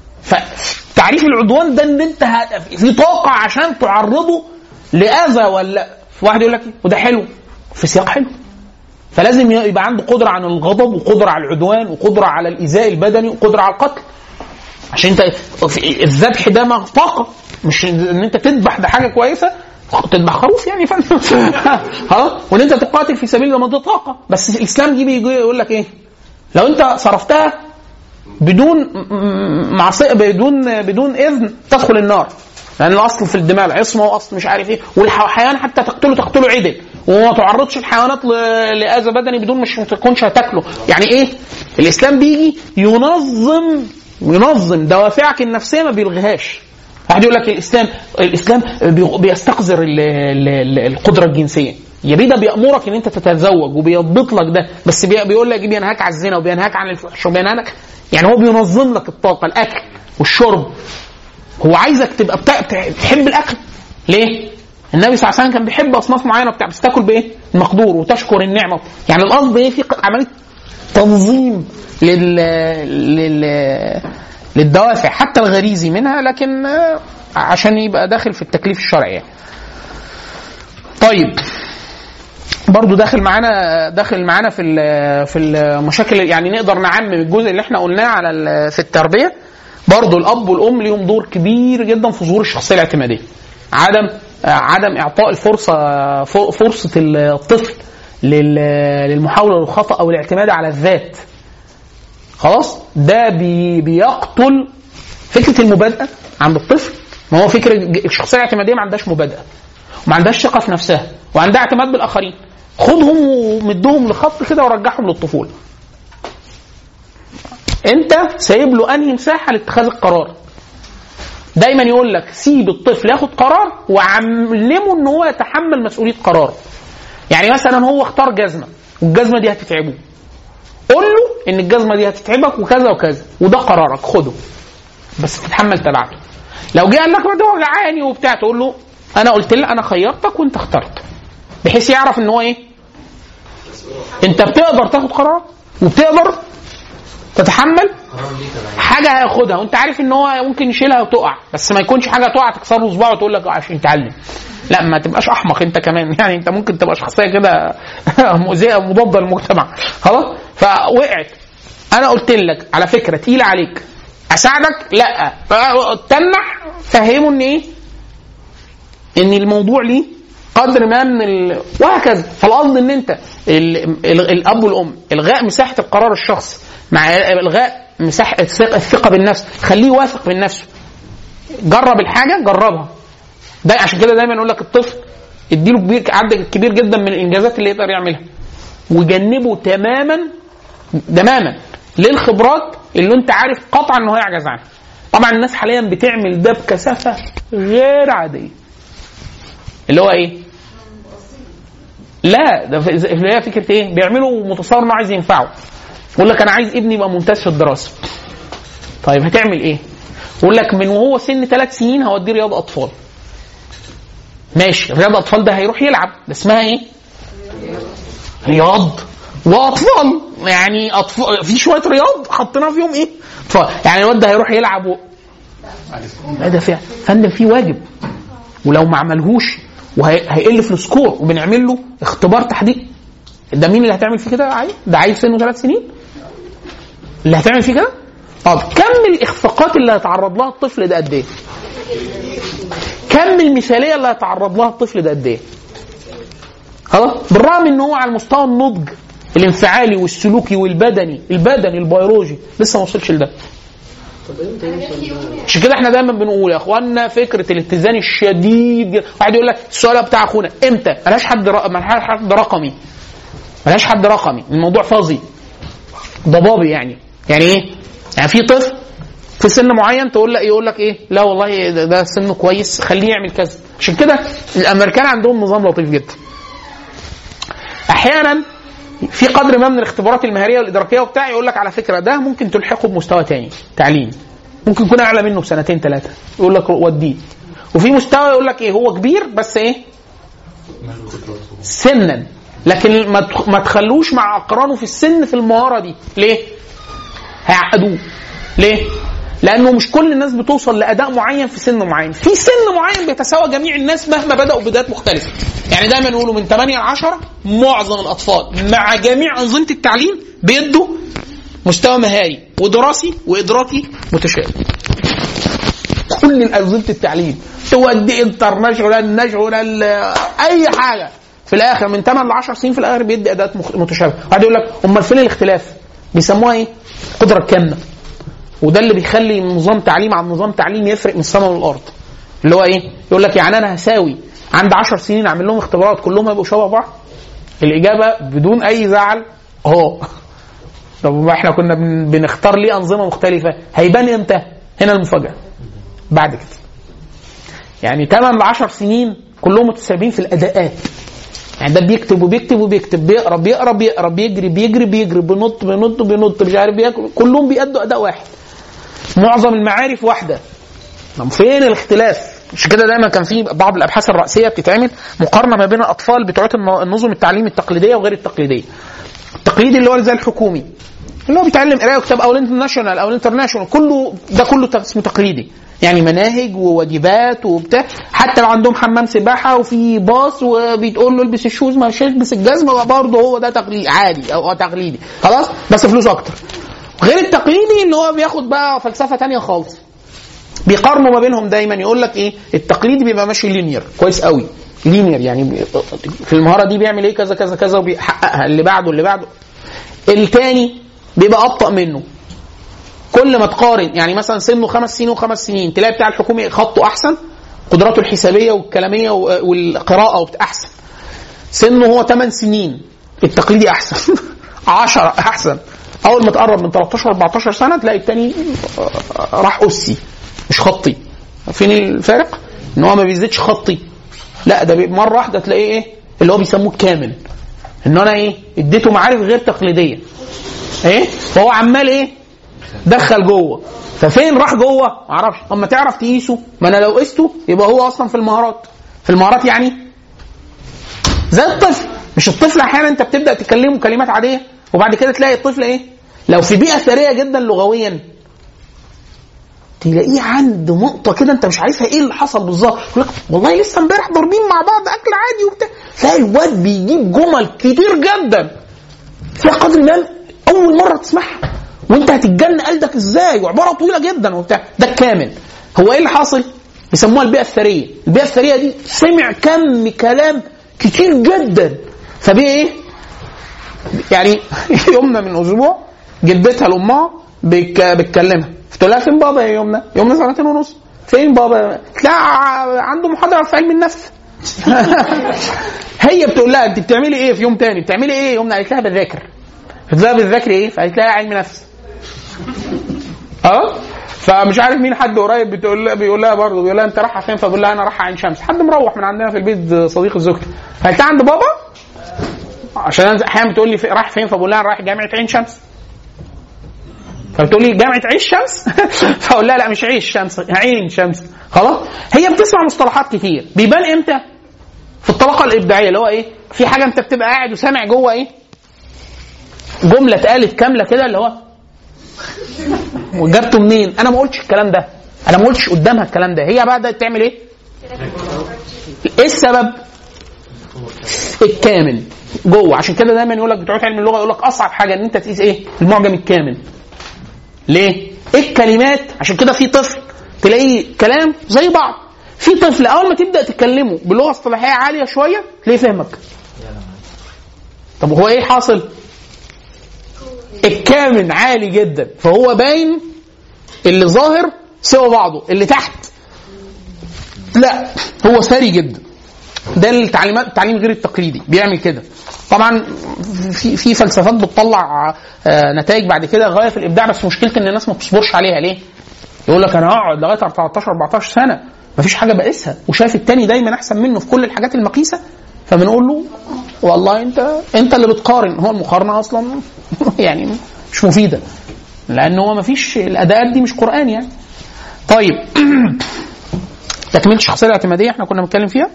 فتعريف العدوان ده ان انت ه- في طاقه عشان تعرضه لاذى ولا واحد يقول لك إيه؟ وده حلو في سياق حلو فلازم يبقى عنده قدره على الغضب وقدره على العدوان وقدره على الايذاء البدني وقدره على القتل عشان انت في- الذبح ده ما طاقه مش ان انت تذبح ده حاجه كويسه تذبح خروف يعني فاهم خلاص وان انت تقاتل في سبيل الله ما ده طاقه بس الاسلام يجي يجي يقول لك ايه لو انت صرفتها بدون م- م- معصيه بدون بدون اذن تدخل النار لان الاصل في الدماء العصمه واصل مش عارف ايه والحيوان حتى تقتله تقتله عدل وما تعرضش الحيوانات ل- لاذى بدني بدون مش ما تكونش هتاكله يعني ايه الاسلام بيجي ينظم ينظم دوافعك النفسيه ما بيلغيهاش واحد يقول لك الاسلام الاسلام بي- بيستقذر ال- ال- ال- القدره الجنسيه يا بيه ده بيامرك ان انت تتزوج وبيضبط لك ده بس بي- بيقول لك بينهاك عن الزنا وبينهاك عن الفحش وبينهاك يعني هو بينظم لك الطاقه الاكل والشرب هو عايزك تبقى بتا... بتح- بتحب الاكل ليه؟ النبي صلى الله عليه وسلم كان بيحب اصناف معينه بتاع بس تاكل بايه؟ المقدور وتشكر النعمه يعني القصد ايه في ق- عمليه تنظيم لل... لل... للدوافع حتى الغريزي منها لكن آه، عشان يبقى داخل في التكليف الشرعي يعني. طيب برضو داخل معانا داخل معانا في ال- في المشاكل يعني نقدر نعمم الجزء اللي احنا قلناه على ال- في التربيه برضو الاب والام ليهم دور كبير جدا في ظهور الشخصيه الاعتماديه عدم عدم اعطاء الفرصه ف- فرصه الطفل لل- للمحاوله للخطا او الاعتماد على الذات خلاص ده بي بيقتل فكره المبادئه عند الطفل ما هو فكره الشخصيه الاعتماديه ما عندهاش مبادئه وما عندهاش ثقه في نفسها وعندها اعتماد بالاخرين خدهم ومدهم لخط كده ورجعهم للطفوله انت سايب له انهي مساحه لاتخاذ القرار دايما يقول لك سيب الطفل ياخد قرار وعلمه ان هو يتحمل مسؤوليه قراره يعني مثلا هو اختار جزمه والجزمه دي هتتعبه قول له ان الجزمه دي هتتعبك وكذا وكذا وده قرارك خده بس تتحمل تبعته لو جه قال لك ما ده وجعاني وبتاع تقول له انا قلت له انا خيرتك وانت اخترت بحيث يعرف ان هو ايه انت بتقدر تاخد قرار وبتقدر تتحمل قرار ليه تبعي حاجه هياخدها وانت عارف ان هو ممكن يشيلها وتقع بس ما يكونش حاجه تقع تكسر له صباعه وتقول لك عشان يتعلم لا ما تبقاش احمق انت كمان يعني انت ممكن تبقى شخصيه كده مؤذيه مضاده للمجتمع خلاص فوقعت انا قلت لك على فكره تقيله عليك اساعدك لا تنح فهمه ان ايه ان الموضوع ليه قدر ما من ال... وهكذا فالقصد ان انت ال... ال... الاب والام الغاء مساحه القرار الشخصي مع الغاء مساحه الثقه, الثقة بالنفس خليه واثق من نفسه جرب الحاجه جربها ده عشان كده دايما يقول لك الطفل اديله كبير عدد كبير جدا من الانجازات اللي يقدر يعملها وجنبه تماما تماما للخبرات اللي انت عارف قطعا ان هو يعجز عنها طبعا الناس حاليا بتعمل ده بكثافه غير عاديه اللي هو ايه لا ده في- اللي هي فكره ايه بيعملوا متصور انه عايز ينفعه يقول لك انا عايز ابني يبقى ممتاز في الدراسه طيب هتعمل ايه يقول لك من وهو سن ثلاث سنين هوديه رياض اطفال ماشي رياض اطفال ده هيروح يلعب ده اسمها ايه رياض واطفال يعني اطفال في شويه رياض حطينا فيهم ايه اطفال يعني الواد ده هيروح يلعب و... لا ده فعلا فندم في واجب ولو ما عملهوش وهيقل في السكور وبنعمل له اختبار تحديد ده مين اللي هتعمل فيه كده عيل؟ ده عيل سنه ثلاث سنين اللي هتعمل فيه كده؟ طب كم الاخفاقات اللي هيتعرض لها الطفل ده قد ايه؟ كم المثاليه اللي هيتعرض لها الطفل ده قد ايه؟ خلاص بالرغم ان هو على المستوى النضج الانفعالي والسلوكي والبدني البدني البيولوجي لسه ما وصلش لده طب امتى يوصل ده؟ عشان كده احنا دايما بنقول يا اخوانا فكره الاتزان الشديد جدا واحد يقول لك السؤال بتاع اخونا امتى ملهاش حد ر... ملهاش حد رقمي ملهاش حد رقمي الموضوع فظي ضبابي يعني يعني ايه يعني في طفل في سن معين تقول لك يقول لك ايه لا والله ده, ده سنه كويس خليه يعمل كذا عشان كده الامريكان عندهم نظام لطيف جدا احيانا في قدر ما من الاختبارات المهاريه والادراكيه وبتاع يقول لك على فكره ده ممكن تلحقه بمستوى تاني تعليم ممكن يكون اعلى منه بسنتين ثلاثه يقول لك وديه وفي مستوى يقول لك ايه هو كبير بس ايه سنا لكن ما تخ- ما تخلوش مع اقرانه في السن في المهاره دي ليه هيعقدوه ليه لانه مش كل الناس بتوصل لاداء معين في سن معين في سن معين بيتساوى جميع الناس مهما بداوا بدايات مختلفه يعني دايما يقولوا من 8 ل 10 معظم الاطفال مع جميع انظمه التعليم بيدوا مستوى مهاري ودراسي وادراكي متشابه كل انظمه التعليم تودي انترناشونال ناشونال اي حاجه في الاخر من 8 ل 10 سنين في الاخر بيدي اداءات مخ- متشابهه واحد يقول لك امال فين الاختلاف بيسموها ايه القدره الكامله وده اللي بيخلي نظام تعليم عن نظام تعليم يفرق من السماء والارض اللي هو ايه يقول لك يعني انا هساوي عند 10 سنين اعمل لهم اختبارات كلهم هيبقوا شبه بعض الاجابه بدون اي زعل اه طب ما احنا كنا بن- بنختار ليه انظمه مختلفه هيبان امتى هنا المفاجاه بعد كده يعني 8 ل 10 سنين كلهم متساويين في الاداءات يعني ده بيكتب وبيكتب وبيكتب بيقرا بيقرا بيقرا بيجري بيجري بيجري بينط بينط بينط مش عارف بياكل كلهم بيأدوا اداء واحد معظم المعارف واحده طب فين الاختلاف؟ عشان كده دايما كان في بعض الابحاث الرئيسيه بتتعمل مقارنه ما بين الاطفال بتوع النظم التعليم التقليديه وغير التقليديه. التقليدي اللي هو زي الحكومي اللي هو بيتعلم قرايه وكتاب او الانترناشونال او الانترناشونال كله ده كله اسمه تقليدي يعني مناهج وواجبات وبتاع حتى لو عندهم حمام سباحه وفي باص وبتقول له البس الشوز مش البس الجزمه برضه هو ده تقليدي عادي او تقليدي خلاص بس فلوس اكتر غير التقليدي ان هو بياخد بقى فلسفه تانية خالص بيقارنوا ما بينهم دايما يقول لك ايه التقليدي بيبقى ماشي لينير كويس قوي لينير يعني بي- في المهاره دي بيعمل ايه كذا كذا كذا وبيحققها اللي بعده اللي بعده التاني بيبقى ابطا منه كل ما تقارن يعني مثلا سنه خمس سنين وخمس سنين تلاقي بتاع الحكومي خطه احسن قدراته الحسابيه والكلاميه و- والقراءه وبت- احسن سنه هو 8 سنين التقليدي احسن 10 احسن اول ما تقرب من 13 14 سنه تلاقي التاني راح اسي مش خطي فين الفارق؟ ان هو ما بيزيدش خطي لا ده بي- مره واحده تلاقيه ايه اللي هو بيسموه الكامل ان انا ايه اديته معارف غير تقليديه ايه فهو عمال ايه دخل جوه ففين راح جوه معرفش اما تعرف تقيسه ما انا لو قسته يبقى هو اصلا في المهارات في المهارات يعني زي الطفل مش الطفل احيانا انت بتبدا تكلمه كلمات عاديه وبعد كده تلاقي الطفل ايه لو في بيئه ثريه جدا لغويا تلاقيه عند نقطه كده انت مش عارفها ايه اللي حصل بالظبط يقول لك والله لسه امبارح ضاربين مع بعض اكل عادي وبتاع تلاقي الواد بيجيب جمل كتير جدا فيها قدر ما اول مره تسمعها وانت هتتجن قلبك ازاي وعباره طويله جدا وبتاع ده الكامل هو ايه اللي حاصل؟ يسموها البيئه الثريه البيئه الثريه دي سمع كم كلام كتير جدا فبيه ايه؟ يعني يومنا من اسبوع جدتها لامها بيك- بتكلمها فتقول لها فين بابا يا يومنا؟ يومنا سنتين ونص فين بابا؟ تلاقي عنده محاضره في علم النفس هي بتقول لها انت بتعملي ايه في يوم تاني؟ بتعملي ايه يومنا؟ قالت لها بذاكر قالت لها بتذاكري ايه؟ فقالت لها علم نفس اه فمش عارف مين حد قريب بتقول لها بيقول لها برضه بيقول لها انت رايحه فين فبقول لها انا رايحه عين شمس حد مروح من عندنا في البيت صديق زوجتي فقالت لها عند بابا عشان أنا احيانا بتقول لي في- رايح فين فبقول لها انا رايح جامعه عين شمس فبتقول لي جامعه عيش شمس فاقول لها لا مش عيش شمس عين شمس خلاص هي بتسمع مصطلحات كتير بيبان امتى في الطبقه الابداعيه اللي هو ايه في حاجه انت بتبقى قاعد وسامع جوه ايه جمله اتقالت كامله كده اللي هو وجابته منين انا ما قلتش الكلام ده انا ما قلتش قدامها الكلام ده هي بدات تعمل ايه ايه السبب الكامل جوه عشان كده دايما يقول لك بتوع علم اللغه يقول لك اصعب حاجه ان انت تقيس ايه المعجم الكامل ليه ايه الكلمات عشان كده في طفل تلاقيه كلام زي بعض في طفل اول ما تبدا تكلمه بلغه اصطلاحيه عاليه شويه تلاقيه فهمك طب هو ايه حاصل الكامن عالي جدا فهو باين اللي ظاهر سوى بعضه اللي تحت لا هو ثري جدا ده التعليمات التعليم غير التقليدي بيعمل كده طبعا في في فلسفات بتطلع آه، نتائج بعد كده غايه في الابداع بس مشكله ان الناس ما بتصبرش عليها ليه؟ يقول لك انا هقعد لغايه 13 14 سنه مفيش حاجه بقيسها وشايف التاني دايما احسن منه في كل الحاجات المقيسه فبنقول له والله انت انت اللي بتقارن هو المقارنه اصلا يعني مش مفيده لان هو مفيش الاداءات دي مش قران يعني طيب تكمله الشخصيه الاعتماديه احنا كنا بنتكلم فيها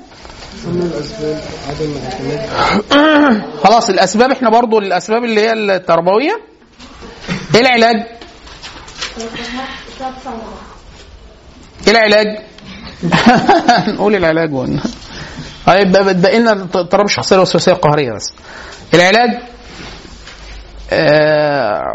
خلاص الاسباب احنا برضو الاسباب اللي هي التربويه ايه العلاج ايه العلاج نقول العلاج ون... طيب بقى لنا اضطراب الشخصيه الوسواسيه القهريه بس العلاج آه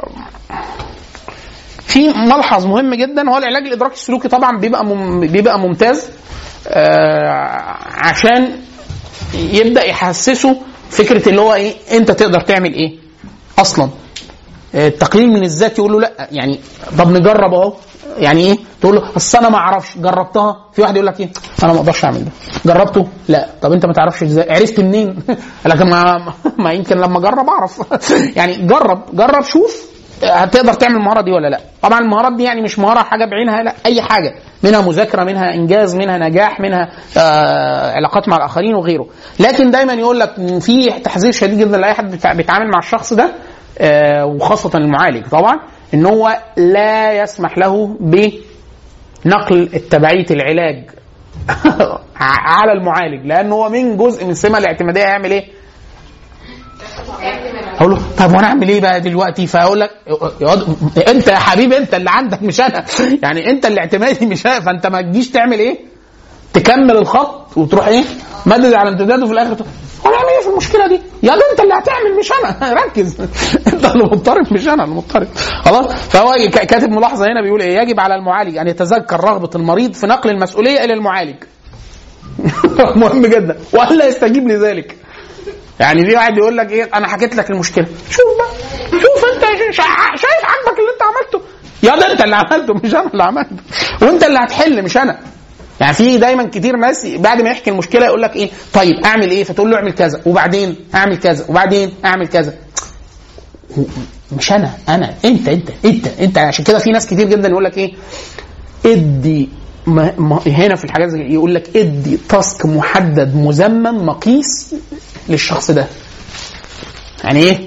في ملحظ مهم جدا هو العلاج الادراكي السلوكي طبعا بيبقى مم بيبقى ممتاز آه عشان يبدا يحسسه فكره اللي هو ايه انت تقدر تعمل ايه اصلا آه، التقليل من الذات يقول له لا يعني طب نجرب اهو يعني ايه تقول له اصل انا ما اعرفش جربتها في واحد يقول لك ايه انا ما اقدرش اعمل ده جربته لا طب انت ما تعرفش ازاي عرفت منين لكن ما ما يمكن لما اجرب اعرف يعني جرب جرب شوف هتقدر تعمل المهاره دي ولا لا طبعا المهارات دي يعني مش مهاره حاجه بعينها لا اي حاجه منها مذاكره منها انجاز منها نجاح منها آه علاقات مع الاخرين وغيره لكن دايما يقول لك إن في تحذير شديد جدا لاي حد بتع- بيتعامل مع الشخص ده آه وخاصه المعالج طبعا ان هو لا يسمح له بنقل تبعيه العلاج على المعالج لان هو من جزء من السمه الاعتماديه هيعمل ايه؟ اقول له طب وانا اعمل ايه بقى دلوقتي فاقول لك يقعد- انت يا حبيبي انت اللي عندك مش انا يعني انت اللي اعتمادي مش انا فانت ما تجيش تعمل ايه تكمل الخط وتروح ايه مدد على امتداده في الاخر تقول هو نعمل ايه في المشكله دي يا ده انت اللي هتعمل مش انا ركز انت اللي مضطرب مش انا اللي مضطرب خلاص فهو ك- كاتب ملاحظه هنا بيقول ايه يجب على المعالج ان يتذكر رغبه المريض في نقل المسؤوليه الى المعالج مهم جدا والا يستجيب لذلك يعني في واحد يقول لك ايه انا حكيت لك المشكله شوف بقى شوف انت شا- شايف عاجبك اللي انت عملته يا ده انت اللي عملته مش انا اللي عملته وانت اللي هتحل مش انا يعني في دايما كتير ناس بعد ما يحكي المشكله يقول لك ايه طيب اعمل ايه فتقول له اعمل كذا وبعدين اعمل كذا وبعدين اعمل كذا مش انا انا انت انت انت انت عشان كده في ناس كتير جدا يقول لك ايه ادي ما ما هنا في الحاجات زي يقول لك ادي تاسك محدد مزمن مقيس للشخص ده يعني ايه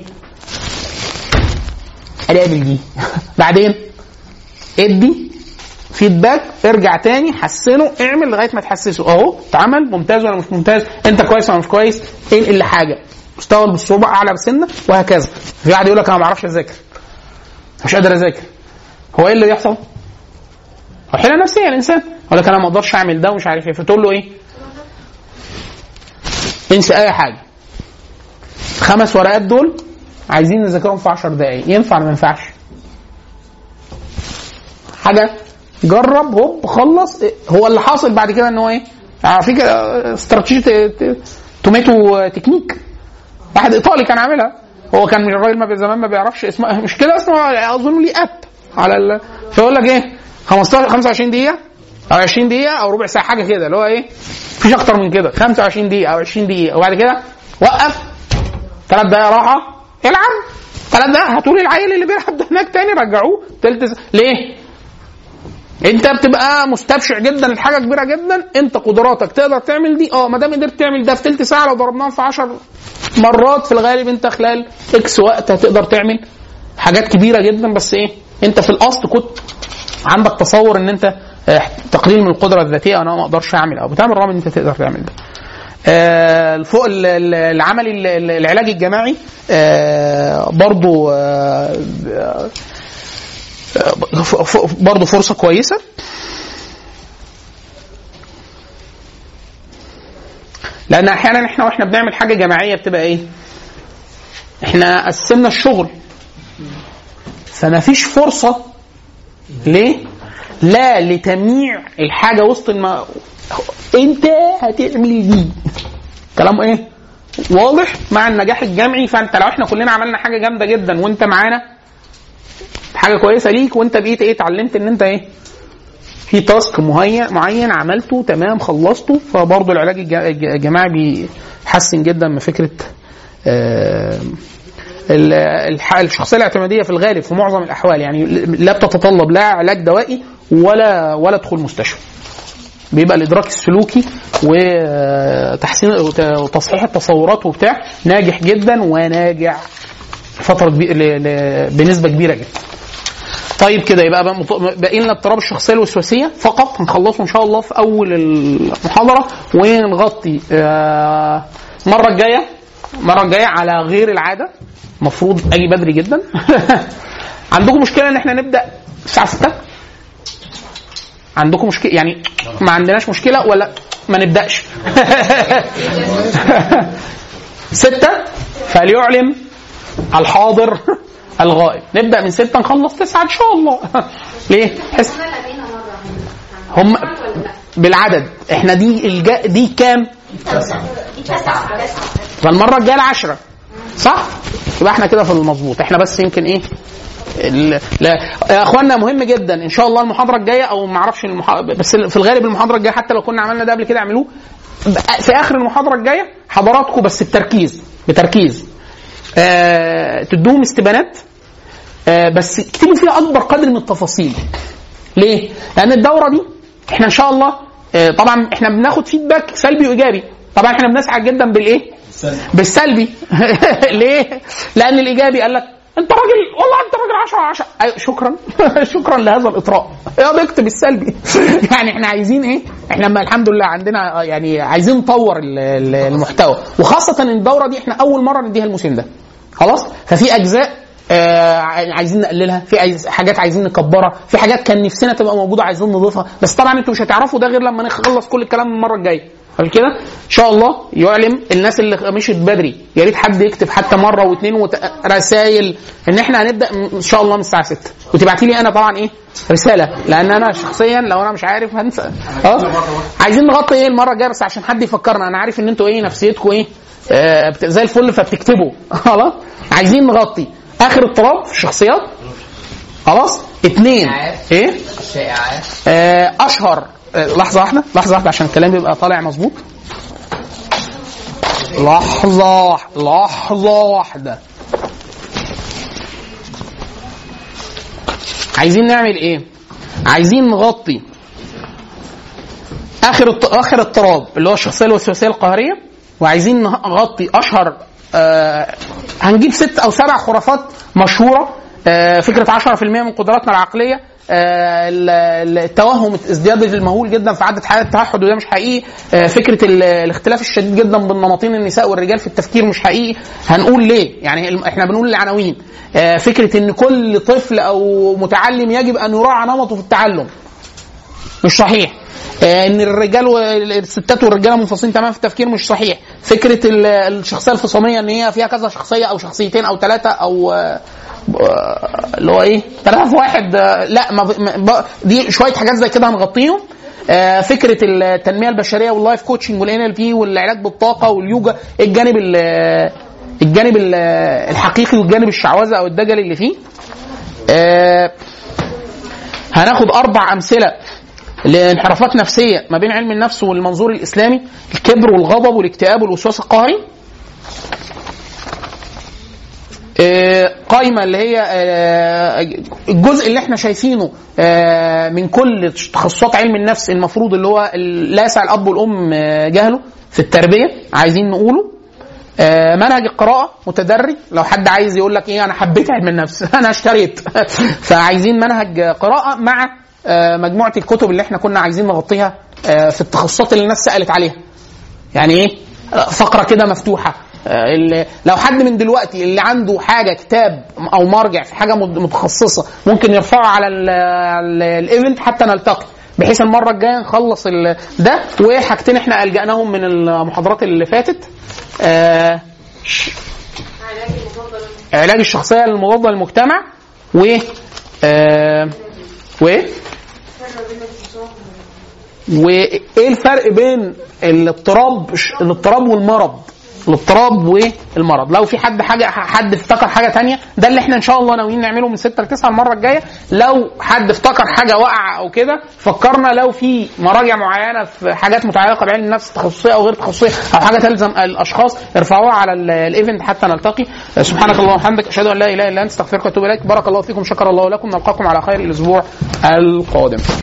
اقابل دي بعدين ادي فيدباك ارجع تاني حسنه اعمل لغايه ما تحسسه اهو اتعمل ممتاز ولا مش ممتاز انت كويس ولا مش كويس انقل لحاجه مستوى بالصعوبه اعلى بسنه وهكذا في واحد يقول لك انا ما بعرفش اذاكر مش قادر اذاكر هو ايه اللي بيحصل؟ هو حيله نفسيه الانسان يقول لك انا ما اقدرش اعمل ده ومش عارف ايه فتقول له ايه؟ انسى اي حاجه خمس ورقات دول عايزين نذاكرهم في 10 دقائق ينفع ولا ما ينفعش؟ حاجه جرب هوب خلص إيه، هو اللي حاصل بعد كده ان هو ايه على فكره استراتيجيه توميتو تكنيك واحد ايطالي كان عاملها هو كان الراجل ما بي- زمان ما بيعرفش اسمها مش كده اسمه اظن ليه اب على ال... فيقول لك ايه 15 25 دقيقه او 20 دقيقه او ربع ساعه حاجه كده اللي هو ايه مفيش اكتر من كده 25 دقيقه او 20 دقيقه وبعد كده وقف ثلاث دقايق راحه العب ثلاث دقايق هاتوا لي العيل اللي بيلعب ده هناك تاني رجعوه تلت س- ليه؟ انت بتبقى مستبشع جدا الحاجه كبيره جدا انت قدراتك تقدر تعمل دي اه ما دام قدرت تعمل ده في تلت ساعه لو ضربناهم في 10 مرات في الغالب انت خلال اكس وقت هتقدر تعمل حاجات كبيره جدا بس ايه انت في الاصل كنت عندك تصور ان انت آه، تقليل من القدره الذاتيه انا ما اقدرش اعمل او بتعمل رغم ان انت تقدر تعمل ده آه، فوق ال- ال- العمل ال- ال- العلاج الجماعي آه، برضو آه، آه، ف- ف- برضو فرصه كويسه لان احيانا احنا واحنا بنعمل حاجه جماعيه بتبقى ايه احنا قسمنا الشغل فما فيش فرصه ليه لا لتمييع الحاجه وسط الم... انت هتعمل دي كلام ايه واضح مع النجاح الجمعي فانت لو احنا كلنا عملنا حاجه جامده جدا وانت معانا حاجه كويسه ليك وانت بقيت ايه اتعلمت ان انت ايه في تاسك معين معين عملته تمام خلصته فبرضه العلاج الج- الج- الجماعي بيحسن جدا من فكره آه، ال- الح- الشخصيه الاعتماديه في الغالب في معظم الاحوال يعني لا بتتطلب لا علاج دوائي ولا ولا دخول مستشفى بيبقى الادراك السلوكي وتحسين وتصحيح التصورات وبتاع ناجح جدا وناجع فتره كبيرة ل- ل- بنسبه كبيره جدا طيب كده يبقى بقى مط- باقي لنا اضطراب الشخصيه الوسواسيه فقط هنخلصه ان شاء الله في اول المحاضره ونغطي آه، المره الجايه المره الجايه على غير العاده المفروض اجي بدري جدا عندكم مشكله ان احنا نبدا الساعه 6 عندكم مشكله يعني ما عندناش مشكله ولا ما نبداش ستة فليعلم الحاضر الغائب نبدا من ستة نخلص تسعة ان شاء الله ليه حس احنا لقينا مرة هم ولا لا؟ بالعدد احنا دي الجا... دي كام دي تسعة تسعة فالمره الجايه العشرة صح يبقى احنا كده في المظبوط احنا بس يمكن ايه ال... لا يا اخوانا مهم جدا ان شاء الله المحاضره الجايه او ما اعرفش المح... بس في الغالب المحاضره الجايه حتى لو كنا عملنا ده قبل كده اعملوه في اخر المحاضره الجايه حضراتكم بس بتركيز بتركيز آه... تدوهم استبانات آه... بس اكتبوا فيها اكبر قدر من التفاصيل ليه؟ لان الدوره دي احنا ان شاء الله آه، طبعا احنا بناخد فيدباك سلبي وايجابي طبعا احنا بنسعى جدا بالايه؟ بالسلبي ليه؟ لان الايجابي قال لك انت راجل والله انت راجل 10 على 10 أيوة شكرا شكرا لهذا الاطراء يا اكتب السلبي يعني احنا عايزين ايه؟ احنا ما الحمد لله عندنا آه، يعني عايزين نطور ال- ال- المحتوى وخاصه ان الدوره دي احنا اول مره نديها الموسم ده خلاص ففي اجزاء آه عايزين نقللها في عايز حاجات عايزين نكبرها في حاجات كان نفسنا تبقى موجوده عايزين نضيفها بس طبعا انتوا مش هتعرفوا ده غير لما نخلص كل الكلام المره الجايه عشان كده ان شاء الله يعلم الناس اللي مشيت بدري يا ريت حد يكتب حتى مره واثنين وت... رسائل ان احنا هنبدا ان شاء الله من الساعه 6 وتبعتي لي انا طبعا ايه رساله لان انا شخصيا لو انا مش عارف هنسى اه عايزين نغطي ايه المره الجايه بس عشان حد يفكرنا انا عارف ان انتوا ايه نفسيتكم ايه آه بت- زي الفل فبتكتبوا خلاص عايزين نغطي اخر اضطراب في الشخصيات خلاص اثنين ايه الشائعات آه، اشهر آه، لحظه واحده لحظه واحده عشان الكلام يبقى طالع مظبوط لحظه واحده لحظه واحده عايزين نعمل ايه عايزين نغطي اخر الط- اخر اضطراب اللي هو الشخصيه الوسواسيه القهريه وعايزين نغطي اشهر آه هنجيب ست او سبع خرافات مشهوره آه فكره 10% من قدراتنا العقليه آه ال- ال- التوهم ازدياد المهول جدا في عدد حالات التوحد وده مش حقيقي آه فكره ال- الاختلاف الشديد جدا بين نمطين النساء والرجال في التفكير مش حقيقي هنقول ليه يعني الم- احنا بنقول العناوين آه فكره ان كل طفل او متعلم يجب ان يراعى نمطه في التعلم مش صحيح آه، ان الرجال والستات والرجاله منفصلين تماما في التفكير مش صحيح فكره ال- الشخصيه الفصاميه ان هي فيها كذا شخصيه او شخصيتين او ثلاثه او آه، آه، اللي هو ايه 3 في واحد آه، لا ما ما- ب- دي شويه حاجات زي كده هنغطيهم آه، فكره التنميه البشريه واللايف كوتشنج والان ال بي والعلاج بالطاقه واليوجا الجانب ال- الجانب ال- الحقيقي والجانب الشعوذه او الدجل اللي فيه آه، هناخد اربع امثله لانحرافات نفسيه ما بين علم النفس والمنظور الاسلامي الكبر والغضب والاكتئاب والوسواس القهري آه، قائمه اللي هي آه، الجزء اللي احنا شايفينه آه، من كل تخصصات علم النفس المفروض اللي هو ال- لا يسع الاب والام آه، جهله في التربيه عايزين نقوله آه، منهج القراءة متدرج لو حد عايز يقول لك ايه انا حبيت علم النفس انا اشتريت فعايزين منهج قراءة مع آه، مجموعة الكتب اللي احنا كنا عايزين نغطيها آه، في التخصصات اللي الناس سألت عليها يعني ايه آه، فقرة كده مفتوحة آه، اللي- لو حد من دلوقتي اللي عنده حاجة كتاب او مرجع في حاجة مد- متخصصة ممكن يرفعه على ال- ال- الايفنت حتى نلتقي بحيث المرة الجاية نخلص ال- ده وحاجتين احنا ألجأناهم من المحاضرات اللي فاتت آه، علاج الشخصيه المضاده للمجتمع و آه و وايه الفرق بين الاضطراب الاضطراب والمرض الاضطراب والمرض لو في حد حاجه حد افتكر حاجه تانية ده اللي احنا ان شاء الله ناويين نعمله من 6 ل 9 المره الجايه لو حد افتكر حاجه وقع او كده فكرنا لو في مراجع معينه في حاجات متعلقه بعلم النفس تخصصيه او غير تخصصيه او حاجه تلزم الاشخاص ارفعوها على ال- الايفنت حتى نلتقي سبحانك اللهم وبحمدك اشهد ان لا اله الا انت استغفرك واتوب اليك بارك الله فيكم شكر الله لكم نلقاكم على خير الاسبوع القادم